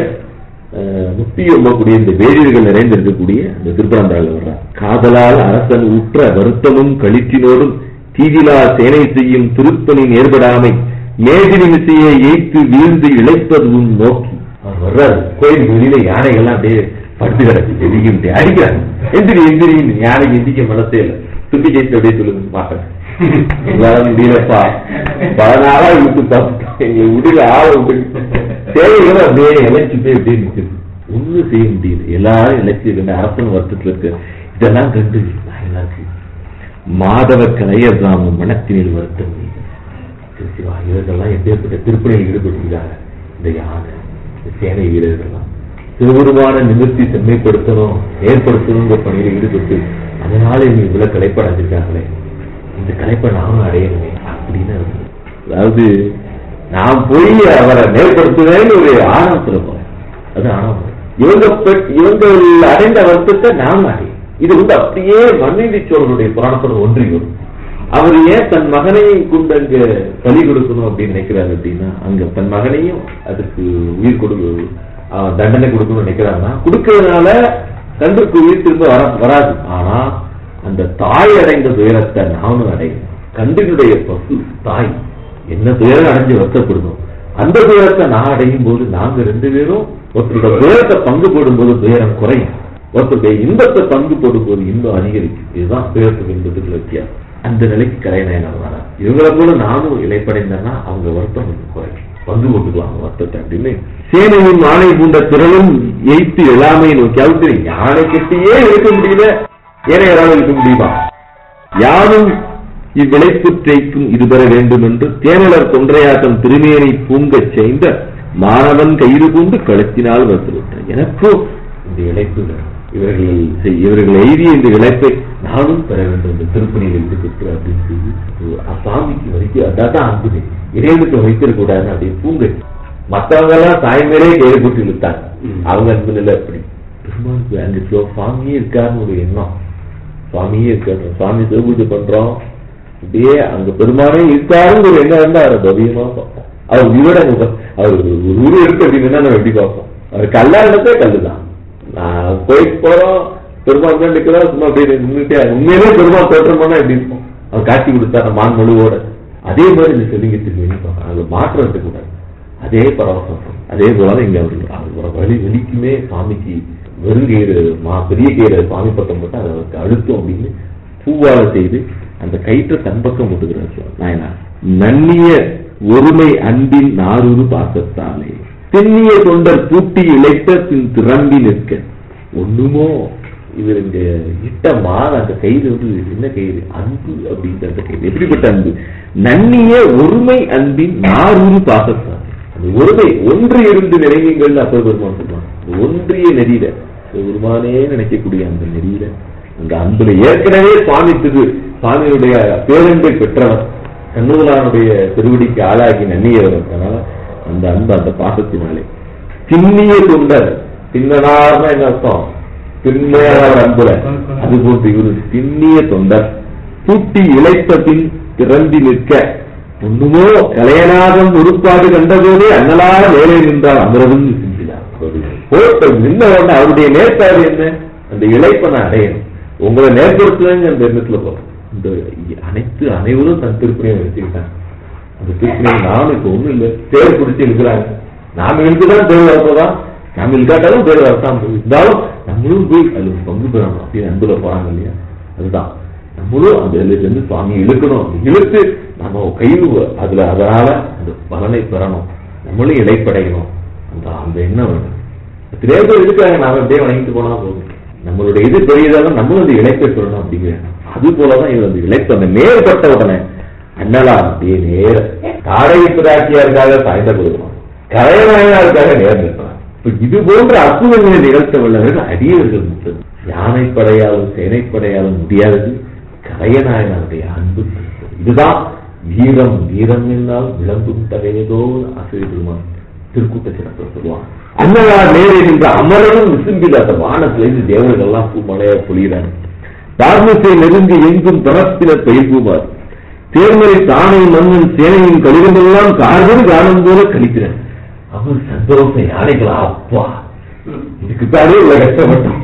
B: அஹ், முக்தி ஒம்பக்கூடிய இந்த வேதியர்கள் நிறைந்திருக்கக்கூடிய அந்த திருப்பரந்தாள் வர்றார் காதலால் அரசன் உற்ற வருத்தமும் களிற்றினோடும் தீதிலா சேனை செய்யும் திருப்பணி நேர்படாமை மேதினி மிசையை ஏய்த்து வீழ்ந்து இழைப்பது உன் நோக்கி அவர் வர்றாரு கோயில் வெளியில யானைகள்லாம் அப்படியே படுத்து கிடக்கு எதிக்கிட்டு அடிக்கிறாங்க எந்திரி எந்திரி யானைக்கு எந்திக்க மனசே இல்லை துப்பி ஜெயித்து அப்படியே சொல்லுங்க பாக்கிறேன் உங்களால முடியலப்பா பல நாளா விட்டு பார்த்துட்டோம் எங்க முடியல ஆள விட்டு தேவைகளை அப்படியே இழைச்சு போய் அப்படியே நிக்குது ஒண்ணும் செய்ய முடியுது எல்லாரும் இழைச்சி கண்டு அரசன் வருத்தத்துல இருக்கு இதெல்லாம் கண்டு நாயனாருக்கு மாதவ கலையர் ராமம் மனத்தினில் வருத்தம் நீங்க. திரு சிவா இவர்கள்லாம் எப்பேற்பட்ட திருப்பணியில் ஈடுபட்டிருக்காங்க இந்த யானை இந்த சேனை வீரர்கள்லாம் சிவபெருமான நிமிர்த்தி செம்மைப்படுத்தணும் ஏற்படுத்தணுங்கிற பணியில் ஈடுபட்டு அதனால இவங்க இவ்வளவு கலைப்பட அடைஞ்சிருக்காங்களே இந்த கலைப்பை நானும் அடையணுமே அப்படின்னு இருக்கு. அதாவது நான் போய் அவரை மேற்படுத்துவேன்னு ஒரு ஆணவத்துல போறேன் அது ஆணவம் இவங்க பெ- இவங்க அடைந்த வருத்தத்தை நானும் அடையும் இது வந்து அப்படியே மன்னிதி சோழருடைய புராணத்தோட ஒன்றி வரும் அவர் ஏன் தன் மகனையும் கொண்டு அங்க பலி கொடுக்கணும் அப்படின்னு நினைக்கிறாரு அப்படின்னா அங்க தன் மகனையும் அதுக்கு உயிர் கொடு ஆஹ் தண்டனை கொடுக்கணும்னு நினைக்கிறாருன்னா கொடுக்கறதுனால கன்றுக்கு உயிர் திரும்ப வர வராது ஆனா அந்த தாய் அடைந்த துயரத்தை நானும் அடையும் கன்றினுடைய பசு தாய் என்ன துயரம் அடைஞ்சு வருத்தப்படுதோ அந்த துயரத்தை நான் அடையும் போது நாங்க ரெண்டு பேரும் ஒருத்தருடைய துயரத்தை பங்கு போடும்போது துயரம் குறையும் ஒருத்தருடைய இன்பத்தை பங்கு போடும்போது இன்பம் அதிகரிக்கும் இதுதான் துயரத்துக்கு இன்பத்துக்குள்ள வித்தியாசம் அந்த நிலைக்கு கலைநாயனர் வரார் இவங்களை போல நானும் இலைப்படைந்தேன்னா அவங்க வருத்தம் கொஞ்சம் குறையும் பங்கு போட்டுக்கலாம் அவங்க வருத்தத்தை அப்படின்னு சேனையின் யானை பூண்ட திரளும் எய்த்து எல்லாமே நோக்கி அவுத்து யானை கட்டியே இருக்க முடியல ஏன்னா யாராவது இருக்க முடியுமா யாரும் இவ்விளைப்புற்றைக்கும் இது பெற வேண்டும் என்று தேனலர் கொன்றையாட்டம் திருமேனை பூங்கச் செய்த மாணவன் கயிறு கொண்டு கழுத்தினால் வசூலிட்டார் எனக்கும் இந்த இழைப்பு வேணும். இவர்கள் செய்- இவர்கள் எழுதிய இந்த இழைப்பை நானும் பெற வேண்டும் இந்த திருப்பணியில் ஈடுபட்டு அப்படின்னு சொல்லி ஒரு சாமிக்கு வரைக்கும் அதான் அன்புதே இறைவனுக்கு வைத்திருக்க கூடாது அப்படின்னு பூங்கை மத்தவங்க எல்லாம் தாய்மேலே கேள்விப்பட்டு இழுத்தாங்க அவங்க அன்பு நிலை அப்படி பெருமாளுக்கு அங்க சிவ சுவாமியே இருக்காருன்னு ஒரு எண்ணம் சுவாமியே இருக்காரு சுவாமி சிவபூஜை பண்றோம் அப்படியே அங்க பெருமானே இருக்காருன்னு ஒரு எண்ணம் இருந்தா அவரை பவியமா பார்ப்போம் அவர் உயிரோட அங்க உட்கா- அவர் ஒரு உரு இருக்கு அப்படின்னா நம்ம எப்படி பார்ப்போம் அவர் கல்லா இடத்தே கல்லுதான் நான் போயிட்டு போறோம் பெருமாள் தான் நிக்கிறோம் சும்மா அப்படியே நின்றுட்டே உண்மையிலே பெருமாள் தோற்றமானா எப்படி இருக்கும் அவர் காட்சி கொடுத்தாரு மான் மழுவோட அதே மாதிரி இந்த சிலிங்கத்துக்கு வெளியே பார்க்கணும் அது மாற்றம் இருக்கக்கூடாது அதே பரவசம் அதே போல இங்க அவர் அவர் வழி வெளிக்குமே சாமிக்கு வெறுங்கயிறு மா பெரிய கயிறு சாமி பக்கம் போட்டு அதை அவருக்கு அழுத்தம் அப்படின்னு பூவால செய்து அந்த கயிற்றை தன் பக்கம் போட்டுக்கிறார் நாயனா நன்னிய ஒருமை அன்பின் நாரூறு பாசத்தாலே திண்ணிய தொண்டர் பூட்டி இழைத்த பின் திரம்பி நிற்க ஒண்ணுமோ இவர் இங்க இட்ட மாத அந்த கயிறு வந்து என்ன கயிறு அன்பு அப்படின்ற அந்த கயிறு எப்படிப்பட்ட அன்பு நன்னிய ஒருமை அன்பின் நாரூறு பாசத்தாலே அந்த ஒருமை ஒன்று இருந்து நினைவுங்கள் அப்ப பெருமான் சொல்லுவான் அந்த ஒன்றிய நெறியில பெருமானே நினைக்கக்கூடிய அந்த நெறியில அந்த அன்புல ஏற்கனவே சுவாமி திரு சுவாமியுடைய பேரன்பை பெற்றவர் கண்ணூலானுடைய திருவடிக்கு ஆளாகி நன்னியவர் அதனால அந்த அன்பு அந்த பாசத்தினாலே திண்ணிய தொண்டர் தின்னனார்னா என்ன அர்த்தம் திண்மையான அன்புல அது போன்று இவரு திண்ணிய தொண்டர் பூட்டி இழைத்த பின் திறந்தி நிற்க ஒண்ணுமோ கலையநாதம் உருப்பாடு கண்டபோதே அண்ணலாக வேலை நின்றார் அமரவும் சிந்தினார் போட்ட நின்ன உடனே அவருடைய நேர்த்தாறு என்ன அந்த இழைப்பை நான் அடையணும் உங்களை நேர்படுத்துவேங்க அந்த எண்ணத்துல போறோம் இந்த அனைத்து அனைவரும் தன் திருப்பணியை வச்சுக்கிட்டாங்க அந்த திருப்பணியை நானும் இப்ப ஒண்ணும் இல்லை தேர் பிடிச்சு இருக்கிறாங்க நாம இழுத்துதான் தேர் வரப்போதான் நாம இல்லாட்டாலும் தேர் வரத்தான் போகுது இருந்தாலும் நம்மளும் போய் அதுல பங்கு பெறணும் அப்படின்னு அன்புல போறாங்க இல்லையா அதுதான் நம்மளும் அந்த இதுல இருந்து சுவாமியை இழுக்கணும் இழுத்து நம்ம கை அதுல அதனால அந்த பலனை பெறணும் நம்மளும் இடைப்படையணும் அந்த அந்த எண்ணம் வேணும் எத்தனையோ பேர் இருக்காங்க நாம அப்படியே வணங்கிட்டு போனா போதும் நம்மளுடைய இது பெரியதாலும் நம்மளும் அந்த இழைப்பை சொல்லணும் அப்படிங்கிற அது போலதான் இது அந்த இழைப்பு அந்த நேர்பட்ட உடனே அண்ணலா அப்படியே நேர தாடகை பிராட்டியாருக்காக சாய்ந்த கொடுக்கணும் கரையநாயனாருக்காக நேர் நிற்கலாம் இப்ப இது போன்ற அற்புதங்களை நிகழ்த்த வல்லவர்கள் அடியவர்கள் மட்டும் யானைப்படையாலும் சேனைப்படையாலும் முடியாதது கரையநாயனாருடைய அன்பு இதுதான் வீரம் வீரம் என்னால் விளம்பும் தகையதோ ஆசிரியர் பெருமான் திருக்கூட்ட சிறப்பு சொல்லுவான் அன்னதார் நேரே நின்ற அமரனும் விசும்பில் அந்த வானத்திலிருந்து தேவர்கள் எல்லாம் பூமலையா பொழிகிறாங்க தார்மத்தை நெருங்கி எங்கும் தரப்பினர் பெயர்பூமார் தேர்மலை தானை மன்னன் சேனையின் கழிவெல்லாம் கார்பன் காலம் போல கழிக்கிறார் அவர் சந்தோஷம் யானைகளா அப்பா இதுக்குத்தானே இவ்வளவு கஷ்டப்பட்டோம்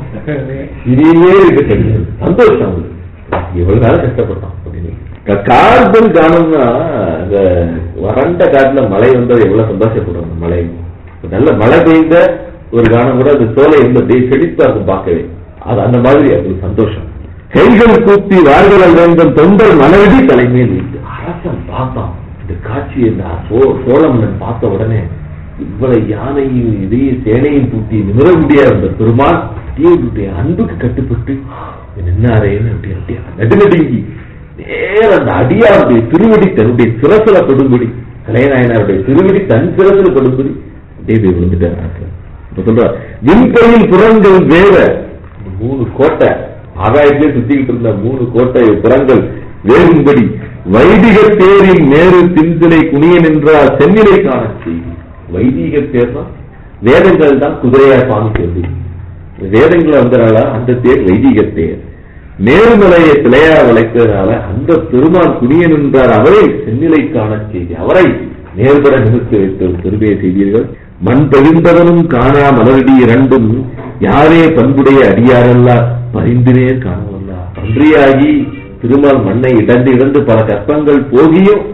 B: இனிமே இருக்க தெரியும் சந்தோஷம் அவருக்கு இவ்வளவு நாள் கஷ்டப்பட்டோம் அப்படின்னு க- கார்பன் காலம்னா இந்த வறண்ட காட்டுல மழை வந்தா எவ்வளவு சந்தோஷப்படுவாங்க மழை நல்ல மழை பெய்ந்த ஒரு காலம் கூட அந்த சோலை எந்த செழிப்பா இருக்கும் பார்க்கவே அது அந்த மாதிரி அது ஒரு சந்தோஷம் கைகள் கூப்பி வார்கள் வேண்டும் தொண்டர் மனைவி தலைமையில் வைத்து அரசன் பார்த்தான் இந்த காட்சியை இந்த சோ- சோழ மன்னன் பார்த்த உடனே இவ்வளவு யானையும் இதையும் சேனையும் பூட்டி நிமிர முடியாத அந்த பெருமான் தீவுடைய அன்புக்கு கட்டுப்பட்டு நின்னாரேன்னு அப்படி அப்படியே நடுநடுங்கி நேர அந்த அடியாருடைய திருவடி தன்னுடைய சிரசில படும்படி கலைநாயனாருடைய திருவடி தன் சிரசில படும்படி அப்படியே போய் விழுந்துட்டார் இப்ப சொல்ற விண்கையில் புறங்கள் வேற இந்த மூணு கோட்டை ஆகாயத்திலே சுத்திக்கிட்டு இருந்த மூணு கோட்டை புறங்கள் வேகும்படி வைதிக தேரின் நேரு தின்சிலை குனிய நின்றால் சென்னிலை காண செய்தி வைதிக தேர் தான் வேதங்கள் தான் குதிரையா சுவாமி சொல்லி வேதங்கள் வந்தனால அந்த தேர் வைதிக தேர் மேருமலையை சிலையா வளைத்ததுனால அந்த பெருமான் குனிய நின்றார் அவரை சென்னிலை காண செய்தி அவரை நேர்பட நிறுத்தி வைத்த ஒரு பெருமையை செய்தீர்கள் மண் தெளிந்தவனும் காணா மலரடி இரண்டும் யாரே பண்புடைய அடியாரெல்லாம் பரிந்தினே காணவல்லா பன்றியாகி திருமால் மண்ணை இடந்து இடந்து பல கற்பங்கள் போகியும்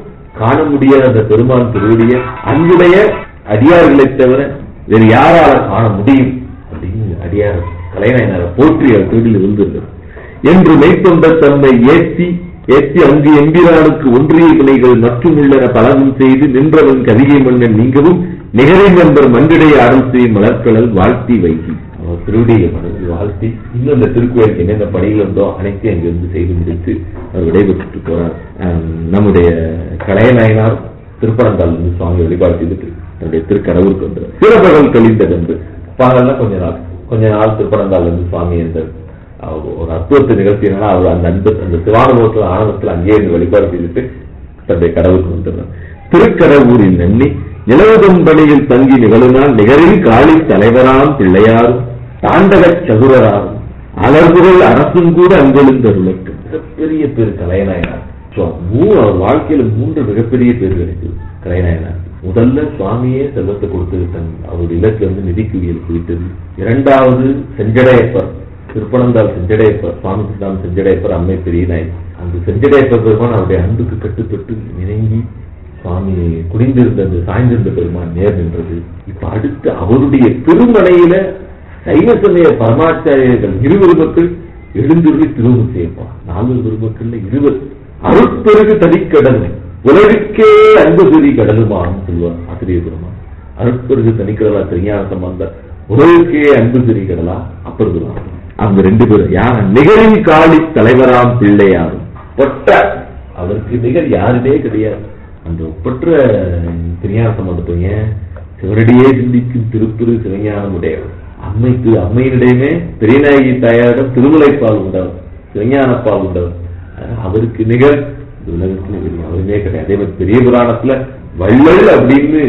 B: காண முடியாத அந்த பெருமான் திருவடிய அன்புடைய அடியார்களைத் தவிர வேறு யாரால காண முடியும் அப்படின்னு அடியார் கலைநாயனாரை போற்றி அவர் திருடியில் இருந்திருந்தது என்று மெய்த்தொண்ட தன்னை ஏற்றி ஏற்றி அங்கு எம்பிரானுக்கு ஒன்றிய கிளைகள் மற்றும் உள்ளன பலவும் செய்து நின்றவன் கதிகை மன்னன் நீங்கவும் நிகரை நண்பர் மன்றிடைய அருள் செய்யும் மலர்கடல் வாழ்த்தி வைகி அவர் திருவிடியை மனதில் வாழ்த்தி இன்னும் அந்த திருக்கோயிலுக்கு என்னென்ன பணிகள் இருந்தோ அனைத்தையும் அங்கிருந்து செய்து முடித்து அவர் விடைபெற்று போறார் ஆம், நம்முடைய கலையநாயனார் திருப்பரந்தாள் இருந்து சுவாமி வழிபாடு செய்துட்டு தன்னுடைய திருக்கடவுருக்கு வந்தார் சிறப்பகல் கழிந்தது என்று பகல்ல கொஞ்ச நாள் கொஞ்ச நாள் திருப்பரந்தாள் இருந்து சுவாமி இருந்தார் அவர் ஒரு அற்புதத்தை நிகழ்த்தினா அவர் அந்த அன்பு அந்த சிவானுபவத்தில் ஆனந்தத்தில் அங்கேயே இருந்து வழிபாடு செய்துட்டு தன்னுடைய கடவுளுக்கு வந்துடுறார் திருக்கடவுரின் நன்னி நிலவுதம்பணியில் தங்கி நிகழுனால் நிகரில் காளி தலைவராம் பிள்ளையாரும் தாண்டகச் சதுரராரும் அலர்புகள் அரசும் கூட அங்கெழுந்தருளட்டும் மிகப்பெரிய பேர் கலைநாயனார் So, மூ- அவர் வாழ்க்கையில மூன்று மிகப்பெரிய பேர் கிடைக்குது கலைநாயனார் முதல்ல சுவாமியே செல்வத்தை கொடுத்து தன் அவர் இலக்கு வந்து நிதிக்குவியல் குறித்தது இரண்டாவது செஞ்சடையப்பர் திருப்பனந்தாள் செஞ்சடையப்பர் சுவாமி சித்தாம் செஞ்சடையப்பர் அம்மை பெரிய நாயக் அந்த செஞ்சடையப்பர் பெருமான் அவருடைய அன்புக்கு கட்டுப்பட்டு இணங்கி சுவாமி குடிந்திருந்த அந்த சாய்ந்திருந்த பெருமான் நேர் நின்றது இப்ப அடுத்து அவருடைய திருமலையில சைவ சமய பரமாச்சாரியர்கள் இருவர் மக்கள் எழுந்துருளி திருமணம் செய்யப்பான் நாலு பெருமக்கள்ல இருவர் அருட்பெருகு தனிக்கடல் உலகுக்கே அன்பு பெரி கடலுமான்னு சொல்லுவார் ஆசிரியர் பெருமான் அருட்பெருகு தனிக்கடலா தெரியாத சம்பந்தம் உலகுக்கே அன்பு பெரி கடலா அப்பர் பெருமான் அவங்க ரெண்டு பேரும் யார் நிகழின் காளி தலைவராம் பிள்ளையாரும் பொட்ட அவருக்கு நிகர் யாருமே கிடையாது அந்த ஒப்பற்ற திருஞான சம்பந்தப்பைய சிவனடியே சிந்திக்கும் திருப்புரு சிவஞானம் உடையவர் அம்மைக்கு அம்மையினிடையுமே பெரியநாயகி தாயாரிடம் திருமலைப்பால் உண்டவர் சிவஞானப்பால் உண்டவர் அஹ் அவருக்கு நிகர் இந்த உலகத்துல வேறு யாருமே கிடையாது அதே மாதிரி பெரிய புராணத்துல வள்ளல் அப்படின்னு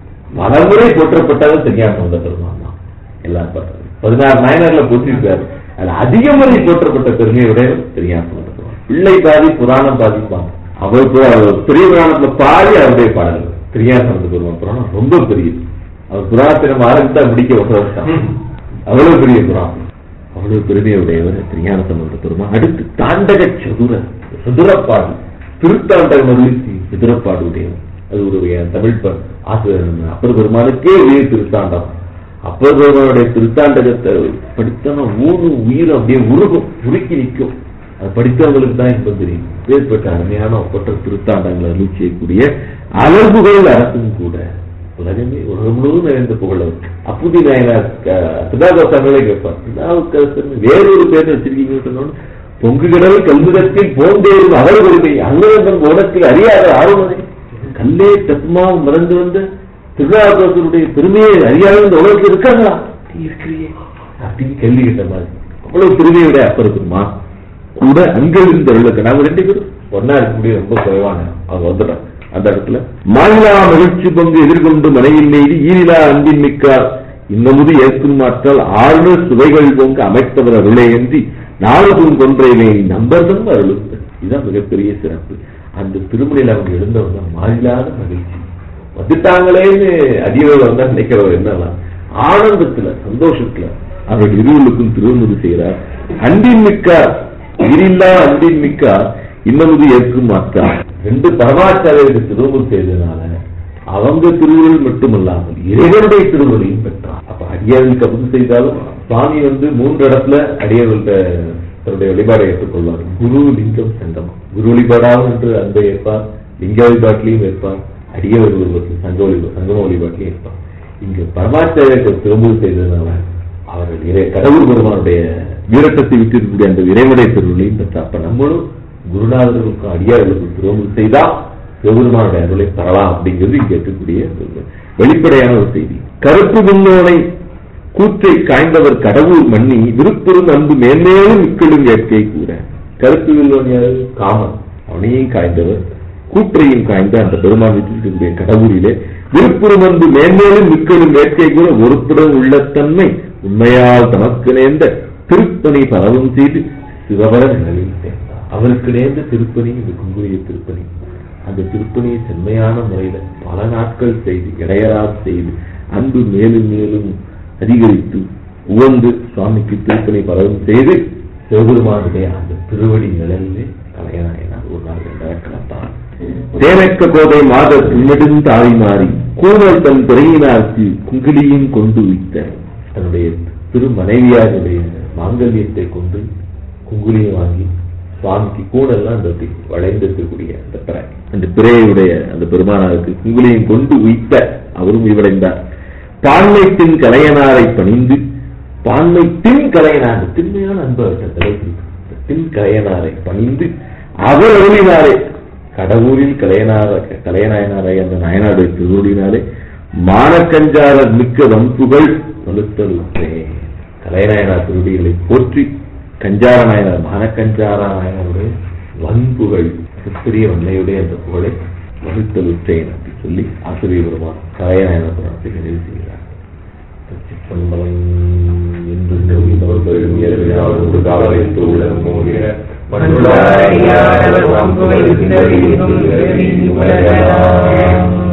B: மனமுறை போற்றப்பட்டவர் திருஞான சம்பந்த பெருமான் தான் எல்லாம் ப- பதினாறு நாயனர்ல போற்றிருக்காரு அதுல அதிக முறை போற்றப்பட்ட பெருமையுடைய திருஞான சம்பந்த பெருமான் பிள்ளை பாதி புராணம் பாதிப்பாங்க அவர் பு- அவர் பெரிய புராணத்துல பாதி அவருடைய பாடல்கள் திருஞான சம்பந்த பெருமான் புராணம் ரொம்ப பெரியது அவர் புராணத்தை நம்ம ஆரம்பித்தா முடிக்க ஒரு வருஷம் அவ்வளவு பெரிய புராணம் அவ்வளவு பெருமையுடையவர் திருஞான சம்பந்த பெருமான் அடுத்து தாண்டக சதுர சதுரப்பாடு திருத்தாண்டகம் அருளிச்சி சதுரப்பாடு உடையவர் அது ஒரு வகையான தமிழ் ப- ஆசிரியர் நம்ம அப்பர் பெருமானுக்கே உரிய திருத்தாண்டம் அப்பர் பெருமானுடைய திருத்தாண்டகத்தை படித்தோம்னா ஊனு உயிர் அப்படியே உருகும் உருக்கி நிற்கும் அது படித்தவங்களுக்கு தான் இன்பம் தெரியும் ஏற்பட்ட அருமையான ஒப்பற்ற திருத்தாண்டங்களை அருளி செய்யக்கூடிய அழகுகள் அரசும் கூட உலகமே உலகம் முழுவதும் நிறைந்த புகழவர் அப்புதி நாயனார் சிதாகோசாங்களே கேட்பார் சிதாவுக்கரசன் வேறொரு பேர் வச்சிருக்கீங்கன்னு சொன்னோன்னு பொங்கு கடல் கல்விடத்தில் போந்தேறும் அவர் உரிமை அங்கரந்தன் ஓடத்தில் அறியாத ஆர்வனை கல்லே தத்மாவும் மறந்து வந்த திருநாவுக்கரசருடைய பெருமையை அறியாத இந்த உலகத்தில் இருக்காங்களா நீ இருக்கிறியே அப்படின்னு கேள்வி கேட்ட மாதிரி அவ்வளவு பெருமையுடைய அப்பர் பெருமா கூட அங்க இருந்த உள்ளது நாங்க ரெண்டு பேரும் ஒன்னா இருக்க முடியும் ரொம்ப குறைவான அவங்க வந்துடுறாங்க அந்த இடத்துல மாநிலா மகிழ்ச்சி பங்கு எதிர்கொண்டு மனையில் நெய்தி ஈரிலா அன்பின் மிக்கார் இன்னமுது ஏற்கும் மாற்றால் ஆறு சுவைகள் பொங்கு அமைத்தவர் அருளே என்று நாளுக்கும் கொன்றையிலே நம்பர்தம் அருளும் இதுதான் மிகப்பெரிய சிறப்பு அந்த திருமணியில் அவங்க எழுந்தவங்க மாறிலாத மகிழ்ச்சி வந்துட்டாங்களேன்னு அடியவர் வந்தா நினைக்கிறவர் என்னன்னா ஆனந்தத்துல சந்தோஷத்துல அவர்கள் இருவருக்கும் திருவமுது செய்கிறார் அன்பின் மிக்கார் உயிரில்லா அன்பின் மிக்கார் இன்னமுது ஏற்கும் மாற்றார் ரெண்டு பரமாச்சாரியருக்கு திருவமுது செய்ததுனால அவங்க திருவுருள் மட்டுமல்லாமல் இறைவனுடைய திருவுருளையும் பெற்றார் அப்ப அடியார்களுக்கு அமுது செய்தாலும் சுவாமி வந்து மூன்று இடத்துல அடியார்கள்ட்ட தன்னுடைய வழிபாடை ஏற்றுக்கொள்வார் குரு லிங்கம் சங்கமம் குரு வழிபாடாகும் என்று அன்பை ஏற்பார் லிங்க வழிபாட்டிலையும் ஏற்பார் அடியவர் ஒருவர் சங்க வழிபா சங்கம வழிபாட்டிலையும் ஏற்பார் இங்கு பரமாச்சாரியர்கள் திருமுது செய்ததுனால அவர்கள் இறை கடவுள் பெருமானுடைய வீரட்டத்தை விட்டிருக்கக்கூடிய அந்த இறைவனை திருவுருளையும் பெற்றார் அப்ப நம்மளும் குருநாதர்களுக்கும் அடியார்களுக்கும் திருமுது செய்தா சிவபெருமானுடைய அருளை பெறலாம் அப்படிங்கிறது இங்க இருக்கக்கூடிய ஒரு வெளிப்படையான ஒரு செய்தி கருப்பு முன்னோனை கூற்றை காய்ந்தவர் கடவுள் மன்னி விருப்பெரும் அன்பு மேன்மேலும் மிக்களும் வேட்கை கூட கருப்பு வில்லோன் யாரு காமன் அவனையும் காய்ந்தவர் கூற்றையும் காய்ந்த அந்த பெருமான் விட்டிருக்கக்கூடிய கடவுளிலே விருப்புறம் அன்பு மேன்மேலும் மிக்களும் வேட்கை கூட ஒருப்புடன் உள்ள தன்மை உண்மையால் தமக்கு நேர்ந்த திருப்பணி பரவும் செய்து சிவபர நிலையில் சேர்ந்தார் அவருக்கு நேர்ந்த திருப்பணி இந்த குங்குரிய திருப்பணி அந்த திருப்பணியை செம்மையான முறையில பல நாட்கள் செய்து இடையரா செய்து அன்பு மேலும் மேலும் அதிகரித்து உவந்து சுவாமிக்கு திருப்பணி பலவும் செய்து சிவபெருமானுடைய அந்த திருவடி நிழலிலே கலையனாயினார் ஒரு நாள் ரெண்டாயிரம் கிளம்பார் தேனக்க கோதை மாத நெடுந்தாவி மாறி கூடல் தன் பிறையினார்க்கு குங்கிலியும் கொண்டு வைத்த தன்னுடைய திரு மனைவியாருடைய மாங்கல்யத்தை கொண்டு குங்குலியம் வாங்கி சுவாமிக்கு கூடெல்லாம் அந்த அப்படி வளைந்திருக்கக்கூடிய அந்த பிறை அந்த பிறையுடைய அந்த பெருமானாருக்கு குங்குலியம் கொண்டு உய்த்த அவரும் உய்வடைந்தார் பான்மைத்தின் கலையனாரை பணிந்து பான்மைத்தின் கலையனார் அந்த திண்மையான அன்பு அவர்கிட்ட தலைப்பிடிக்கும் அந்த தின் கலையனாரை பணிந்து அவர் அருளினாரே கடவுளில் கலையனார கலையநாயனாரை அந்த நாயனாருடைய திருவடினாலே மானக்கஞ்சாரர் மிக்க வன்புகள் வலுத்தலுற்றே கலையநாயனார் திருவடிகளை போற்றி கஞ்சார நாயனார் மானக்கஞ்சார நாயனாருடைய வன்புகள் பெரிய வன்மையுடைய அந்த புகழை வலுத்தலுற்றேன் அப்படி சொல்லி ஆசிரியர் பெருமான் கலையநாயன புராணத்தை நிறைவு செய்கிறார் திருச்சிற்றம்பலம் என்று நோய்ந்தவர்கள் இயற்கையாளர் காவலை தூளர் மோதிர
D: பண்புடையார் வம்புகள் சிதறி உலகம்